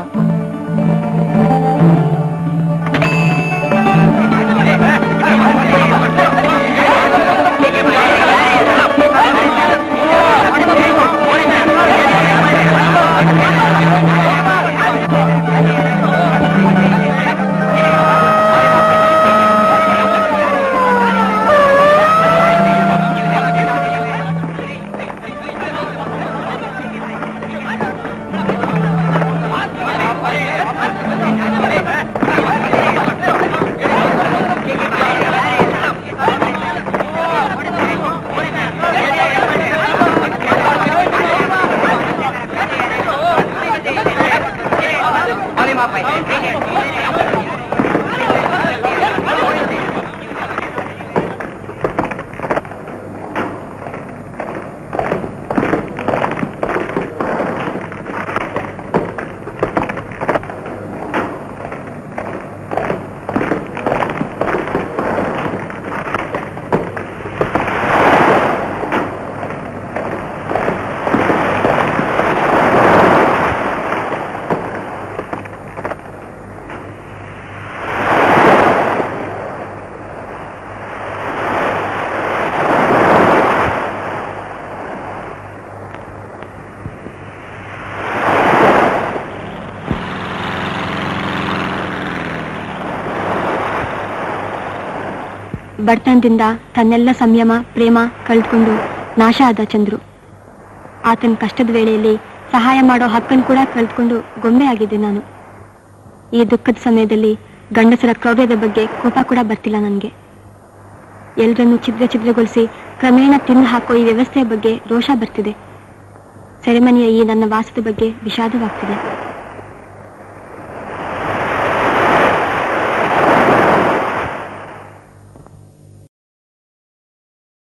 ಬಡತನದಿಂದ ತನ್ನೆಲ್ಲ ಸಂಯಮ ಪ್ರೇಮ ಕಳೆದುಕೊಂಡು ನಾಶ ಆದ ಚಂದ್ರು ಆತನ ಕಷ್ಟದ ವೇಳೆಯಲ್ಲಿ ಸಹಾಯ ಮಾಡೋ ಹಕ್ಕನ್ನು ಕೂಡ ಕಳೆದುಕೊಂಡು ಗೊಂಬೆ ಆಗಿದ್ದೆ ನಾನು ಈ ದುಃಖದ ಸಮಯದಲ್ಲಿ ಗಂಡಸರ ಕ್ರೌರ್ಯದ ಬಗ್ಗೆ ಕೋಪ ಕೂಡ ಬರ್ತಿಲ್ಲ ನನಗೆ ಎಲ್ರನ್ನೂ ಛಿದ್ರ ಛಿದ್ರಗೊಳಿಸಿ ಕ್ರಮೇಣ ತಿಂದು ಹಾಕೋ ಈ ವ್ಯವಸ್ಥೆಯ ಬಗ್ಗೆ ರೋಷ ಬರ್ತಿದೆ ಸೆರೆಮನಿಯ ಈ ನನ್ನ ವಾಸದ ಬಗ್ಗೆ ವಿಷಾದವಾಗ್ತಿದೆ